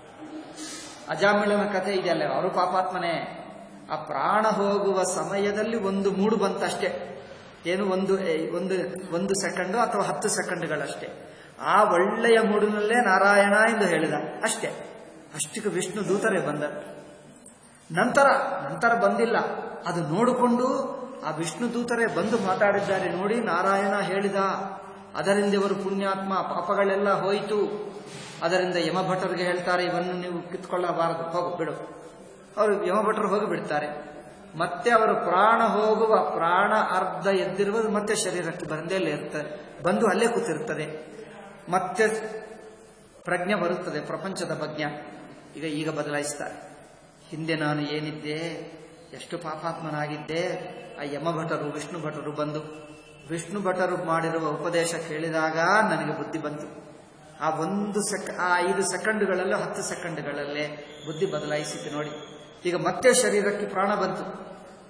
ಅಜಾಮಿಳನ ಕಥೆ ಇದೆಯಲ್ಲ ಅವರು ಪಾಪಾತ್ಮನೇ ಆ ಪ್ರಾಣ ಹೋಗುವ ಸಮಯದಲ್ಲಿ ಒಂದು ಮೂಡು ಬಂತಷ್ಟೇ ಏನು ಒಂದು ಏ, ಒಂದು ಒಂದು ಸೆಕೆಂಡು ಅಥವಾ ಹತ್ತು ಸೆಕೆಂಡ್ಗಳಷ್ಟೇ ಆ ಒಳ್ಳೆಯ ಮೂಡಿನಲ್ಲೇ ನಾರಾಯಣ ಎಂದು ಹೇಳಿದ ಅಷ್ಟೇ ಅಷ್ಟಕ್ಕೆ ವಿಷ್ಣು ದೂತರೇ ಬಂದ ನಂತರ ನಂತರ ಬಂದಿಲ್ಲ ಅದು ನೋಡಿಕೊಂಡು ಆ ವಿಷ್ಣು ದೂತರೇ ಬಂದು ಮಾತಾಡಿದ್ದಾರೆ ನೋಡಿ ನಾರಾಯಣ ಹೇಳಿದ ಅದರಿಂದ ಇವರು ಪುಣ್ಯಾತ್ಮ ಪಾಪಗಳೆಲ್ಲ ಹೋಯಿತು ಅದರಿಂದ ಯಮಭಟರಿಗೆ ಹೇಳ್ತಾರೆ ಇವನ್ನು ನೀವು ಕಿತ್ಕೊಳ್ಳಬಾರದು ಹೋಗು ಬಿಡು ಅವರು ಯಮಭಟರು ಹೋಗಿ ಬಿಡ್ತಾರೆ ಮತ್ತೆ ಅವರು ಪ್ರಾಣ ಹೋಗುವ ಪ್ರಾಣ ಅರ್ಧ ಎದ್ದಿರುವುದು ಮತ್ತೆ ಶರೀರಕ್ಕೆ ಬಂದೇ ಇರ್ತದೆ ಬಂದು ಅಲ್ಲೇ ಕೂತಿರ್ತದೆ ಮತ್ತೆ ಪ್ರಜ್ಞೆ ಬರುತ್ತದೆ ಪ್ರಪಂಚದ ಬಗ್ಗೆ ಈಗ ಈಗ ಬದಲಾಯಿಸ್ತಾರೆ ಹಿಂದೆ ನಾನು ಏನಿದ್ದೆ ಎಷ್ಟು ಪಾಪಾತ್ಮನಾಗಿದ್ದೆ ಆ ಯಮಭಟರು ವಿಷ್ಣು ಭಟರು ಬಂದು ವಿಷ್ಣು ಭಟರು ಮಾಡಿರುವ ಉಪದೇಶ ಕೇಳಿದಾಗ ನನಗೆ ಬುದ್ಧಿ ಬಂತು ಆ ಒಂದು ಸೆಕ್ ಆ ಐದು ಸೆಕೆಂಡ್ಗಳಲ್ಲೋ ಹತ್ತು ಸೆಕೆಂಡ್ಗಳಲ್ಲೇ ಬುದ್ಧಿ ಬದಲಾಯಿಸಿತು ನೋಡಿ ಈಗ ಮತ್ತೆ ಶರೀರಕ್ಕೆ ಪ್ರಾಣ ಬಂತು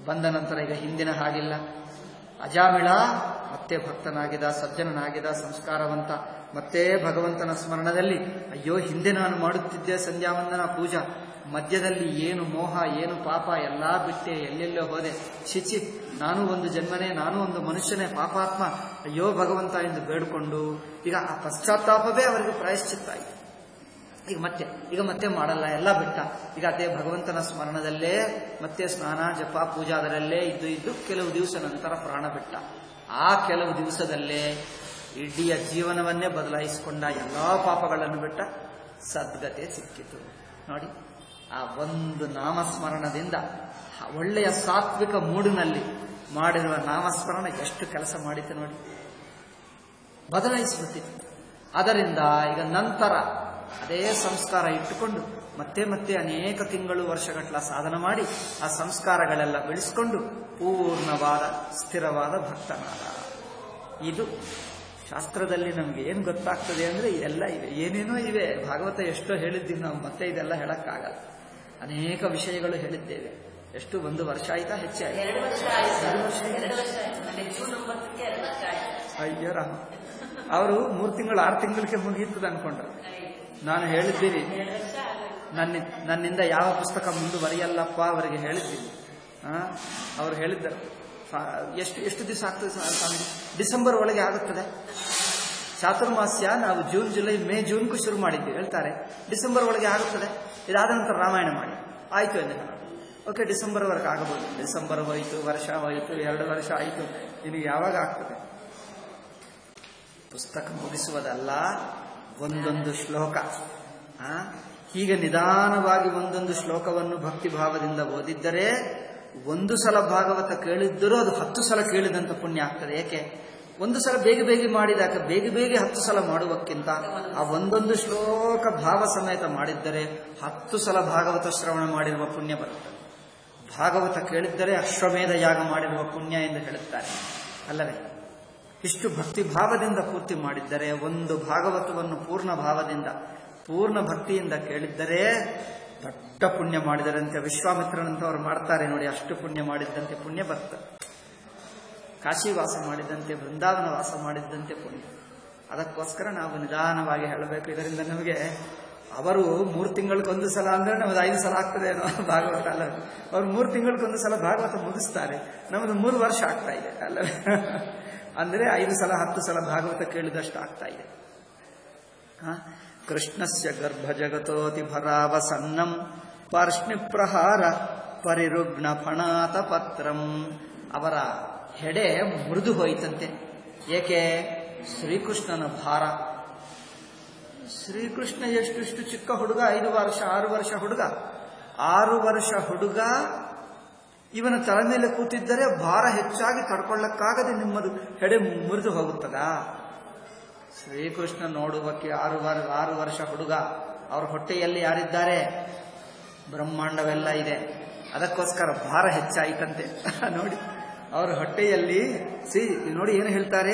ಬಂದ ನಂತರ ಈಗ ಹಿಂದಿನ ಹಾಗಿಲ್ಲ ಅಜಾಮಿಳ ಮತ್ತೆ ಭಕ್ತನಾಗಿದ ಸಜ್ಜನನಾಗಿದ ಸಂಸ್ಕಾರವಂತ ಮತ್ತೆ ಭಗವಂತನ ಸ್ಮರಣದಲ್ಲಿ ಅಯ್ಯೋ ಹಿಂದೆ ನಾನು ಮಾಡುತ್ತಿದ್ದೆ ಸಂಧ್ಯಾವಂದನ ಪೂಜಾ ಮಧ್ಯದಲ್ಲಿ ಏನು ಮೋಹ ಏನು ಪಾಪ ಎಲ್ಲ ಬಿಟ್ಟೆ ಎಲ್ಲೆಲ್ಲೋ ಹೋದೆ ಶಿಚಿ ನಾನು ಒಂದು ಜನ್ಮನೇ ನಾನು ಒಂದು ಮನುಷ್ಯನೇ ಪಾಪಾತ್ಮ ಅಯ್ಯೋ ಭಗವಂತ ಎಂದು ಬೇಡ್ಕೊಂಡು ಈಗ ಆ ಪಶ್ಚಾತ್ತಾಪವೇ ಅವರಿಗೆ ಪ್ರಾಯಶ್ಚಿತ್ತ ಆಯಿತು ಈಗ ಮತ್ತೆ ಈಗ ಮತ್ತೆ ಮಾಡಲ್ಲ ಎಲ್ಲ ಬಿಟ್ಟ ಈಗ ಅದೇ ಭಗವಂತನ ಸ್ಮರಣದಲ್ಲೇ ಮತ್ತೆ ಸ್ನಾನ ಜಪ ಪೂಜಾದರಲ್ಲೇ ಇದ್ದು ಇದ್ದು ಕೆಲವು ದಿವಸ ನಂತರ ಪ್ರಾಣ ಬಿಟ್ಟ ಆ ಕೆಲವು ದಿವಸದಲ್ಲೇ ಇಡೀ ಜೀವನವನ್ನೇ ಬದಲಾಯಿಸಿಕೊಂಡ ಎಲ್ಲಾ ಪಾಪಗಳನ್ನು ಬಿಟ್ಟ ಸದ್ಗತೆ ಸಿಕ್ಕಿತು ನೋಡಿ ಆ ಒಂದು ನಾಮಸ್ಮರಣದಿಂದ ಆ ಒಳ್ಳೆಯ ಸಾತ್ವಿಕ ಮೂಡಿನಲ್ಲಿ ಮಾಡಿರುವ ನಾಮಸ್ಮರಣ ಎಷ್ಟು ಕೆಲಸ ಮಾಡಿತು ನೋಡಿ ಬದಲಾಯಿಸಿಬಿಟ್ಟಿತ್ತು ಅದರಿಂದ ಈಗ ನಂತರ ಅದೇ ಸಂಸ್ಕಾರ ಇಟ್ಟುಕೊಂಡು ಮತ್ತೆ ಮತ್ತೆ ಅನೇಕ ತಿಂಗಳು ವರ್ಷಗಟ್ಟಲ ಸಾಧನ ಮಾಡಿ ಆ ಸಂಸ್ಕಾರಗಳೆಲ್ಲ ಬೆಳೆಸಿಕೊಂಡು ಪೂರ್ಣವಾದ ಸ್ಥಿರವಾದ ಭಕ್ತನಾದ ಇದು ಶಾಸ್ತ್ರದಲ್ಲಿ ನಮ್ಗೆ ಏನು ಗೊತ್ತಾಗ್ತದೆ ಅಂದ್ರೆ ಇದೆಲ್ಲ ಇವೆ ಏನೇನೋ ಇವೆ ಭಾಗವತ ಎಷ್ಟೋ ಹೇಳಿದ್ದೀವಿ ನಾವು ಮತ್ತೆ ಇದೆಲ್ಲ ಹೇಳಕ್ಕಾಗಲ್ಲ ಅನೇಕ ವಿಷಯಗಳು ಹೇಳಿದ್ದೇವೆ ಎಷ್ಟು ಒಂದು ವರ್ಷ ಆಯ್ತಾ ಹೆಚ್ಚೆ ಆಯ್ತಾ ಎರಡು ವರ್ಷ ಆಯ್ತು ಎರಡು ವರ್ಷ ಆಯ್ತು ನನಗೆ ಜೂನ್ ಒಂಬತ್ತಕ್ಕೆ ಎರಡು ವರ್ಷ ಆಯ್ತು ಅಯ್ಯೋ ರಾಮ ಅವರು ಮೂರು ತಿಂಗಳು ಆರು ತಿಂಗಳಿಗೆ ಮುಗಿಯುತ್ತದೆ ಅನ್ಕೊಂಡ್ರು ನಾನು ಹೇಳಿದ್ದೀನಿ ಎರಡು ವರ್ಷ ಆಗೋಯ್ತು ನನ್ನ ನನ್ನಿಂದ ಯಾವ ಪುಸ್ತಕ ಮುಂದುವರಿಯಲ್ಲಪ್ಪ ಅವರಿಗೆ ಹೇಳಿದ್ದೀನಿ ಆ, ಅವ್ರು ಹೇಳಿದ್ದರು ಆ, ಎಷ್ಟು ಎಷ್ಟು ದಿವಸ ಆಗ್ತದೆ ಸ್ವಾ- ಸ್ವಾಮಿ ಡಿಸೆಂಬರ್ ಒಳಗೆ ಆಗುತ್ತದೆ ಚಾತುರ್ಮಾಸ್ಯ ನಾವು ಜೂನ್ ಜುಲೈ ಮೇ ಜೂನ್ಗೂ ಶುರು ಮಾಡಿದ್ದೀವಿ ಹೇಳ್ತಾರೆ ಡಿಸೆಂಬರ್ ಒಳಗೆ ಆಗುತ್ತದೆ ಇದಾದ ನಂತರ ರಾಮಾಯಣ ಮಾಡಿ ಆಯ್ತು ಎಂದು ಹೇಳೋದು ಓಕೆ ಡಿಸೆಂಬರ್ ವರೆಗೆ ಆಗಬಹುದು ಡಿಸೆಂಬರ್ ಹೋಯಿತು ವರ್ಷ ಹೋಯಿತು ಎರಡು ವರ್ಷ ಆಯಿತು ಇನ್ನು ಯಾವಾಗ ಆಗ್ತದೆ ಪುಸ್ತಕ ಮುಗಿಸುವುದಲ್ಲ ಒಂದೊಂದು ಶ್ಲೋಕ ಆ, ಹೀಗೆ ನಿಧಾನವಾಗಿ ಒಂದೊಂದು ಶ್ಲೋಕವನ್ನು ಭಕ್ತಿ ಭಾವದಿಂದ ಓದಿದ್ದರೆ ಒಂದು ಸಲ ಭಾಗವತ ಕೇಳಿದ್ದರೂ ಅದು ಹತ್ತು ಸಲ ಕೇಳಿದಂತ ಪುಣ್ಯ ಆಗ್ತದೆ ಏಕೆ ಒಂದು ಸಲ ಬೇಗ ಬೇಗ ಮಾಡಿದಾಗ ಬೇಗ ಬೇಗ ಹತ್ತು ಸಲ ಮಾಡುವಕ್ಕಿಂತ ಆ ಒಂದೊಂದು ಶ್ಲೋಕ ಭಾವ ಸಮೇತ ಮಾಡಿದ್ದರೆ ಹತ್ತು ಸಲ ಭಾಗವತ ಶ್ರವಣ ಮಾಡಿರುವ ಪುಣ್ಯ ಬರುತ್ತದೆ ಭಾಗವತ ಕೇಳಿದ್ದರೆ ಅಶ್ವಮೇಧ ಯಾಗ ಮಾಡಿರುವ ಪುಣ್ಯ ಎಂದು ಹೇಳುತ್ತಾರೆ ಅಲ್ಲವೇ ಇಷ್ಟು ಭಕ್ತಿ ಭಾವದಿಂದ ಪೂರ್ತಿ ಮಾಡಿದ್ದರೆ ಒಂದು ಭಾಗವತವನ್ನು ಪೂರ್ಣ ಭಾವದಿಂದ ಪೂರ್ಣ ಭಕ್ತಿಯಿಂದ ಕೇಳಿದ್ದರೆ ದೊಡ್ಡ ಪುಣ್ಯ ಮಾಡಿದರಂತೆ ವಿಶ್ವಾಮಿತ್ರನಂತವರು ಮಾಡ್ತಾರೆ ನೋಡಿ ಅಷ್ಟು ಪುಣ್ಯ ಮಾಡಿದ್ದಂತೆ ಪುಣ್ಯ ಬರ್ತದೆ ಕಾಶಿ ವಾಸ ಮಾಡಿದ್ದಂತೆ ಬೃಂದಾವನ ವಾಸ ಮಾಡಿದ್ದಂತೆ ಪುಣ್ಯ ಅದಕ್ಕೋಸ್ಕರ ನಾವು ನಿಧಾನವಾಗಿ ಹೇಳಬೇಕು ಇದರಿಂದ ನಮಗೆ ಅವರು ಮೂರು ತಿಂಗಳಿಗೊಂದು ಸಲ ಅಂದ್ರೆ ನಮ್ಮದು ಐದು ಸಲ ಆಗ್ತದೆ ಏನೋ ಭಾಗವತ ಅಲ್ಲ ಅವ್ರು ಮೂರು ತಿಂಗಳಿಗೊಂದು ಸಲ ಭಾಗವತ ಮುಗಿಸ್ತಾರೆ ನಮ್ಮದು ಮೂರು ವರ್ಷ ಆಗ್ತಾ ಇದೆ ಅಲ್ಲ ಅಂದ್ರೆ ಐದು ಸಲ ಹತ್ತು ಸಲ ಭಾಗವತ ಕೇಳಿದಷ್ಟು ಆಗ್ತಾ ಇದೆ ಹ? ಕೃಷ್ಣಸ್ಯ ಗರ್ಭ ಜಗತೋತಿ ಭರಾವಸನ್ನಂ ಪಾರ್ಷ್ಣಿ ಪ್ರಹಾರ ಪರಿರುಗ್ಣ ಫಣಾತ ಪತ್ರಂ ಅವರ ಹೆಡೆ ಮೃದು ಹೋಯಿತಂತೆ ಏಕೆ ಶ್ರೀಕೃಷ್ಣನ ಭಾರ ಶ್ರೀಕೃಷ್ಣ ಎಷ್ಟುಷ್ಟು ಚಿಕ್ಕ ಹುಡುಗ ಐದು ವರ್ಷ ಆರು ವರ್ಷ ಹುಡುಗ ಆರು ವರ್ಷ ಹುಡುಗ ಇವನ ತಲೆ ಮೇಲೆ ಕೂತಿದ್ದರೆ ಭಾರ ಹೆಚ್ಚಾಗಿ ತಡ್ಕೊಳ್ಳಕ್ಕಾಗದೆ ನಿಮ್ಮದು ಹೆಡೆ ಮುರಿದು ಹೋಗುತ್ತದಾ ಶ್ರೀಕೃಷ್ಣ ನೋಡುವಕ್ಕೆ ಆರು ವರ್ ಆರು ವರ್ಷ ಹುಡುಗ ಅವ್ರ ಹೊಟ್ಟೆಯಲ್ಲಿ ಯಾರಿದ್ದಾರೆ ಬ್ರಹ್ಮಾಂಡವೆಲ್ಲ ಇದೆ ಅದಕ್ಕೋಸ್ಕರ ಭಾರ ಹೆಚ್ಚಾಯಿತಂತೆ ನೋಡಿ ಅವರ ಹೊಟ್ಟೆಯಲ್ಲಿ ಸಿ ನೋಡಿ ಏನು ಹೇಳ್ತಾರೆ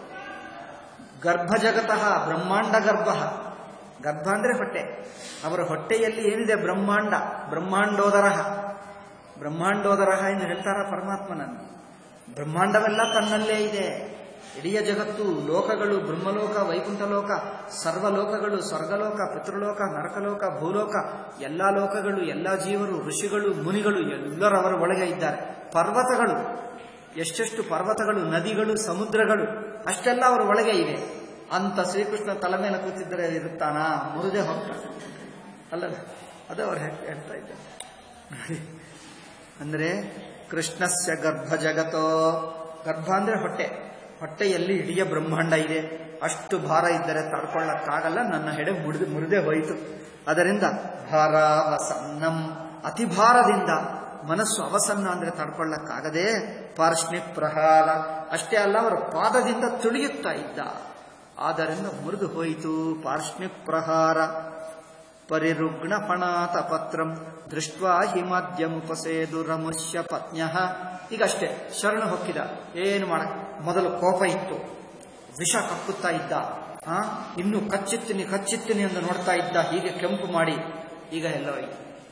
ಗರ್ಭ ಜಗತಃ ಬ್ರಹ್ಮಾಂಡ ಗರ್ಭ ಗರ್ಭ ಅಂದ್ರೆ ಹೊಟ್ಟೆ ಅವರ ಹೊಟ್ಟೆಯಲ್ಲಿ ಏನಿದೆ ಬ್ರಹ್ಮಾಂಡ ಬ್ರಹ್ಮಾಂಡೋದರ ಬ್ರಹ್ಮಾಂಡೋದರ ಎಂದು ಹೇಳ್ತಾರ ಪರಮಾತ್ಮನನ್ನು ಬ್ರಹ್ಮಾಂಡವೆಲ್ಲ ತನ್ನಲ್ಲೇ ಇದೆ ಇಡೀ ಜಗತ್ತು ಲೋಕಗಳು ಬ್ರಹ್ಮಲೋಕ ವೈಕುಂಠಲೋಕ ಸರ್ವಲೋಕಗಳು ಸ್ವರ್ಗಲೋಕ ಪಿತೃಲೋಕ ನರಕಲೋಕ ಭೂಲೋಕ ಎಲ್ಲಾ ಲೋಕಗಳು ಎಲ್ಲಾ ಜೀವರು ಋಷಿಗಳು ಮುನಿಗಳು ಎಲ್ಲರವರ ಒಳಗೆ ಇದ್ದಾರೆ ಪರ್ವತಗಳು ಎಷ್ಟೆಷ್ಟು ಪರ್ವತಗಳು ನದಿಗಳು ಸಮುದ್ರಗಳು ಅಷ್ಟೆಲ್ಲ ಅವರ ಒಳಗೆ ಇವೆ ಅಂತ ಶ್ರೀಕೃಷ್ಣ ತಲೆ ಮೇಲೆ ಕೂತಿದ್ದರೆ ಇರುತ್ತಾನಾ ಮುರಿದೇ ಹೋಗ್ತಾನೆ ಅಲ್ಲ ಅದು ಅವ್ರು ಹೇಳ್ತಾ ಇದ್ದಾರೆ ನೋಡಿ ಅಂದ್ರೆ ಕೃಷ್ಣಸ್ಯ ಗರ್ಭ ಜಗತೋ ಗರ್ಭ ಅಂದ್ರೆ ಹೊಟ್ಟೆ ಹೊಟ್ಟೆಯಲ್ಲಿ ಇಡೀ ಬ್ರಹ್ಮಾಂಡ ಇದೆ ಅಷ್ಟು ಭಾರ ಇದ್ದರೆ ತಡ್ಕೊಳ್ಳಕ್ಕಾಗಲ್ಲ ನನ್ನ ಹೆಡೆ ಮುರಿದು ಮುರಿದೇ ಹೋಯಿತು ಅದರಿಂದ ಭಾರಾವಸನ್ನಂ ಅತಿ ಭಾರದಿಂದ ಮನಸ್ಸು ಅವಸನ್ನ ಅಂದ್ರೆ ತಡ್ಕೊಳ್ಳಕ್ಕಾಗದೆ ಪಾರ್ಶ್ನಿ ಪ್ರಹಾರ ಅಷ್ಟೇ ಅಲ್ಲ ಅವರ ಪಾದದಿಂದ ತುಳಿಯುತ್ತಾ ಇದ್ದ ಆದ್ದರಿಂದ ಮುರಿದು ಹೋಯಿತು ಪಾರ್ಶ್ನಿ ಪ್ರಹಾರ ಪರಿರುಗ್ಣ ಫಣಾತ ಪತ್ರಂ ದೃಷ್ಟ್ವಾ ಹಿಮಾದ್ಯಮುಪಸೇದು ರಮುಷ್ಯ ಪತ್ನ್ಯ ಈಗಷ್ಟೇ ಶರಣ ಹೊಕ್ಕಿದ ಏನು ಮಾಡ ಮೊದಲು ಕೋಪ ಇತ್ತು ವಿಷ ಕಕ್ಕುತ್ತಾ ಇದ್ದ ಆ ಇನ್ನು ಕಚ್ಚಿತ್ತೀನಿ ಕಚ್ಚಿತ್ತೀನಿ ಎಂದು ನೋಡ್ತಾ ಇದ್ದ ಹೀಗೆ ಕೆಂಪು ಮಾಡಿ ಈಗ ಎಲ್ಲ ಹೋಯ್ತು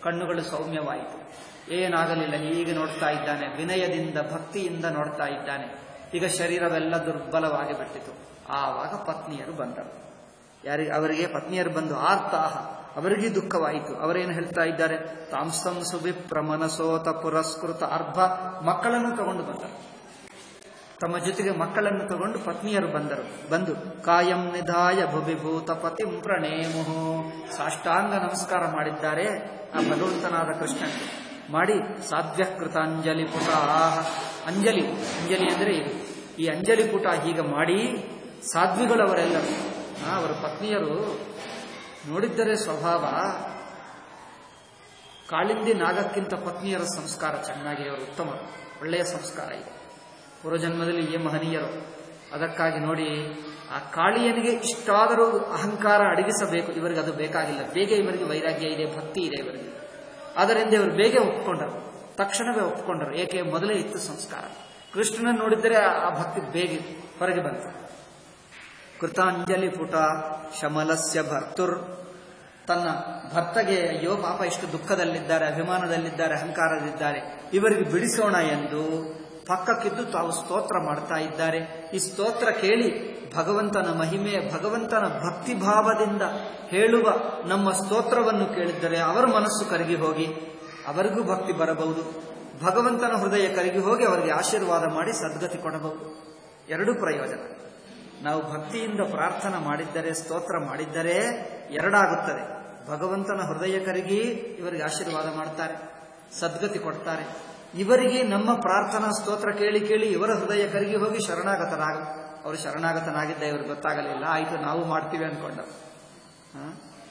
ಕಣ್ಣುಗಳು ಸೌಮ್ಯವಾಯಿತು ಏನಾಗಲಿಲ್ಲ ಹೀಗೆ ನೋಡ್ತಾ ಇದ್ದಾನೆ ವಿನಯದಿಂದ ಭಕ್ತಿಯಿಂದ ನೋಡ್ತಾ ಇದ್ದಾನೆ ಈಗ ಶರೀರವೆಲ್ಲ ದುರ್ಬಲವಾಗಿ ಬಿಟ್ಟಿತು ಆವಾಗ ಪತ್ನಿಯರು ಬಂದರು ಯಾರಿಗೆ ಅವರಿಗೆ ಪತ್ನಿಯರು ಬಂದು ಆರ್ತಾಹ ಅವರಿಗೆ ದುಃಖವಾಯಿತು ಅವರೇನು ಹೇಳ್ತಾ ಇದ್ದಾರೆ ತಾಂಸಂ ಸುವಿಪ್ರ ಮನಸೋತ ಪುರಸ್ಕೃತ ಅರ್ಧ ಮಕ್ಕಳನ್ನು ತಗೊಂಡು ಬಂದರು ತಮ್ಮ ಜೊತೆಗೆ ಮಕ್ಕಳನ್ನು ತಗೊಂಡು ಪತ್ನಿಯರು ಬಂದರು ಬಂದು ಕಾಯಂ ನಿಧಾಯ ಭುವಿಭೂತ ಪತಿಂ ಪ್ರಣೇಮುಹು ಸಾಷ್ಟಾಂಗ ನಮಸ್ಕಾರ ಮಾಡಿದ್ದಾರೆ ಆ ಭಗವಂತನಾದ ಕೃಷ್ಣನಿಗೆ ಮಾಡಿ ಸಾಧ್ವಕೃತ ಅಂಜಲಿ ಪುಟ ಅಂಜಲಿ ಅಂಜಲಿ ಅಂದರೆ ಇದು ಈ ಅಂಜಲಿ ಪುಟ ಹೀಗೆ ಮಾಡಿ ಸಾಧ್ವಿಗಳವರೆಲ್ಲರೂ ಆ, ಅವರ ಪತ್ನಿಯರು ನೋಡಿದ್ದರೆ ಸ್ವಭಾವ ಕಾಳಿಂದಿ ನಾಗಕ್ಕಿಂತ ಪತ್ನಿಯರ ಸಂಸ್ಕಾರ ಚೆನ್ನಾಗಿ ಅವರು ಉತ್ತಮ ಒಳ್ಳೆಯ ಸಂಸ್ಕಾರ ಇದೆ ಪೂರ್ವಜನ್ಮದಲ್ಲಿ ಏ ಮಹನೀಯರು ಅದಕ್ಕಾಗಿ ನೋಡಿ ಆ ಕಾಳಿಯನಿಗೆ ಇಷ್ಟಾದರೂ ಅಹಂಕಾರ ಅಡಗಿಸಬೇಕು ಇವರಿಗೆ ಅದು ಬೇಕಾಗಿಲ್ಲ ಬೇಗ ಇವರಿಗೆ ವೈರಾಗ್ಯ ಇದೆ ಭಕ್ತಿ ಇದೆ ಇವರಿಗೆ ಆದ್ದರಿಂದ ಇವರು ಬೇಗ ಒಪ್ಕೊಂಡರು ತಕ್ಷಣವೇ ಒಪ್ಕೊಂಡರು ಏಕೆ ಮೊದಲೇ ಇತ್ತು ಸಂಸ್ಕಾರ ಕೃಷ್ಣನ ನೋಡಿದರೆ ಆ ಭಕ್ತಿ ಬೇಗ ಹೊರಗೆ ಬಂತು ಕೃತಾಂಜಲಿ ಪುಟ ಶಮಲಸ್ಯ ಭರ್ತುರ್ ತನ್ನ ಭರ್ತಗೆ ಅಯ್ಯೋ ಪಾಪ ಇಷ್ಟು ದುಃಖದಲ್ಲಿದ್ದಾರೆ ಅಭಿಮಾನದಲ್ಲಿದ್ದಾರೆ ಅಹಂಕಾರದಲ್ಲಿದ್ದಾರೆ ಇವರಿಗೆ ಬಿಡಿಸೋಣ ಎಂದು ಪಕ್ಕಕ್ಕಿದ್ದು ತಾವು ಸ್ತೋತ್ರ ಮಾಡ್ತಾ ಇದ್ದಾರೆ ಈ ಸ್ತೋತ್ರ ಕೇಳಿ ಭಗವಂತನ ಮಹಿಮೆ ಭಗವಂತನ ಭಕ್ತಿ ಭಾವದಿಂದ ಹೇಳುವ ನಮ್ಮ ಸ್ತೋತ್ರವನ್ನು ಕೇಳಿದ್ದರೆ ಅವರ ಮನಸ್ಸು ಕರಗಿ ಹೋಗಿ ಅವರಿಗೂ ಭಕ್ತಿ ಬರಬಹುದು ಭಗವಂತನ ಹೃದಯ ಕರಗಿ ಹೋಗಿ ಅವರಿಗೆ ಆಶೀರ್ವಾದ ಮಾಡಿ ಸದ್ಗತಿ ಕೊಡಬಹುದು ಎರಡೂ ಪ್ರಯೋಜನ ನಾವು ಭಕ್ತಿಯಿಂದ ಪ್ರಾರ್ಥನೆ ಮಾಡಿದ್ದರೆ ಸ್ತೋತ್ರ ಮಾಡಿದ್ದರೆ ಎರಡಾಗುತ್ತದೆ ಭಗವಂತನ ಹೃದಯ ಕರಗಿ ಇವರಿಗೆ ಆಶೀರ್ವಾದ ಮಾಡ್ತಾರೆ ಸದ್ಗತಿ ಕೊಡ್ತಾರೆ ಇವರಿಗೆ ನಮ್ಮ ಪ್ರಾರ್ಥನಾ ಸ್ತೋತ್ರ ಕೇಳಿ ಕೇಳಿ ಇವರ ಹೃದಯ ಕರಗಿ ಹೋಗಿ ಶರಣಾಗತನಾಗ ಅವರು ಶರಣಾಗತನಾಗಿದ್ದ ಇವ್ರಿಗೆ ಗೊತ್ತಾಗಲಿಲ್ಲ ಆಯಿತು ನಾವು ಮಾಡ್ತೀವಿ ಅನ್ಕೊಂಡರು ಹ?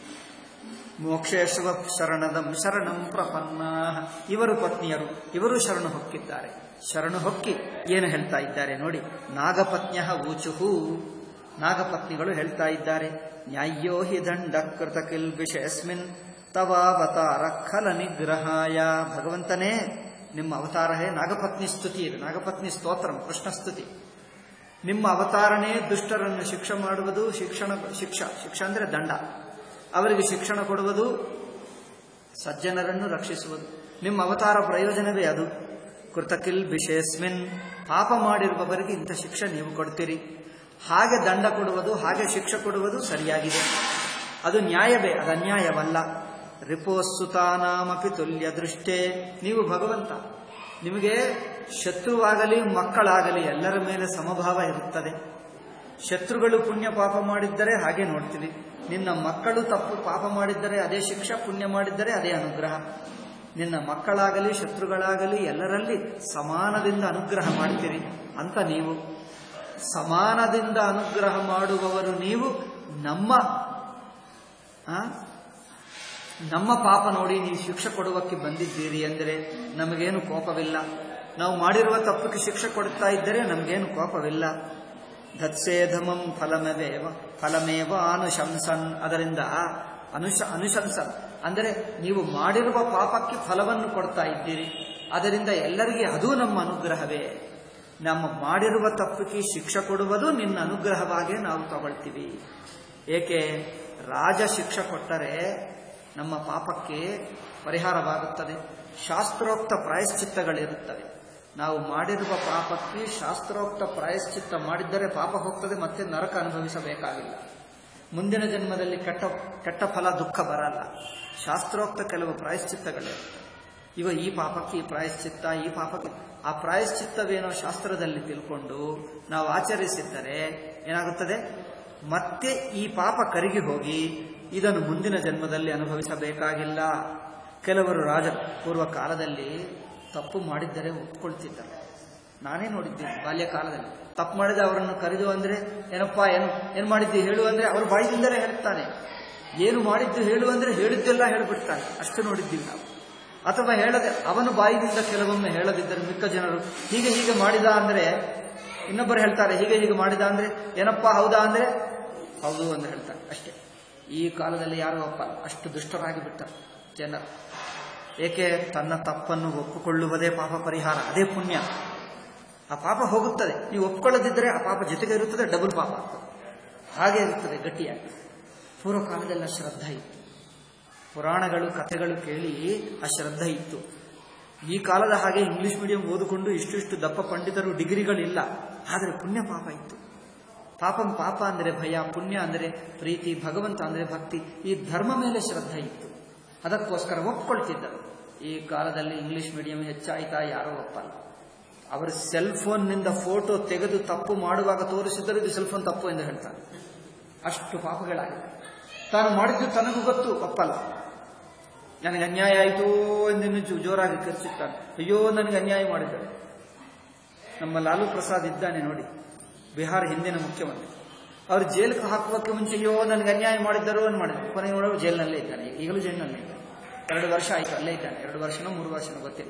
ಮೋಕ್ಷೇಶ್ವ ಶರಣದಂ ಶರಣಂ ಪ್ರಪನ್ನ ಇವರು ಪತ್ನಿಯರು ಇವರು ಶರಣು ಹೊಕ್ಕಿದ್ದಾರೆ ಶರಣು ಹೊಕ್ಕಿ ಏನು ಹೇಳ್ತಾ ಇದ್ದಾರೆ ನೋಡಿ ನಾಗಪತ್ನ್ಯ ಊಚುಹು ನಾಗಪತ್ನಿಗಳು ಹೇಳ್ತಾ ಇದ್ದಾರೆ ನ್ಯಾಯೋ ಹಿ ದಂಡ ಕೃತ ಕಿಲ್ಬಿಷಸ್ಮಿನ್ ತವಾವತಾರ ಖಲ ನಿಗ್ರಹಾಯ ಭಗವಂತನೇ ನಿಮ್ಮ ಅವತಾರ ಹೇ ನಾಗಪತ್ನಿ ಸ್ತುತಿ ಇದು ನಾಗಪತ್ನಿ ಸ್ತೋತ್ರ ಕೃಷ್ಣ ಸ್ತುತಿ ನಿಮ್ಮ ಅವತಾರನೇ ದುಷ್ಟರನ್ನು ಶಿಕ್ಷೆ ಮಾಡುವುದು ಶಿಕ್ಷಣ ಶಿಕ್ಷಾ ಶಿಕ್ಷ ಅಂದ್ರೆ ದಂಡ ಅವರಿಗೆ ಶಿಕ್ಷಣ ಕೊಡುವುದು ಸಜ್ಜನರನ್ನು ರಕ್ಷಿಸುವುದು ನಿಮ್ಮ ಅವತಾರ ಪ್ರಯೋಜನವೇ ಅದು ಕೃತಕಿಲ್ ಬಿಷೇಸ್ಮಿನ್ ಪಾಪ ಮಾಡಿರುವವರಿಗೆ ಇಂಥ ಶಿಕ್ಷೆ ನೀವು ಕೊಡ್ತೀರಿ ಹಾಗೆ ದಂಡ ಕೊಡುವುದು ಹಾಗೆ ಶಿಕ್ಷೆ ಕೊಡುವುದು ಸರಿಯಾಗಿದೆ ಅದು ನ್ಯಾಯವೇ ಅದು ಅನ್ಯಾಯವಲ್ಲ ರಿಪೋಸ್ಸುತಾನಾಮಪಿ ತುಲ್ಯ ದೃಷ್ಟೇ ನೀವು ಭಗವಂತ ನಿಮಗೆ ಶತ್ರುವಾಗಲಿ ಮಕ್ಕಳಾಗಲಿ ಎಲ್ಲರ ಮೇಲೆ ಸಮಭಾವ ಇರುತ್ತದೆ ಶತ್ರುಗಳು ಪುಣ್ಯ ಪಾಪ ಮಾಡಿದ್ದರೆ ಹಾಗೆ ನೋಡ್ತೀವಿ ನಿನ್ನ ಮಕ್ಕಳು ತಪ್ಪು ಪಾಪ ಮಾಡಿದ್ದರೆ ಅದೇ ಶಿಕ್ಷೆ ಪುಣ್ಯ ಮಾಡಿದ್ದರೆ ಅದೇ ಅನುಗ್ರಹ ನಿನ್ನ ಮಕ್ಕಳಾಗಲಿ ಶತ್ರುಗಳಾಗಲಿ ಎಲ್ಲರಲ್ಲಿ ಸಮಾನದಿಂದ ಅನುಗ್ರಹ ಮಾಡ್ತೀರಿ ಅಂತ ನೀವು ಸಮಾನದಿಂದ ಅನುಗ್ರಹ ಮಾಡುವವರು ನೀವು ನಮ್ಮ ಆ? ನಮ್ಮ ಪಾಪ ನೋಡಿ ನೀವು ಶಿಕ್ಷೆ ಕೊಡುವಕ್ಕೆ ಬಂದಿದ್ದೀರಿ ಎಂದರೆ ನಮಗೇನು ಕೋಪವಿಲ್ಲ ನಾವು ಮಾಡಿರುವ ತಪ್ಪಕ್ಕೆ ಶಿಕ್ಷೆ ಕೊಡ್ತಾ ಇದ್ದರೆ ನಮಗೇನು ಕೋಪವಿಲ್ಲ ಧತ್ಸೇಧಮಂ ಫಲಮೇವ ಫಲಮೇವ ಅನುಶಂಸನ್ ಅದರಿಂದ ಅನುಶ ಅನುಶಂಸನ್ ಅಂದರೆ ನೀವು ಮಾಡಿರುವ ಪಾಪಕ್ಕೆ ಫಲವನ್ನು ಕೊಡ್ತಾ ಇದ್ದೀರಿ ಅದರಿಂದ ಎಲ್ಲರಿಗೆ ಅದೂ ನಮ್ಮ ಅನುಗ್ರಹವೇ ನಮ್ಮ ಮಾಡಿರುವ ತಪ್ಪಿಗೆ ಶಿಕ್ಷೆ ಕೊಡುವುದು ನಿನ್ನ ಅನುಗ್ರಹವಾಗೇ ನಾವು ತಗೊಳ್ತೀವಿ ಏಕೆ ರಾಜ ಶಿಕ್ಷೆ ಕೊಟ್ಟರೆ ನಮ್ಮ ಪಾಪಕ್ಕೆ ಪರಿಹಾರವಾಗುತ್ತದೆ ಶಾಸ್ತ್ರೋಕ್ತ ಪ್ರಾಯಶ್ಚಿತ್ತಗಳಿರುತ್ತವೆ ನಾವು ಮಾಡಿರುವ ಪಾಪಕ್ಕೆ ಶಾಸ್ತ್ರೋಕ್ತ ಪ್ರಾಯಶ್ಚಿತ್ತ ಮಾಡಿದ್ದರೆ ಪಾಪ ಹೋಗ್ತದೆ ಮತ್ತೆ ನರಕ ಅನುಭವಿಸಬೇಕಾಗಿಲ್ಲ ಮುಂದಿನ ಜನ್ಮದಲ್ಲಿ ಕೆಟ್ಟ ಕೆಟ್ಟ ಫಲ ದುಃಖ ಬರಲ್ಲ ಶಾಸ್ತ್ರೋಕ್ತ ಕೆಲವು ಪ್ರಾಯಶ್ಚಿತ್ತಗಳಿರುತ್ತವೆ ಇವ ಈ ಪಾಪಕ್ಕೆ ಈ ಪ್ರಾಯಶ್ಚಿತ್ತ ಈ ಪಾಪಕ್ಕೆ ಆ ಪ್ರಾಯಶ್ಚಿತ್ತವೇನೋ ಶಾಸ್ತ್ರದಲ್ಲಿ ತಿಳ್ಕೊಂಡು ನಾವು ಆಚರಿಸಿದ್ದರೆ ಏನಾಗುತ್ತದೆ ಮತ್ತೆ ಈ ಪಾಪ ಕರಗಿ ಹೋಗಿ ಇದನ್ನು ಮುಂದಿನ ಜನ್ಮದಲ್ಲಿ ಅನುಭವಿಸಬೇಕಾಗಿಲ್ಲ ಕೆಲವರು ರಾಜ ಪೂರ್ವ ಕಾಲದಲ್ಲಿ ತಪ್ಪು ಮಾಡಿದ್ದರೆ ಒಪ್ಕೊಳ್ತಿದ್ದರು ನಾನೇ ನೋಡಿದ್ದೀನಿ ಬಾಲ್ಯಕಾಲದಲ್ಲಿ ತಪ್ಪು ಮಾಡಿದ ಅವರನ್ನು ಕರೆದು ಅಂದ್ರೆ ಏನಪ್ಪ ಏನು ಏನು ಮಾಡಿದ್ದಿ ಹೇಳು ಅಂದ್ರೆ ಅವರು ಬಾಯಿದಿಂದಲೇ ಹೇಳ್ತಾನೆ ಏನು ಮಾಡಿದ್ದು ಹೇಳು ಅಂದ್ರೆ ಹೇಳಿದ್ದೆಲ್ಲ ಹೇಳ್ಬಿಡ್ತಾನೆ ಅಷ್ಟು ನೋಡಿದ್ದೀವಿ ನಾವು ಅಥವಾ ಹೇಳದೆ ಅವನು ಬಾಯಿದಿಂದ ಕೆಲವೊಮ್ಮೆ ಹೇಳದಿದ್ದರೆ ಮಿಕ್ಕ ಜನರು ಹೀಗೆ ಹೀಗೆ ಮಾಡಿದ ಅಂದ್ರೆ ಇನ್ನೊಬ್ಬರು ಹೇಳ್ತಾರೆ ಹೀಗೆ ಹೀಗೆ ಮಾಡಿದ ಅಂದ್ರೆ ಏನಪ್ಪಾ ಹೌದಾ ಅಂದ್ರೆ ಹೌದು ಅಂತ ಹೇಳ್ತಾರೆ ಅಷ್ಟೇ ಈ ಕಾಲದಲ್ಲಿ ಯಾರು ಒಪ್ಪಲ್ಲ ಅಷ್ಟು ದುಷ್ಟರಾಗಿ ಬಿಟ್ಟರು ಜನರು ಏಕೆ ತನ್ನ ತಪ್ಪನ್ನು ಒಪ್ಪಿಕೊಳ್ಳುವುದೇ ಪಾಪ ಪರಿಹಾರ ಅದೇ ಪುಣ್ಯ ಆ ಪಾಪ ಹೋಗುತ್ತದೆ ನೀವು ಒಪ್ಕೊಳ್ಳದಿದ್ದರೆ ಆ ಪಾಪ ಜೊತೆಗೆ ಇರುತ್ತದೆ ಡಬಲ್ ಪಾಪ ಆಗ್ತದೆ ಹಾಗೆ ಇರುತ್ತದೆ ಗಟ್ಟಿಯಾಗಿ ಪೂರ್ವ ಕಾಲದೆಲ್ಲ ಶ್ರದ್ಧೆ ಇತ್ತು ಪುರಾಣಗಳು ಕಥೆಗಳು ಕೇಳಿ ಆ ಶ್ರದ್ಧೆ ಇತ್ತು ಈ ಕಾಲದ ಹಾಗೆ ಇಂಗ್ಲಿಷ್ ಮೀಡಿಯಂ ಓದಿಕೊಂಡು ಇಷ್ಟು ಇಷ್ಟು ದಪ್ಪ ಪಂಡಿತರು ಡಿಗ್ರಿಗಳಿಲ್ಲ ಆದರೆ ಪುಣ್ಯ ಪಾಪ ಇತ್ತು ಪಾಪಂ ಪಾಪ ಅಂದರೆ ಭಯ ಪುಣ್ಯ ಅಂದರೆ ಪ್ರೀತಿ ಭಗವಂತ ಅಂದರೆ ಭಕ್ತಿ ಈ ಧರ್ಮ ಮೇಲೆ ಶ್ರದ್ಧೆ ಇತ್ತು ಅದಕ್ಕೋಸ್ಕರ ಒಪ್ಕೊಳ್ತಿದ್ದರು ಈ ಕಾಲದಲ್ಲಿ ಇಂಗ್ಲಿಷ್ ಮೀಡಿಯಂ ಹೆಚ್ಚಾಯ್ತಾ ಯಾರೋ ಒಪ್ಪಲ್ಲ ಅವರು ಸೆಲ್ ಫೋನ್ನಿಂದ ಫೋಟೋ ತೆಗೆದು ತಪ್ಪು ಮಾಡುವಾಗ ತೋರಿಸಿದರೆ ಇದು ಸೆಲ್ ಫೋನ್ ತಪ್ಪು ಎಂದು ಹೇಳ್ತಾರೆ ಅಷ್ಟು ಪಾಪಗಳಾಗಿದೆ ತಾನು ಮಾಡಿದ್ದು ತನಗೂ ಗೊತ್ತು ಒಪ್ಪಲ್ಲ ನನಗೆ ಅನ್ಯಾಯ ಆಯಿತು ಎಂದಿನ್ನು ಜೋ- ಜೋರಾಗಿ ಖರ್ಚುತ್ತಾನೆ ಅಯ್ಯೋ ನನಗೆ ಅನ್ಯಾಯ ಮಾಡಿದ್ದಾರೆ ನಮ್ಮ ಲಾಲು ಪ್ರಸಾದ್ ಇದ್ದಾನೆ ನೋಡಿ ಬಿಹಾರ ಹಿಂದಿನ ಮುಖ್ಯಮಂತ್ರಿ ಅವರು ಜೈಲಿಗೆ ಹಾಕುವಕ್ಕೆ ಮುಂಚೆ ಅಯ್ಯೋ ನನಗೆ ಅನ್ಯಾಯ ಮಾಡಿದ್ದರು ಅಂತ ಮಾಡಿದ್ರು ಕೊನೆಗೆ ನೋಡೋ ಜೈಲಿನಲ್ಲೇ ಇದ್ದಾನೆ ಈಗಲೂ ಜೈಲಿನಲ್ಲೇ ಇದ್ದಾನೆ ಎರಡು ವರ್ಷ ಆಯ್ತು ಅಲ್ಲೇ ಇದ್ದಾನೆ ಎರಡು ವರ್ಷನೋ ಮೂರು ವರ್ಷನೋ ಗೊತ್ತಿಲ್ಲ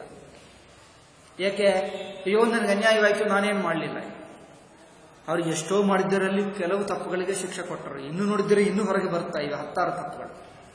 ಏಕೆ ಅಯ್ಯೋ ನನಗೆ ಅನ್ಯಾಯವಾಯಿತು ನಾನೇನು ಮಾಡಲಿಲ್ಲ ಅವ್ರು ಎಷ್ಟೋ ಮಾಡಿದ್ದರಲ್ಲಿ ಕೆಲವು ತಪ್ಪುಗಳಿಗೆ ಶಿಕ್ಷೆ ಕೊಟ್ಟರು ಇನ್ನು ನೋಡಿದರೆ ಇನ್ನೂ ಹೊರಗೆ ಬರ್ತಾ ಇವೆ ಹತ್ತಾರು ತಪ್ಪುಗಳು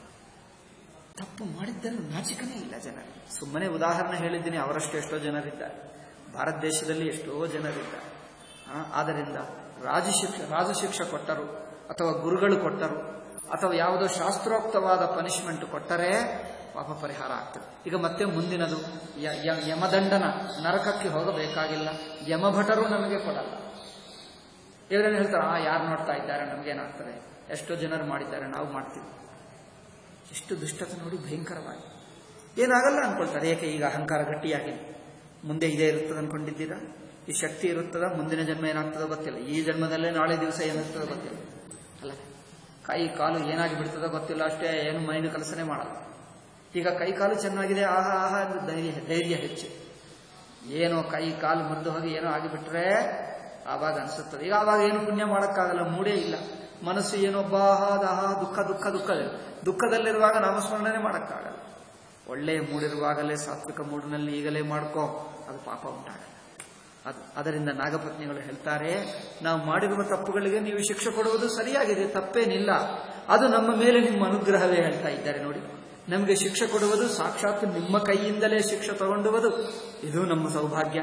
ತಪ್ಪು ಮಾಡಿದ್ದರೂ ನಾಚಿಕನೇ ಇಲ್ಲ ಜನರು ಸುಮ್ಮನೆ ಉದಾಹರಣೆ ಹೇಳಿದ್ದೀನಿ ಅವರಷ್ಟು ಎಷ್ಟೋ ಜನರಿದ್ದಾರೆ ಭಾರತ ದೇಶದಲ್ಲಿ ಎಷ್ಟೋ ಜನರಿದ್ದಾರೆ ಆ, ಆದ್ದರಿಂದ ರಾಜಶಿಕ್ಷ ರಾಜಶಿಕ್ಷೆ ಕೊಟ್ಟರು ಅಥವಾ ಗುರುಗಳು ಕೊಟ್ಟರು ಅಥವಾ ಯಾವುದೋ ಶಾಸ್ತ್ರೋಕ್ತವಾದ ಪನಿಷ್ಮೆಂಟ್ ಕೊಟ್ಟರೆ ಪಾಪ ಪರಿಹಾರ ಆಗ್ತದೆ ಈಗ ಮತ್ತೆ ಮುಂದಿನದು ಯ- ಯ- ಯಮದಂಡನ ನರಕಕ್ಕೆ ಹೋಗಬೇಕಾಗಿಲ್ಲ ಯಮಭಟರು ನಮಗೆ ಕೊಡಲ್ಲ ಇವರೇನು ಹೇಳ್ತಾರೆ ಆ ಯಾರು ನೋಡ್ತಾ ಇದ್ದಾರೆ ನಮಗೇನಾಗ್ತದೆ ಎಷ್ಟೋ ಜನರು ಮಾಡಿದ್ದಾರೆ ನಾವು ಮಾಡ್ತೀವಿ ಎಷ್ಟು ದುಷ್ಟತೆ ನೋಡಿ ಭಯಂಕರವಾಗಿ ಏನಾಗಲ್ಲ ಅನ್ಕೊಳ್ತಾರೆ ಏಕೆ ಈಗ ಅಹಂಕಾರ ಗಟ್ಟಿಯಾಗಿದೆ ಮುಂದೆ ಇದೇ ಇರುತ್ತದೆ ಅನ್ಕೊಂಡಿದ್ದೀರಾ ಈ ಶಕ್ತಿ ಇರುತ್ತದ ಮುಂದಿನ ಜನ್ಮ ಏನಾಗ್ತದೋ ಗೊತ್ತಿಲ್ಲ ಈ ಜನ್ಮದಲ್ಲೇ ನಾಳೆ ದಿವಸ ಏನಾಗ್ತದೋ ಗೊತ್ತಿಲ್ಲ ಅಲ್ಲ ಕೈ ಕಾಲು ಏನಾಗಿ ಬಿಡ್ತದೋ ಗೊತ್ತಿಲ್ಲ ಅಷ್ಟೇ ಏನು ಮೈಂಡ್ ಕೆಲಸನೇ ಮಾಡಲ್ಲ ಈಗ ಕೈ ಕಾಲು ಚೆನ್ನಾಗಿದೆ ಆಹಾ ಆಹಾ ಎಂದು ಧೈರ್ಯ ಧೈರ್ಯ ಹೆಚ್ಚು ಏನೋ ಕೈ ಕಾಲು ಮುರಿದು ಹೋಗಿ ಏನೋ ಆಗಿಬಿಟ್ರೆ ಆವಾಗ ಅನಿಸುತ್ತದೆ ಈಗ ಆವಾಗ ಏನು ಪುಣ್ಯ ಮಾಡೋಕ್ಕಾಗಲ್ಲ ಮೂಡೇ ಇಲ್ಲ ಮನಸ್ಸು ಏನೋ ಬಾಹ ದಾಹ ದುಃಖ ದುಃಖ ದುಃಖ ದುಃಖದಲ್ಲಿರುವಾಗ ನಾಮಸ್ಮರಣೆ ಮಾಡೋಕ್ಕಾಗಲ್ಲ ಒಳ್ಳೆಯ ಮೂಡಿರುವಾಗಲೇ ಸಾತ್ವಿಕ ಮೂಡಿನಲ್ಲಿ ಈಗಲೇ ಮಾಡ್ಕೋ ಅದು ಪಾಪ ಉಂಟಾಗಲ್ಲ ಅದು ಅದರಿಂದ ನಾಗಪತ್ನಿಗಳು ಹೇಳ್ತಾರೆ ನಾವು ಮಾಡಿರುವ ತಪ್ಪುಗಳಿಗೆ ನೀವು ಶಿಕ್ಷೆ ಕೊಡುವುದು ಸರಿಯಾಗಿದೆ ತಪ್ಪೇನಿಲ್ಲ ಅದು ನಮ್ಮ ಮೇಲೆ ನಿಮ್ಮ ಅನುಗ್ರಹವೇ ಹೇಳ್ತಾ ಇದ್ದಾರೆ ನೋಡಿ ನಮಗೆ ಶಿಕ್ಷೆ ಕೊಡುವುದು ಸಾಕ್ಷಾತ್ ನಿಮ್ಮ ಕೈಯಿಂದಲೇ ಶಿಕ್ಷೆ ತಗೊಂಡುವುದು ಇದು ನಮ್ಮ ಸೌಭಾಗ್ಯ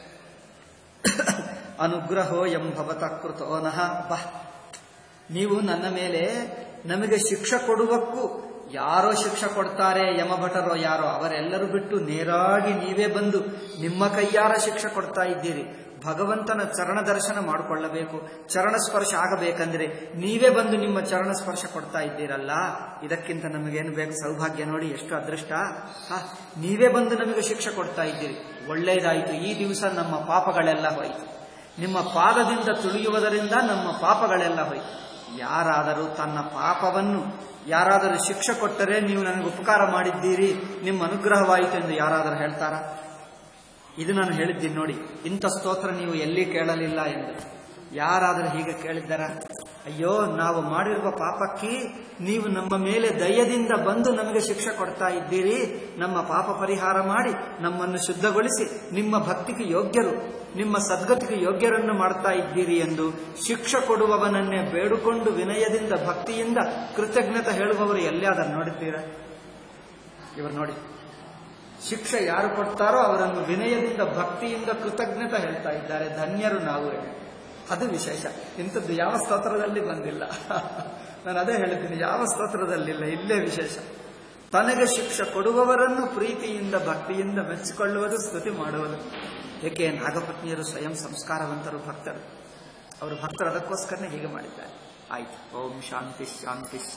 ಅನುಗ್ರಹೋ ಎಂ ಭವತ ಕೃತೋ ನಃ ಬಾ ನೀವು ನನ್ನ ಮೇಲೆ ನಮಗೆ ಶಿಕ್ಷೆ ಕೊಡುವಕ್ಕೂ ಯಾರೋ ಶಿಕ್ಷೆ ಕೊಡ್ತಾರೆ ಯಮಭಟರೋ ಯಾರೋ ಅವರೆಲ್ಲರೂ ಬಿಟ್ಟು ನೇರಾಗಿ ನೀವೇ ಬಂದು ನಿಮ್ಮ ಕೈಯಾರ ಶಿಕ್ಷೆ ಕೊಡ್ತಾ ಇದ್ದೀರಿ ಭಗವಂತನ ಚರಣ ದರ್ಶನ ಮಾಡಿಕೊಳ್ಳಬೇಕು ಚರಣ ಸ್ಪರ್ಶ ಆಗಬೇಕಂದ್ರೆ ನೀವೇ ಬಂದು ನಿಮ್ಮ ಚರಣ ಸ್ಪರ್ಶ ಕೊಡ್ತಾ ಇದ್ದೀರಲ್ಲ ಇದಕ್ಕಿಂತ ನಮಗೇನು ಬೇಕು ಸೌಭಾಗ್ಯ ನೋಡಿ ಎಷ್ಟು ಅದೃಷ್ಟ ಹಾ ನೀವೇ ಬಂದು ನಮಗೆ ಶಿಕ್ಷೆ ಕೊಡ್ತಾ ಇದ್ದೀರಿ ಒಳ್ಳೆಯದಾಯಿತು ಈ ದಿವಸ ನಮ್ಮ ಪಾಪಗಳೆಲ್ಲ ಹೋಯಿತು ನಿಮ್ಮ ಪಾದದಿಂದ ತುಳಿಯುವುದರಿಂದ ನಮ್ಮ ಪಾಪಗಳೆಲ್ಲ ಹೋಯಿತು ಯಾರಾದರೂ ತನ್ನ ಪಾಪವನ್ನು ಯಾರಾದರೂ ಶಿಕ್ಷೆ ಕೊಟ್ಟರೆ ನೀವು ನನಗೆ ಉಪಕಾರ ಮಾಡಿದ್ದೀರಿ ನಿಮ್ಮ ಅನುಗ್ರಹವಾಯಿತು ಎಂದು ಯಾರಾದರೂ ಹೇಳ್ತಾರಾ ಇದು ನಾನು ಹೇಳಿದ್ದೀನಿ ನೋಡಿ ಇಂಥ ಸ್ತೋತ್ರ ನೀವು ಎಲ್ಲಿ ಕೇಳಲಿಲ್ಲ ಎಂದು ಯಾರಾದರೂ ಹೀಗೆ ಕೇಳಿದ್ದಾರ ಅಯ್ಯೋ ನಾವು ಮಾಡಿರುವ ಪಾಪಕ್ಕೆ ನೀವು ನಮ್ಮ ಮೇಲೆ ದಯದಿಂದ ಬಂದು ನಮಗೆ ಶಿಕ್ಷೆ ಕೊಡ್ತಾ ಇದ್ದೀರಿ ನಮ್ಮ ಪಾಪ ಪರಿಹಾರ ಮಾಡಿ ನಮ್ಮನ್ನು ಶುದ್ಧಗೊಳಿಸಿ ನಿಮ್ಮ ಭಕ್ತಿಗೆ ಯೋಗ್ಯರು ನಿಮ್ಮ ಸದ್ಗತಿಗೆ ಯೋಗ್ಯರನ್ನು ಮಾಡ್ತಾ ಇದ್ದೀರಿ ಎಂದು ಶಿಕ್ಷೆ ಕೊಡುವವನನ್ನೇ ಬೇಡಿಕೊಂಡು ವಿನಯದಿಂದ ಭಕ್ತಿಯಿಂದ ಕೃತಜ್ಞತೆ ಹೇಳುವವರು ಎಲ್ಲಿಯಾದರೂ ನೋಡಿದ್ದೀರಾ ಇವರು ನೋಡಿ ಶಿಕ್ಷೆ ಯಾರು ಕೊಡ್ತಾರೋ ಅವರನ್ನು ವಿನಯದಿಂದ ಭಕ್ತಿಯಿಂದ ಕೃತಜ್ಞತೆ ಹೇಳ್ತಾ ಇದ್ದಾರೆ ಧನ್ಯರು ನಾವು ಅದು ವಿಶೇಷ ಇಂಥದ್ದು ಯಾವ ಸ್ತೋತ್ರದಲ್ಲಿ ಬಂದಿಲ್ಲ ನಾನು ಅದೇ ಹೇಳಿದ್ದೀನಿ ಯಾವ ಸ್ತೋತ್ರದಲ್ಲಿಲ್ಲ ಇಲ್ಲೇ ವಿಶೇಷ ತನಗೆ ಶಿಕ್ಷೆ ಕೊಡುವವರನ್ನು ಪ್ರೀತಿಯಿಂದ ಭಕ್ತಿಯಿಂದ ಮೆಚ್ಚಿಕೊಳ್ಳುವುದು ಸ್ತುತಿ ಮಾಡುವುದು ಏಕೆ ನಾಗಪತ್ನಿಯರು ಸ್ವಯಂ ಸಂಸ್ಕಾರವಂತರು ಭಕ್ತರು ಅವರು ಭಕ್ತರು ಅದಕ್ಕೋಸ್ಕರನೇ ಹೀಗೆ ಮಾಡಿದ್ದಾರೆ ಆಯ್ತು ಓಂ ಶಾಂತಿ ಶಾಂತಿ